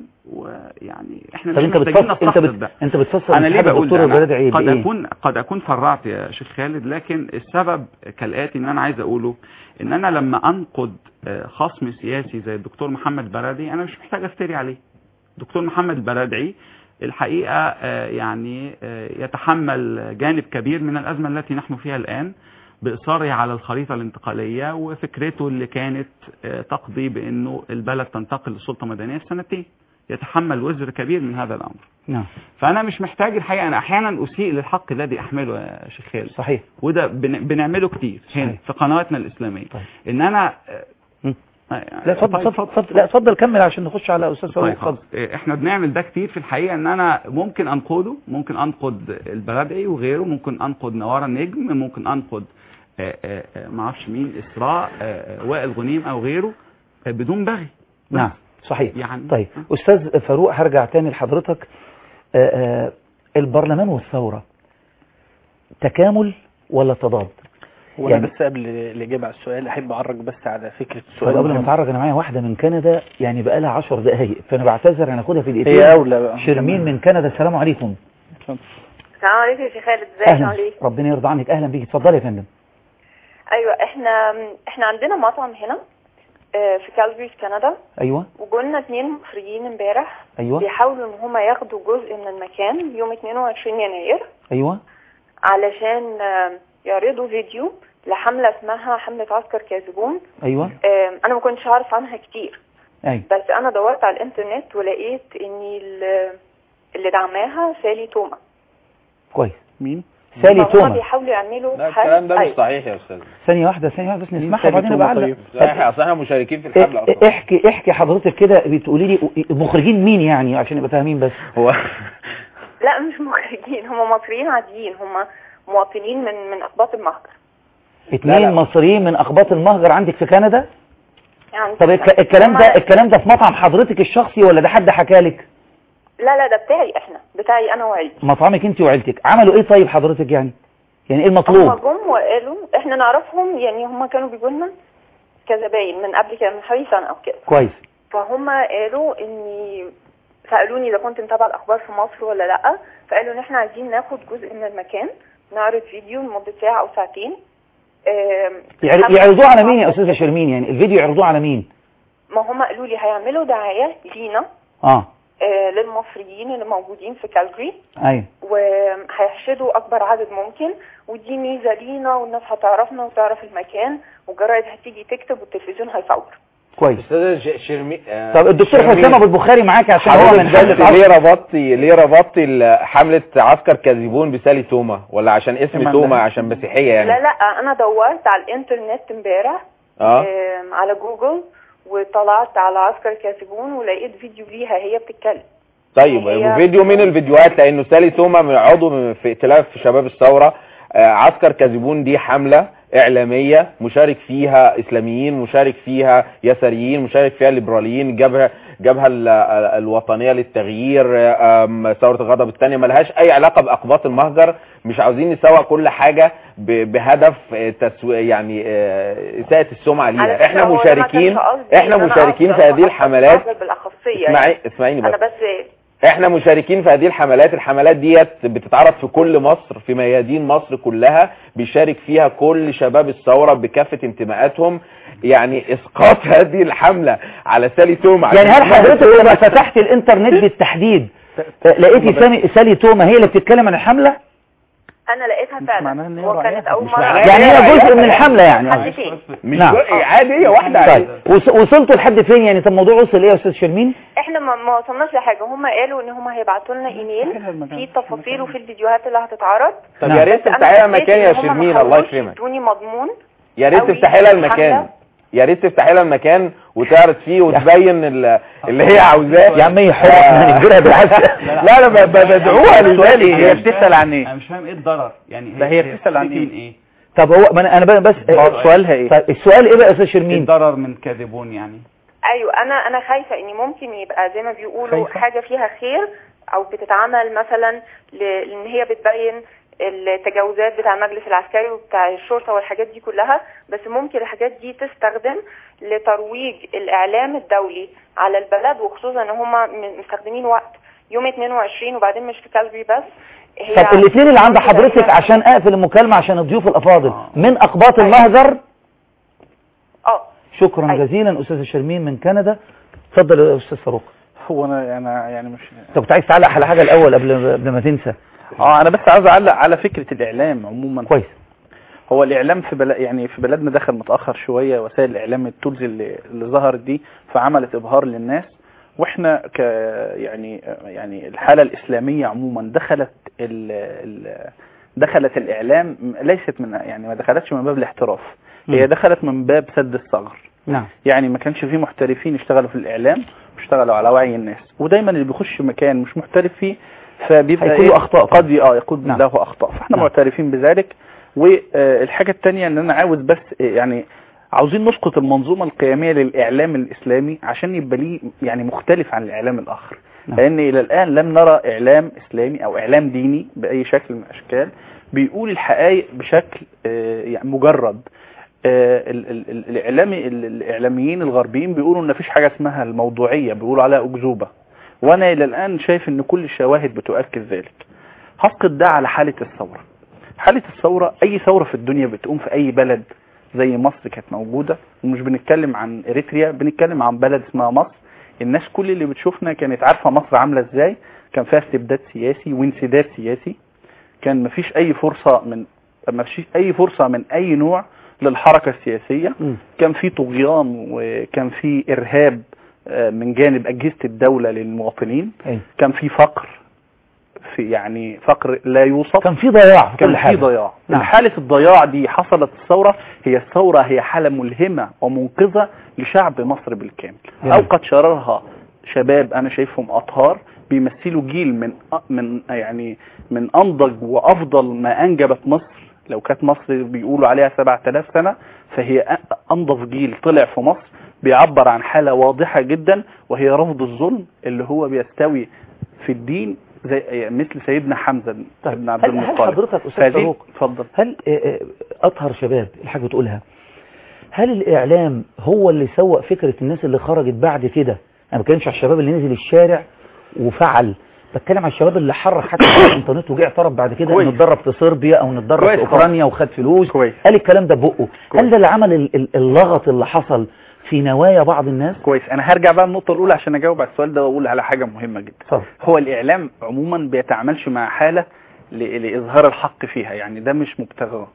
ويعني احنا طب مش انت محتاجين بتفسر انت نستحضر بت... ده انت بتفسر انا ليه انسحاب بقول الدكتور ده؟ أنا البلدعي قد بايه اكون قد اكون فرعت يا شيخ خالد لكن السبب كالاتي ان انا عايز اقوله ان انا لما انقد آه، خصم سياسي زي الدكتور محمد بلدي انا مش محتاج افتري عليه دكتور محمد البلدعي الحقيقه آه، يعني آه، يتحمل جانب كبير من الازمه التي نحن فيها الان باصراره على الخريطه الانتقاليه وفكرته اللي كانت آه، تقضي بانه البلد تنتقل لسلطه مدنيه في سنتين يتحمل وزر كبير من هذا الامر نعم فانا مش محتاج الحقيقه انا احيانا اسيء للحق الذي احمله يا شيخ خالد صحيح وده بن- بنعمله كتير هنا صحيح. في قنواتنا الاسلاميه طيب. ان انا آه، مم. آه، لا اتفضل طيب، اتفضل اتفضل لا اتفضل كمل عشان نخش على استاذ فاروق طيب اتفضل خلاص. إيه، احنا بنعمل ده كتير في الحقيقه ان انا ممكن انقده ممكن انقد البلدعي وغيره ممكن انقد نوار النجم ممكن انقد آه، آه، آه، ما اعرفش مين اسراء آه، آه، وائل غنيم او غيره آه، بدون بغي بس. نعم صحيح يعني طيب استاذ فاروق هرجع تاني لحضرتك آه، آه، البرلمان والثوره تكامل ولا تضاد وانا يعني- بس قبل الاجابه على السؤال احب اعرج بس على فكره طب السؤال قبل ما المهم. اتعرج انا معايا واحده من كندا يعني بقى لها 10 دقائق فانا بعتذر هناخدها في دقيقتين هي اولى بقى شرمين من كندا السلام عليكم السلام عليكم يا شيخ خالد ازيك اهلا عامل ايه ربنا يرضى عنك اهلا بيك اتفضلي يا فندم ايوه احنا احنا عندنا مطعم هنا آه، في كالجري في كندا ايوه وجولنا اتنين مصريين امبارح ايوه بيحاولوا ان هما ياخدوا جزء من المكان يوم 22 يناير ايوه علشان آه، يعرضوا فيديو لحملة اسمها حملة عسكر كاذبون ايوه آه، انا ما كنتش عارف عنها كتير ايوه بس انا دورت على الانترنت ولقيت ان ال- اللي دعماها سالي توما كويس مين سالي فهم توما بيحاولوا يعملوا لا حاجة- الكلام ده مش أيوة. صحيح يا استاذ ثانية واحدة ثانية واحدة بس نسمعها سالي وبعدين توما بعلق طيب؟ صحيح اصل احنا مشاركين في الحمله اصلا احكي احكي حضرتك كده بتقولي لي مخرجين مين يعني عشان نبقى فاهمين بس هو لا مش مخرجين هم مصريين عاديين هم مواطنين من من اقباط المهجر اتنين مصريين من اخباط المهجر عندك في كندا يعني طب الك- الكلام هم- ده الكلام ده في مطعم حضرتك الشخصي ولا ده حد حكى لك لا لا ده بتاعي احنا بتاعي انا وعيلتي مطعمك انت وعيلتك عملوا ايه طيب حضرتك يعني يعني ايه هم المطلوب جم وقالوا احنا نعرفهم يعني هم كانوا بيجوا لنا كزباين من قبل كده من حوالي سنه او كده كويس فهم قالوا اني سالوني اذا كنت متابعه الاخبار في مصر ولا لا فقالوا ان احنا عايزين ناخد جزء من المكان نعرض فيديو لمده ساعه او ساعتين آم، يعر- حملة يعرضوه على مين يا استاذه شرمين يعني الفيديو يعرضوه على مين ما هم قالوا لي هيعملوا دعايه لينا اه آه، للمصريين اللي موجودين في كالجري ايوه وهيحشدوا اكبر عدد ممكن ودي ميزه لينا والناس هتعرفنا وتعرف المكان والجرايد هتيجي تكتب والتلفزيون هيصور كويس استاذ ش- شرمي آه، طب الدكتور شرمين. حسام ابو البخاري معاك عشان هو حضرتك من حالة بس عصر. ليه ربطتي ليه ربطتي ال- حملة عسكر كاذبون بسالي توما ولا عشان اسم إيمان توما ده. عشان مسيحية يعني لا لا انا دورت على الانترنت امبارح اه آم، على جوجل وطلعت على عسكر كاتبون ولقيت فيديو ليها هي بتتكلم طيب هي- فيديو من الفيديوهات لانه سالي توما من عضو من- في ائتلاف شباب الثورة آه، عسكر كاذبون دي حملة اعلامية مشارك فيها اسلاميين مشارك فيها يساريين مشارك فيها ليبراليين جبهة جبهة ال- ال- الوطنية للتغيير آم، ثورة الغضب الثانية ملهاش اي علاقة باقباط المهجر مش عاوزين نسوق كل حاجة ب- بهدف آه، تسويق يعني آه، اساءة السمعة على ليها فكرة احنا هو ده ما مشاركين كانش قصدي احنا إن أنا مشاركين أقصد في هذه أحط الحملات أحد بالاخصيه اسمعي يعني. اسمعيني بس انا بس احنا مشاركين في هذه الحملات الحملات ديت بتتعرض في كل مصر في ميادين مصر كلها بيشارك فيها كل شباب الثورة بكافة انتماءاتهم يعني اسقاط هذه الحملة على سالي توم يعني هل حضرتك لما فتحت الانترنت بالتحديد لقيتي سامي سالي توما هي اللي بتتكلم عن الحملة انا لقيتها معناها إن فعلا هي هو كانت رأيها. اول مش مره معناها يعني هي هي جزء من رأيها. الحملة يعني حد آه. تاني مش نعم. جزء- عادي هي واحدة طيب عادي. وص- وصلتوا لحد فين يعني طب الموضوع وصل ايه يا استاذ شرمين احنا ما ما وصلناش لحاجه هم قالوا ان هم هيبعتوا لنا ايميل فيه تفاصيل وفي الفيديوهات اللي هتتعرض طب نعم. يا ريت بس أنا تفتحي لها حسيت مكان يا إن هم ما شرمين الله حاولوش يكرمك يدوني مضمون يا ريت أوي تفتحي لها الحملة. المكان يا ريت تفتحي لها المكان وتعرض فيه وتبين ال- اللي هي عاوزاه يا عم هي حرة احنا هنجبرها بالعافية لا لا ب- ب- بدعوها السؤال لذلك هي بتسأل عن ايه انا مش فاهم ايه الضرر يعني لا، هي بتسأل عن بتشتكي إيه؟ من ايه طب هو ما انا انا بس هو سؤالها ايه طيب السؤال ايه بقى يا استاذ ايه شرمين الضرر من كاذبون يعني ايوه انا انا خايفه ان ممكن يبقى زي ما بيقولوا خايفة؟ حاجه فيها خير او بتتعمل مثلا ل- لان هي بتبين التجاوزات بتاع المجلس العسكري وبتاع الشرطه والحاجات دي كلها بس ممكن الحاجات دي تستخدم لترويج الاعلام الدولي على البلد وخصوصا ان هم مستخدمين وقت يوم 22 وبعدين مش في كالبري بس هي طب الاثنين اللي عند حضرتك تقريباً- عشان اقفل المكالمة عشان الضيوف الافاضل من اقباط المهجر اه شكرا أيوة. جزيلا استاذ شرمين من كندا اتفضل يا استاذ فاروق هو انا انا يعني مش طب كنت عايز تعلق على حاجة الاول قبل قبل ما تنسى اه انا بس عاوز اعلق على فكرة الاعلام عموما كويس هو الاعلام في بلد يعني في بلدنا دخل متاخر شويه وسائل الاعلام التولز اللي, اللي ظهرت دي فعملت ابهار للناس واحنا ك يعني يعني الحاله الاسلاميه عموما دخلت ال ال دخلت الاعلام ليست من يعني ما دخلتش من باب الاحتراف هي مم. دخلت من باب سد الثغر نعم يعني ما كانش فيه محترفين يشتغلوا في الاعلام واشتغلوا على وعي الناس ودايما اللي بيخش مكان مش محترف فيه فبيبقى هيكون له إيه؟ أخطاء قد ي- اه يكون نعم. له اخطاء فاحنا نعم. معترفين بذلك والحاجه الثانيه ان انا عاوز بس يعني عاوزين نسقط المنظومه القيميه للاعلام الاسلامي عشان يبقى ليه يعني مختلف عن الاعلام الاخر نعم. لان الى الان لم نرى اعلام اسلامي او اعلام ديني باي شكل من الاشكال بيقول الحقائق بشكل آه، يعني مجرد آه، ال- ال- ال- الاعلامي ال- الاعلاميين الغربيين بيقولوا ان مفيش حاجه اسمها الموضوعيه بيقولوا عليها اكذوبه وانا الى الان شايف ان كل الشواهد بتؤكد ذلك هسقط ده على حاله الثوره حاله الثوره اي ثوره في الدنيا بتقوم في اي بلد زي مصر كانت موجوده ومش بنتكلم عن اريتريا بنتكلم عن بلد اسمها مصر الناس كل اللي بتشوفنا كانت عارفه مصر عامله ازاي كان فيها استبداد سياسي وانسداد سياسي كان مفيش اي فرصه من مفيش اي فرصه من اي نوع للحركه السياسيه مم. كان في طغيان وكان في ارهاب آه، من جانب اجهزه الدوله للمواطنين أيوة. كان في فقر في يعني فقر لا يوصف كان في ضياع في كان كل في حاجة ضياع نعم. حالة الضياع دي حصلت الثورة هي الثورة هي حالة ملهمة ومنقذة لشعب مصر بالكامل جميل. أوقد شرارها شباب أنا شايفهم أطهار بيمثلوا جيل من من يعني من أنضج وأفضل ما أنجبت مصر لو كانت مصر بيقولوا عليها 7000 سنة فهي أ- أنضف جيل طلع في مصر بيعبر عن حالة واضحة جدا وهي رفض الظلم اللي هو بيستوي في الدين زي مثل سيدنا حمزة طيب بن عبد هل, هل المطلب حضرتك استاذ فدي فاروق اتفضل هل آه، آه، اطهر شباب الحاجة بتقولها هل الاعلام هو اللي سوق فكرة الناس اللي خرجت بعد كده انا ما بتكلمش على الشباب اللي نزل الشارع وفعل بتكلم على الشباب اللي حرك حتى على الانترنت وجه اعترف بعد كده كويس. انه اتدرب في صربيا او انه اتدرب كويس في طبعا. اوكرانيا وخد فلوس كويس قال الكلام ده بقه كويس. هل ده اللي عمل ال- ال- اللغط اللي حصل في نوايا بعض الناس كويس انا هرجع بقى النقطة الأولى عشان أجاوب على السؤال ده وأقول على حاجة مهمة جدا اتفضل هو الإعلام عموما بيتعاملش مع حالة ل- لإظهار الحق فيها يعني ده مش مبتغاه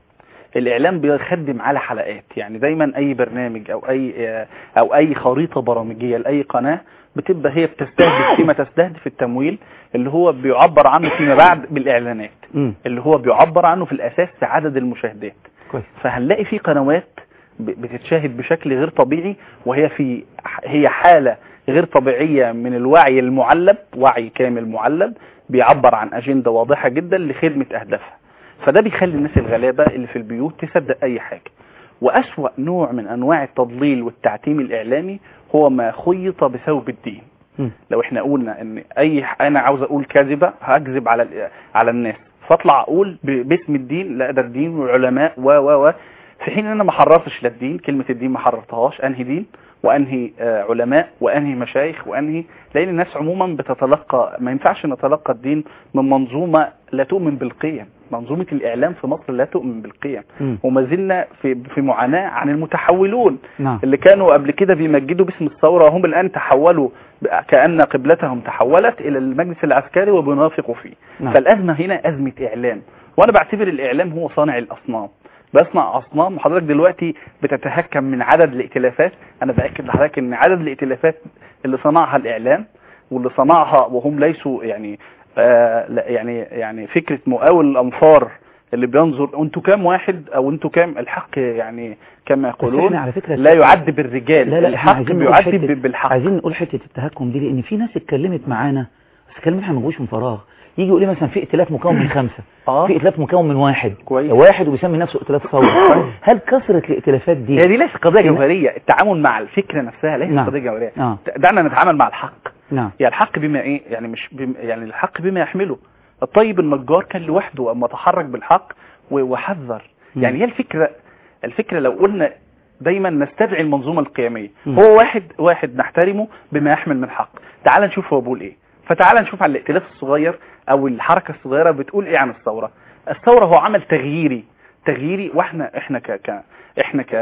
الاعلام بيخدم على حلقات يعني دايما اي برنامج او اي او اي خريطه برامجيه لاي قناه بتبقى هي بتستهدف فيما تستهدف التمويل اللي هو بيعبر عنه فيما بعد بالاعلانات مم. اللي هو بيعبر عنه في الاساس في عدد المشاهدات كويس فهنلاقي في قنوات ب- بتتشاهد بشكل غير طبيعي وهي في هي حالة غير طبيعية من الوعي المعلب وعي كامل معلب بيعبر عن أجندة واضحة جدا لخدمة أهدافها فده بيخلي الناس الغلابة اللي في البيوت تصدق أي حاجة وأسوأ نوع من أنواع التضليل والتعتيم الإعلامي هو ما خيط بثوب الدين مم. لو احنا قلنا ان اي انا عاوز اقول كذبه هكذب على ال- على الناس فاطلع اقول ب- باسم الدين لا ده الدين والعلماء و و و في حين ان انا ما حررتش لا الدين كلمه الدين ما حررتهاش انهي دين وانهي آه، علماء وانهي مشايخ وانهي لان الناس عموما بتتلقى ما ينفعش نتلقى الدين من منظومه لا تؤمن بالقيم منظومه الاعلام في مصر لا تؤمن بالقيم مم. وما زلنا في في معاناه عن المتحولون نعم اللي كانوا قبل كده بيمجدوا باسم الثورة وهم الآن تحولوا ب- كأن قبلتهم تحولت إلى المجلس العسكري وبينافقوا فيه نعم. فالأزمة هنا أزمة إعلام وأنا بعتبر الإعلام هو صانع الأصنام بصنع أصنام وحضرتك دلوقتي بتتهكم من عدد الائتلافات أنا بأكد لحضرتك إن عدد الائتلافات اللي صنعها الإعلام واللي صنعها وهم ليسوا يعني آه لا يعني يعني فكرة مقاول الأنفار اللي بينظر انتوا كام واحد او انتوا كام الحق يعني كما بس يقولون احنا على فكرة لا يعد بالرجال لا لا احنا الحق عايزين نقول بيعد حتة- ب- بالحق عايزين نقول حته التهكم دي لان في ناس اتكلمت معانا بس الكلام احنا ما جوش من فراغ يجي يقول لي مثلا في ائتلاف مكون من خمسه اه في ائتلاف مكون من واحد كويس. واحد وبيسمي نفسه ائتلاف ثوره هل كثره الائتلافات دي هي دي ليست قضيه جوهريه التعامل مع الفكره نفسها ليست نعم. قضيه جوهريه اه دعنا نتعامل مع الحق نعم يعني الحق بما ايه يعني مش بم يعني الحق بما يحمله الطيب النجار كان لوحده اما تحرك بالحق و- وحذر مم. يعني هي الفكره الفكره لو قلنا دايما نستدعي المنظومه القيميه مم. هو واحد واحد نحترمه بما يحمل من حق تعال نشوف هو بيقول ايه فتعال نشوف على الائتلاف الصغير او الحركه الصغيره بتقول ايه عن الثوره الثوره هو عمل تغييري تغييري واحنا احنا ك, ك احنا ك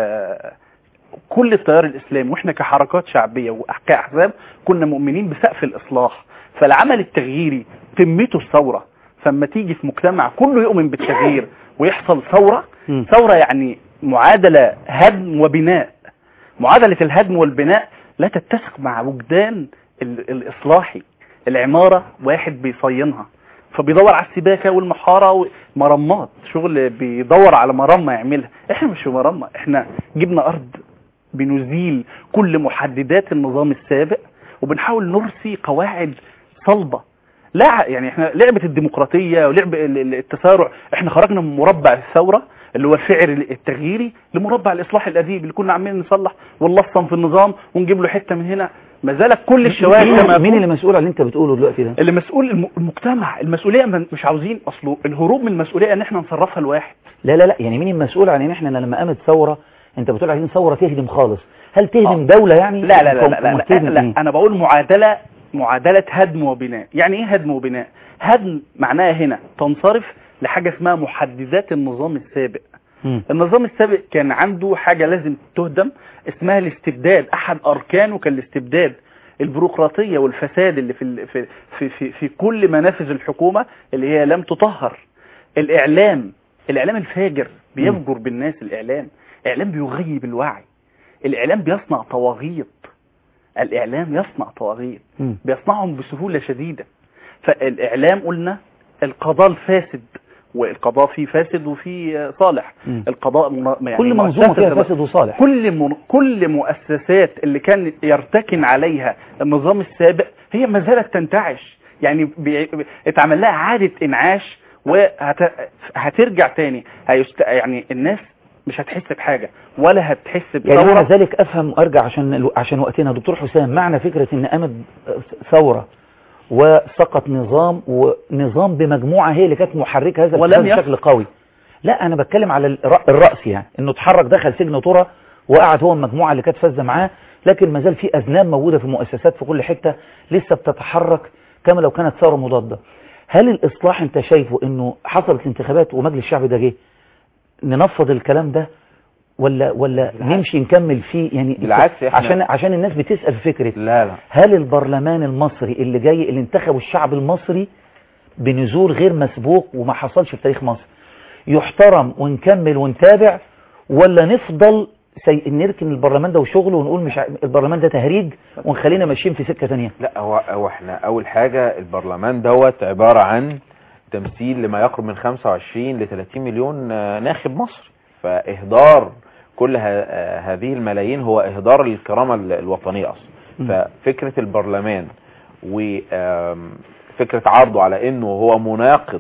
كل التيار الاسلامي واحنا كحركات شعبيه وكاحزاب كنا مؤمنين بسقف الاصلاح فالعمل التغييري قمته الثوره فلما تيجي في مجتمع كله يؤمن بالتغيير ويحصل ثوره مم. ثوره يعني معادله هدم وبناء معادله الهدم والبناء لا تتسق مع وجدان ال- الاصلاحي العماره واحد بيصينها فبيدور على السباكه والمحاره ومرمات شغل بيدور على مرمى يعملها احنا مش في مرمى احنا جبنا ارض بنزيل كل محددات النظام السابق وبنحاول نرسي قواعد صلبة لا ع- يعني احنا لعبة الديمقراطية ولعب ال- ال- التسارع احنا خرجنا من مربع الثورة اللي هو الفعل التغييري لمربع الاصلاح الاديب اللي كنا عمالين نصلح ونلصم في النظام ونجيب له حته من هنا ما زالت كل الشوارع كما مين, مين يقول. اللي مسؤول عن اللي انت بتقوله دلوقتي ده اللي مسؤول الم- المجتمع المسؤوليه من- مش عاوزين اصله الهروب من المسؤوليه ان احنا نصرفها لواحد لا لا لا يعني مين المسؤول عن ان احنا لما قامت ثوره انت بتقول عايزين ثوره تهدم خالص هل تهدم دوله يعني لا لا لا كم- لا, لا, كم- لا, تهدم لا إيه؟ انا بقول معادله معادله هدم وبناء يعني ايه هدم وبناء هدم معناها هنا تنصرف لحاجه اسمها محددات النظام السابق مم. النظام السابق كان عنده حاجه لازم تهدم اسمها الاستبداد احد اركانه كان الاستبداد البيروقراطيه والفساد اللي في ال- في في في, في كل منافذ الحكومه اللي هي لم تطهر الاعلام الاعلام الفاجر بيفجر بالناس الاعلام اعلام بيغيب الوعي الاعلام بيصنع طواغيت الاعلام يصنع طواغيت مم. بيصنعهم بسهوله شديده فالاعلام قلنا القضاء الفاسد والقضاء فيه فاسد وفيه صالح مم. القضاء من... يعني كل منظومه فيها مؤسسة فاسد وصالح كل من... كل مؤسسات اللي كان يرتكن عليها النظام السابق هي ما زالت تنتعش يعني بي... اتعمل لها عادة انعاش وهترجع تاني هيست... يعني الناس مش هتحس بحاجة ولا هتحس يعني معنى بثورة ذلك افهم وارجع عشان عشان وقتنا دكتور حسام معنى فكره ان قامت ثوره وسقط نظام ونظام بمجموعه هي اللي كانت محركه هذا ولم الاتجاه بشكل قوي لا انا بتكلم على الر- الراس يعني انه اتحرك دخل سجن ترى وقعد هو المجموعه اللي كانت فازه معاه لكن ما زال في اذناب موجوده في المؤسسات في كل حته لسه بتتحرك كما لو كانت ثوره مضاده هل الاصلاح انت شايفه انه حصلت الانتخابات ومجلس الشعب ده جه ننفض الكلام ده ولا ولا نمشي نكمل فيه يعني بالعكس إحنا- عشان عشان الناس بتسال في فكره لا لا هل البرلمان المصري اللي جاي اللي انتخبه الشعب المصري بنزول غير مسبوق وما حصلش في تاريخ مصر يحترم ونكمل ونتابع ولا نفضل سي... نركن البرلمان ده وشغله ونقول مش ع... البرلمان ده تهريج ونخلينا ماشيين في سكة تانية لا هو هو احنا اول حاجه البرلمان دوت عباره عن تمثيل لما يقرب من 25 ل 30 مليون آه، ناخب مصري فاهدار كل ه- آه، هذه الملايين هو اهدار الكرامه ال- الوطنيه اصلا مم. ففكره البرلمان وفكره عرضه على انه هو مناقض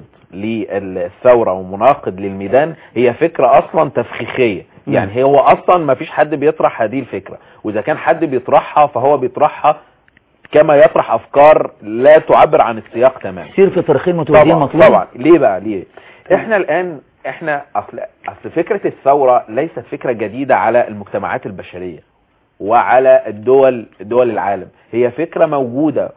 للثوره ومناقض للميدان هي فكره اصلا تفخيخيه مم. يعني هو اصلا ما فيش حد بيطرح هذه الفكره واذا كان حد بيطرحها فهو بيطرحها كما يطرح افكار لا تعبر عن السياق تماما سير في ترخيم متوازين طبعا مطلوب طبعا ليه بقى ليه احنا الان احنا اصل اصل فكره الثوره ليست فكره جديده على المجتمعات البشريه وعلى الدول دول العالم هي فكره موجوده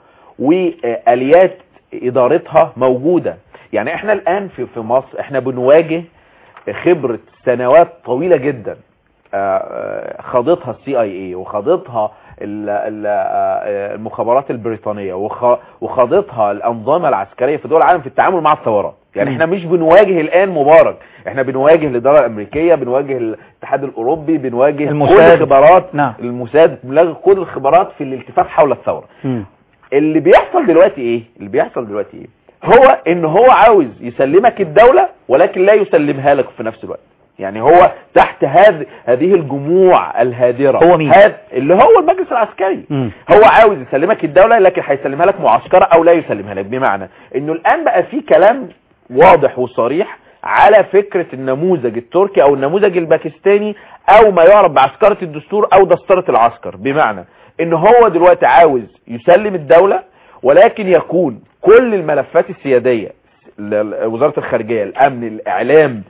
واليات ادارتها موجوده يعني احنا الان في في مصر احنا بنواجه خبره سنوات طويله جدا آه، آه، خاضتها السي اي اي وخاضتها ال- ال- آه، المخابرات البريطانيه وخ- وخاضتها الانظمه العسكريه في دول العالم في التعامل مع الثورات يعني مم. احنا مش بنواجه الان مبارك احنا بنواجه الاداره الامريكيه بنواجه الاتحاد الاوروبي بنواجه الموساد. كل الخبرات نعم. الموساد بنواجه كل الخبرات في الالتفاف حول الثوره مم. اللي بيحصل دلوقتي ايه اللي بيحصل دلوقتي ايه هو ان هو عاوز يسلمك الدولة ولكن لا يسلمها لك في نفس الوقت يعني هو تحت هذه هذه الجموع الهادرة هو مين؟ هذا اللي هو المجلس العسكري مم. هو عاوز يسلمك الدولة لكن هيسلمها لك معسكرة او لا يسلمها لك بمعنى انه الان بقى في كلام واضح وصريح على فكرة النموذج التركي او النموذج الباكستاني او ما يعرف بعسكرة الدستور او دسترة العسكر بمعنى ان هو دلوقتي عاوز يسلم الدولة ولكن يكون كل الملفات السيادية ل- ل- وزارة الخارجية الامن الاعلام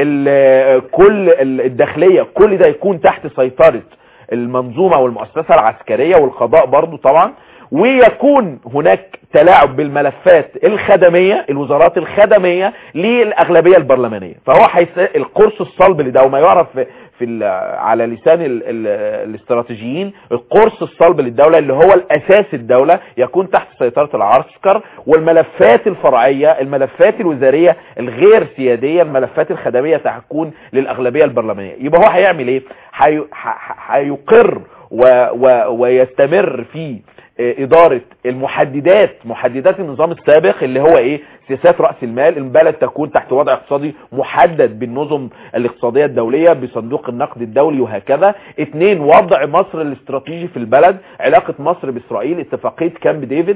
ال- كل ال- الداخلية كل ده يكون تحت سيطرة المنظومة والمؤسسة العسكرية والقضاء برضو طبعا ويكون هناك تلاعب بالملفات الخدمية الوزارات الخدمية للأغلبية البرلمانية فهو حيث القرص الصلب لده وما يعرف في, في ال- على لسان ال ال الاستراتيجيين القرص الصلب للدولة اللي هو الأساس الدولة يكون تحت سيطرة العسكر والملفات الفرعية الملفات الوزارية الغير سيادية الملفات الخدمية تكون للأغلبية البرلمانية يبقى هو هيعمل ايه هي- ح- هيقر و و ويستمر في إدارة المحددات محددات النظام السابق اللي هو إيه سياسات رأس المال البلد تكون تحت وضع اقتصادي محدد بالنظم الاقتصادية الدولية بصندوق النقد الدولي وهكذا اتنين وضع مصر الاستراتيجي في البلد علاقة مصر بإسرائيل اتفاقية كامب ديفيد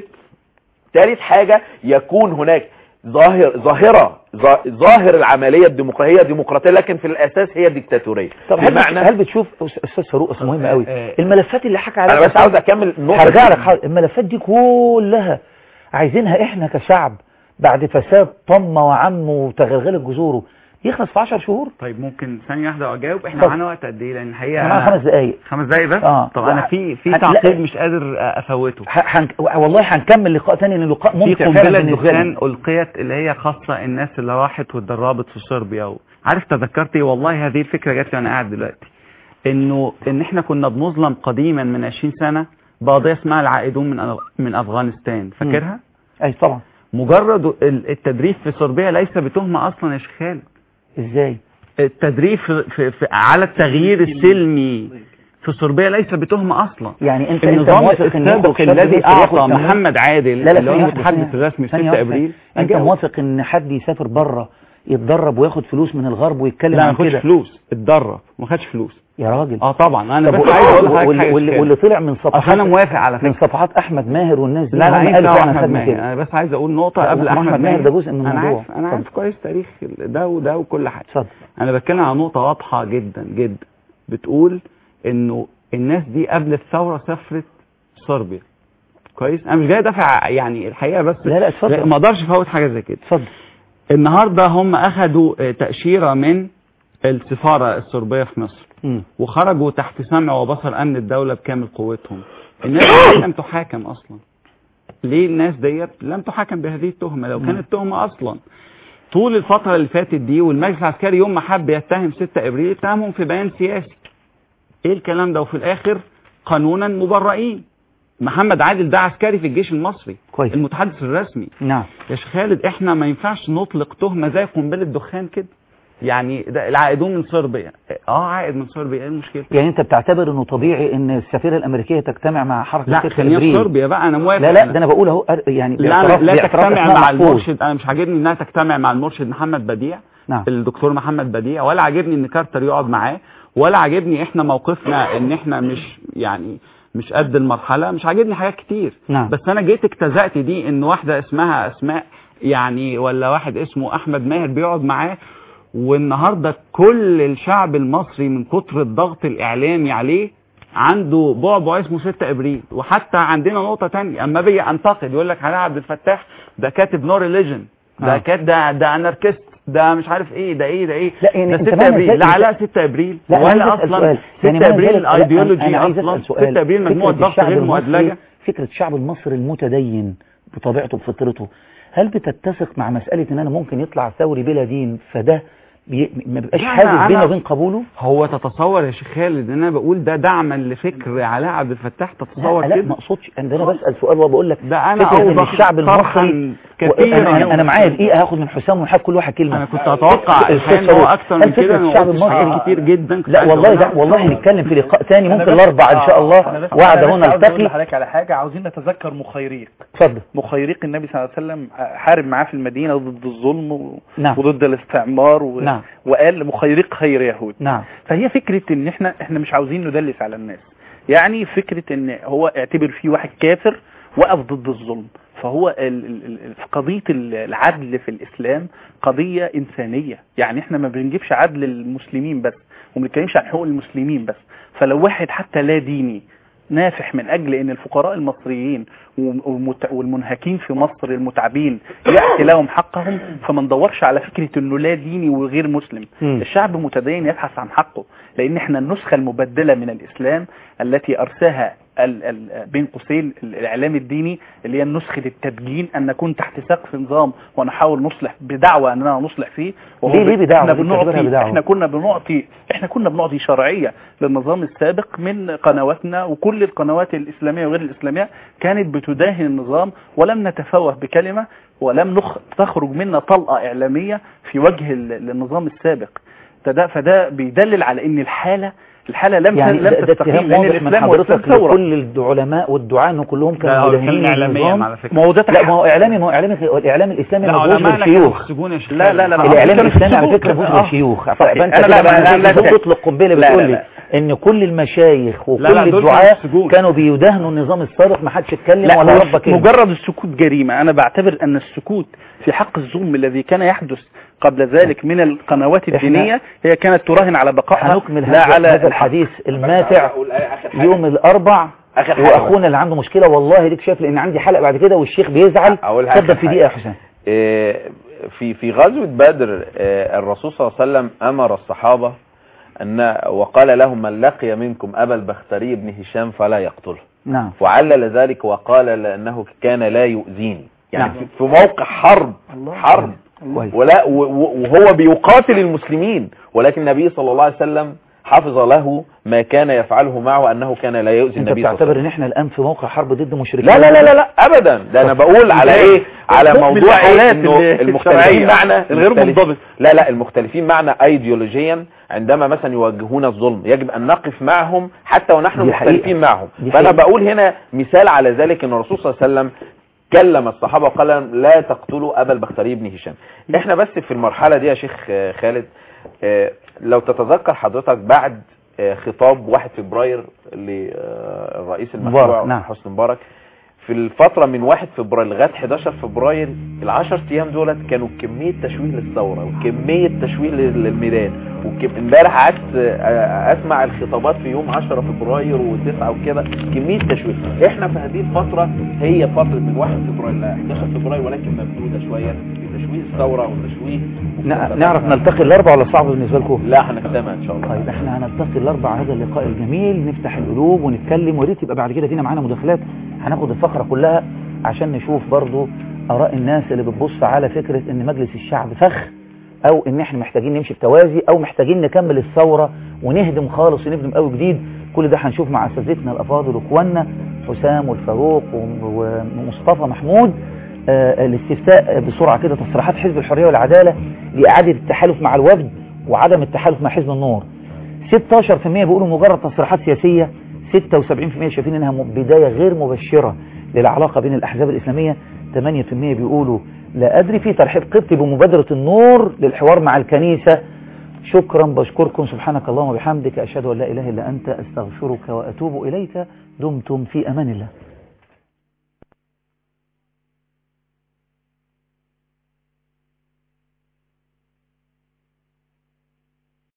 ثالث حاجة يكون هناك ظاهر ظاهرة ظا- ظاهر العملية الديمقراطية ديمقراطية لكن في الأساس هي ديكتاتورية طب هل, بت... بمعنى هل بتشوف أس- استاذ فاروق أصل مهم قوي الملفات اللي حكى عليها أنا بس عاوز أكمل النقطة هرجع دي. لك حاضر. الملفات دي كلها عايزينها احنا كشعب بعد فساد طم وعم وتغلغل جذوره يخلص في 10 شهور طيب ممكن ثانية واحدة واجاوب احنا اتفضل. معانا وقت قد ايه لان الحقيقة احنا معانا خمس دقايق خمس دقايق بس اه طب انا في في هن- لا. تعقيب مش قادر افوته ح- حن... والله هنكمل لقاء تاني لان اللقاء في ممتع قنبلة فعلا بالنسبه دخان لي ألقيت اللي هي خاصة الناس اللي راحت واتدربت في صربيا و... عارف تذكرت ايه والله هذه الفكرة جات لي وانا قاعد دلوقتي انه ان احنا كنا بنظلم قديما من 20 سنة بقضية اسمها العائدون من أف- من افغانستان فاكرها؟ اي طبعا مجرد ال- التدريب في صربيا ليس بتهمة اصلا يا شيخ خالد ازاي التدريب في في في على التغيير السلمي في صربيا ليس بتهمة اصلا يعني انت انت النظام موافق ان السابق يخرج شاب الذي مصري ياخد اعطى كمان- محمد عادل لا لا اللي هو ثانية المتحدث واحدة، الرسمي في ثانية 6 واحدة. ابريل انت أجاوب. موافق ان حد يسافر بره يتدرب وياخد فلوس من الغرب ويتكلم لا ما عن خدش كده فلوس اتدرب ما خدش فلوس يا راجل اه طبعا انا طب بس و- عايز اقول لحضرتك واللي, حاجه واللي, كده. واللي طلع من اصل صفحات انا موافق على من فكره صفحات احمد ماهر والناس دي لا لا هم عايز قالوا أعرف فعلا احمد خدنا ماهر كده انا بس عايز اقول نقطه لا، قبل أحمد احمد ماهر ماهر ده جزء من انا الموضوع. عارف انا عارف اتفضل. كويس تاريخ ده وده وكل حاجه اتفضل انا بتكلم عن نقطه واضحه جدا جدا بتقول انه الناس دي قبل الثوره سافرت صربيا كويس انا مش جاي ادافع يعني الحقيقه بس لا لا اتفضل ما اقدرش افوت حاجه زي كده اتفضل النهارده هم اخذوا آه، تاشيره من السفاره الصربيه في مصر مم. وخرجوا تحت سمع وبصر امن الدوله بكامل قوتهم الناس دي لم تحاكم اصلا ليه الناس ديت لم تحاكم بهذه التهمه لو كانت تهمه اصلا طول الفتره اللي فاتت دي والمجلس العسكري يوم ما حب يتهم 6 ابريل اتهمهم في بيان سياسي ايه الكلام ده وفي الاخر قانونا مبرئين محمد عادل ده عسكري في الجيش المصري كويس المتحدث الرسمي نعم يا شيخ خالد احنا ما ينفعش نطلق تهمه زي قنبله دخان كده يعني ده العائدون من صربيا اه عائد من صربيا ايه المشكله يعني انت بتعتبر انه طبيعي ان السفيره الامريكيه تجتمع مع حركه لا 6 خلينا في ابريل صربيا بقى انا موافق لا لا أنا- ده انا بقول اهو أر- يعني لا باعتراف- لا باعتراف تجتمع أسماء مع محفوظ. المرشد انا مش عاجبني انها تجتمع مع المرشد محمد بديع نعم الدكتور محمد بديع ولا عاجبني ان كارتر يقعد معاه ولا عاجبني احنا موقفنا ان احنا مش يعني مش قد المرحله مش عاجبني حاجات كتير نعم بس انا جيت اجتزأت دي ان واحده اسمها اسماء يعني ولا واحد اسمه احمد ماهر بيقعد معاه والنهارده كل الشعب المصري من كتر الضغط الاعلامي عليه عنده بعبع اسمه 6 ابريل وحتى عندنا نقطه تانية اما بيجي انتقد يقول لك علاء عبد الفتاح ده كاتب نو ريليجن ده آه. كات ده ده اناركست ده مش عارف ايه ده ايه ده ايه لا يعني ده انت 6 معنى ابريل ذلك- لا علاء 6 ابريل لا أنا عايز ولا أسأل اصلا سؤال. 6 يعني معنى ابريل ذلك- لا، أنا- الايديولوجي أنا عايز اصلا أسأل سؤال. 6 ابريل مجموعه فكرة ضغط الشعب غير المصري- مؤدلجه فكرة الشعب المصري المتدين بطبيعته بفطرته هل بتتسق مع مسألة ان انا ممكن يطلع ثوري بلا دين فده بي... ما بيبقاش لا، حاجز أنا- بينه أنا- وبين قبوله هو تتصور يا شيخ خالد ان انا بقول ده دعما لفكر علاء عبد الفتاح تتصور لا, لا كده ما اقصدش ده انا بسأل سؤال وبقول لك ده انا فكرة ان اوضح الشعب طرحاً المصري كثيرا انا, أنا, أنا معايا دقيقة هاخد من حسام ونحب كل واحد كلمة انا كنت اتوقع أستاذ الحقيقه ان هو فاروق، اكتر هل من كده فكرة انا الشعب قلت حاجات المصري كتير جدا كنت لا عايز والله أقولها. ده والله نتكلم في لقاء تاني أنا ممكن بس- الاربع ان شاء آه، الله أنا بس- وعد أنا هنا بس عاوز أقول نلتقي لحضرتك على حاجة عاوزين نتذكر مخيريق اتفضل مخيريق النبي صلى الله عليه وسلم حارب معاه في المدينة ضد الظلم و... نعم وضد الاستعمار و... نعم وقال مخيريق خير يهود نعم فهي فكرة ان احنا احنا مش عاوزين ندلس على الناس يعني فكرة ان هو اعتبر فيه واحد كافر وقف ضد الظلم فهو ال- ال- ال- قضية ال- العدل في الإسلام قضية إنسانية يعني احنا ما بنجيبش عدل المسلمين بس وما بنتكلمش عن حقوق المسلمين بس فلو واحد حتى لا ديني نافح من أجل أن الفقراء المصريين والمت- والمنهكين في مصر المتعبين يأتي لهم حقهم فما ندورش على فكرة أنه لا ديني وغير مسلم مم. الشعب متدين يبحث عن حقه لأن احنا النسخة المبدلة من الإسلام التي أرساها ال ال بين قوسين الإعلام الديني اللي هي نسخة التدجين أن نكون تحت سقف نظام ونحاول نصلح بدعوة أننا نصلح فيه وهو ليه- ليه بدعوة؟ احنا ليه بتعتبرها بنعطي بدعوة؟ احنا كنا بنعطي احنا كنا بنعطي شرعية للنظام السابق من قنواتنا وكل القنوات الإسلامية وغير الإسلامية كانت بتداهن النظام ولم نتفوه بكلمة ولم نخ... تخرج منا طلقة إعلامية في وجه ال- النظام السابق فده فده بيدلل على ان الحالة الحالة لم يعني لم ده, ده تستقيم اتهام لان واضح من الاسلام والاسلام حضرتك ثورة لكل العلماء والدعاة ان كلهم لا، كانوا هو مدهنين بيتكلم إعلاميا للنظام على فكرة. ما هو ده لا ما هو اعلامي ما هو اعلامي الاعلام الاسلامي لا ما فيهوش غير علماءنا كانوا شيوخ في السجون يا شيخ لا لا لا لا الاعلام كانوا في الاسلامي على السجون. فكره ما فيهوش آه. غير شيوخ صحيح. فانت أنا كده لا- لا- لما لا- تيجي لا- تطلق قنبله لا- لا- بتقول لي لا. ان كل المشايخ وكل لا، لا، دول كانوا الدعاة في السجون. كانوا بيداهنوا النظام السابق ما حدش اتكلم لا ولا هو رب كلمه مجرد السكوت جريمة أنا بعتبر أن السكوت في حق الظلم الذي كان يحدث قبل ذلك من القنوات الدينية هي كانت تراهن على بقائها هنكمل لا هذا, على هذا الحديث الماتع أقول آخر حاجة. يوم الاربع آخر حاجة واخونا اللي عنده مشكله والله ليك شايف لان عندي حلقه بعد كده والشيخ بيزعل أقول حاجة اتفضل في دقيقه يا حاجة. حسام آه، في في غزوة بدر آه، الرسول صلى الله عليه وسلم أمر الصحابة أن وقال لهم من لقي منكم أبا البختري بن هشام فلا يقتله نعم وعلل ذلك وقال لأنه كان لا يؤذيني يعني نعم. في- في موقع حرب حرب كويس. ولا و- و- وهو بيقاتل المسلمين ولكن النبي صلى الله عليه وسلم حفظ له ما كان يفعله معه أنه كان لا يؤذي انت النبي صلى الله عليه بتعتبر وسلم ان احنا الان في موقع حرب ضد مشركين لا لا لا لا, لا ابدا ده انا بقول على ايه على من موضوع ايه الحالات انه اللي- المختلفين الشرعية، معنا الغير المختلف- منضبط. لا لا المختلفين معنا ايديولوجيا عندما مثلا يوجهون الظلم يجب ان نقف معهم حتى ونحن دي مختلفين حقيقة. معهم دي فانا حقيقة. بقول هنا مثال على ذلك ان الرسول صلى الله عليه وسلم كلم الصحابه وقال لهم لا تقتلوا ابا البختري بن هشام احنا بس في المرحله دي يا شيخ آه، خالد آه، لو تتذكر حضرتك بعد آه، خطاب 1 فبراير للرئيس مبارك، المشروع نعم. حسني مبارك في الفترة من 1 فبراير لغاية 11 فبراير العشر ايام دولت كانوا كمية تشويه للثورة وكمية تشويه لل- للميدان وكم- امبارح قعدت آه، اسمع الخطابات في يوم 10 فبراير و9 وكده كمية تشويه احنا في هذه الفترة هي فترة من 1 فبراير ل 11 فبراير ولكن ممدودة شوية في تشويه الثورة وتشويه ن- نعرف نلتقي الاربع ولا صعب بالنسبه لكم لا هنجتمع ان شاء الله طيب احنا هنلتقي الاربع هذا اللقاء الجميل نفتح القلوب ونتكلم وريت يبقى بعد كده فينا معانا مداخلات هناخد الفقره كلها عشان نشوف برضو اراء الناس اللي بتبص على فكره ان مجلس الشعب فخ او ان احنا محتاجين نمشي بتوازي او محتاجين نكمل الثوره ونهدم خالص ونبني قوي جديد كل ده هنشوف مع اساتذتنا الافاضل واخواننا حسام والفاروق و- ومصطفى محمود آه، الاستفتاء بسرعه كده تصريحات حزب الحريه والعداله لاعاده التحالف مع الوفد وعدم التحالف مع حزب النور 16% بيقولوا مجرد تصريحات سياسية 76% شايفين انها بداية غير مبشرة للعلاقة بين الاحزاب الاسلامية 8% بيقولوا لا ادري في ترحيب قبطي بمبادرة النور للحوار مع الكنيسة شكرا بشكركم سبحانك اللهم وبحمدك اشهد ان لا اله الا انت استغفرك واتوب اليك دمتم في امان الله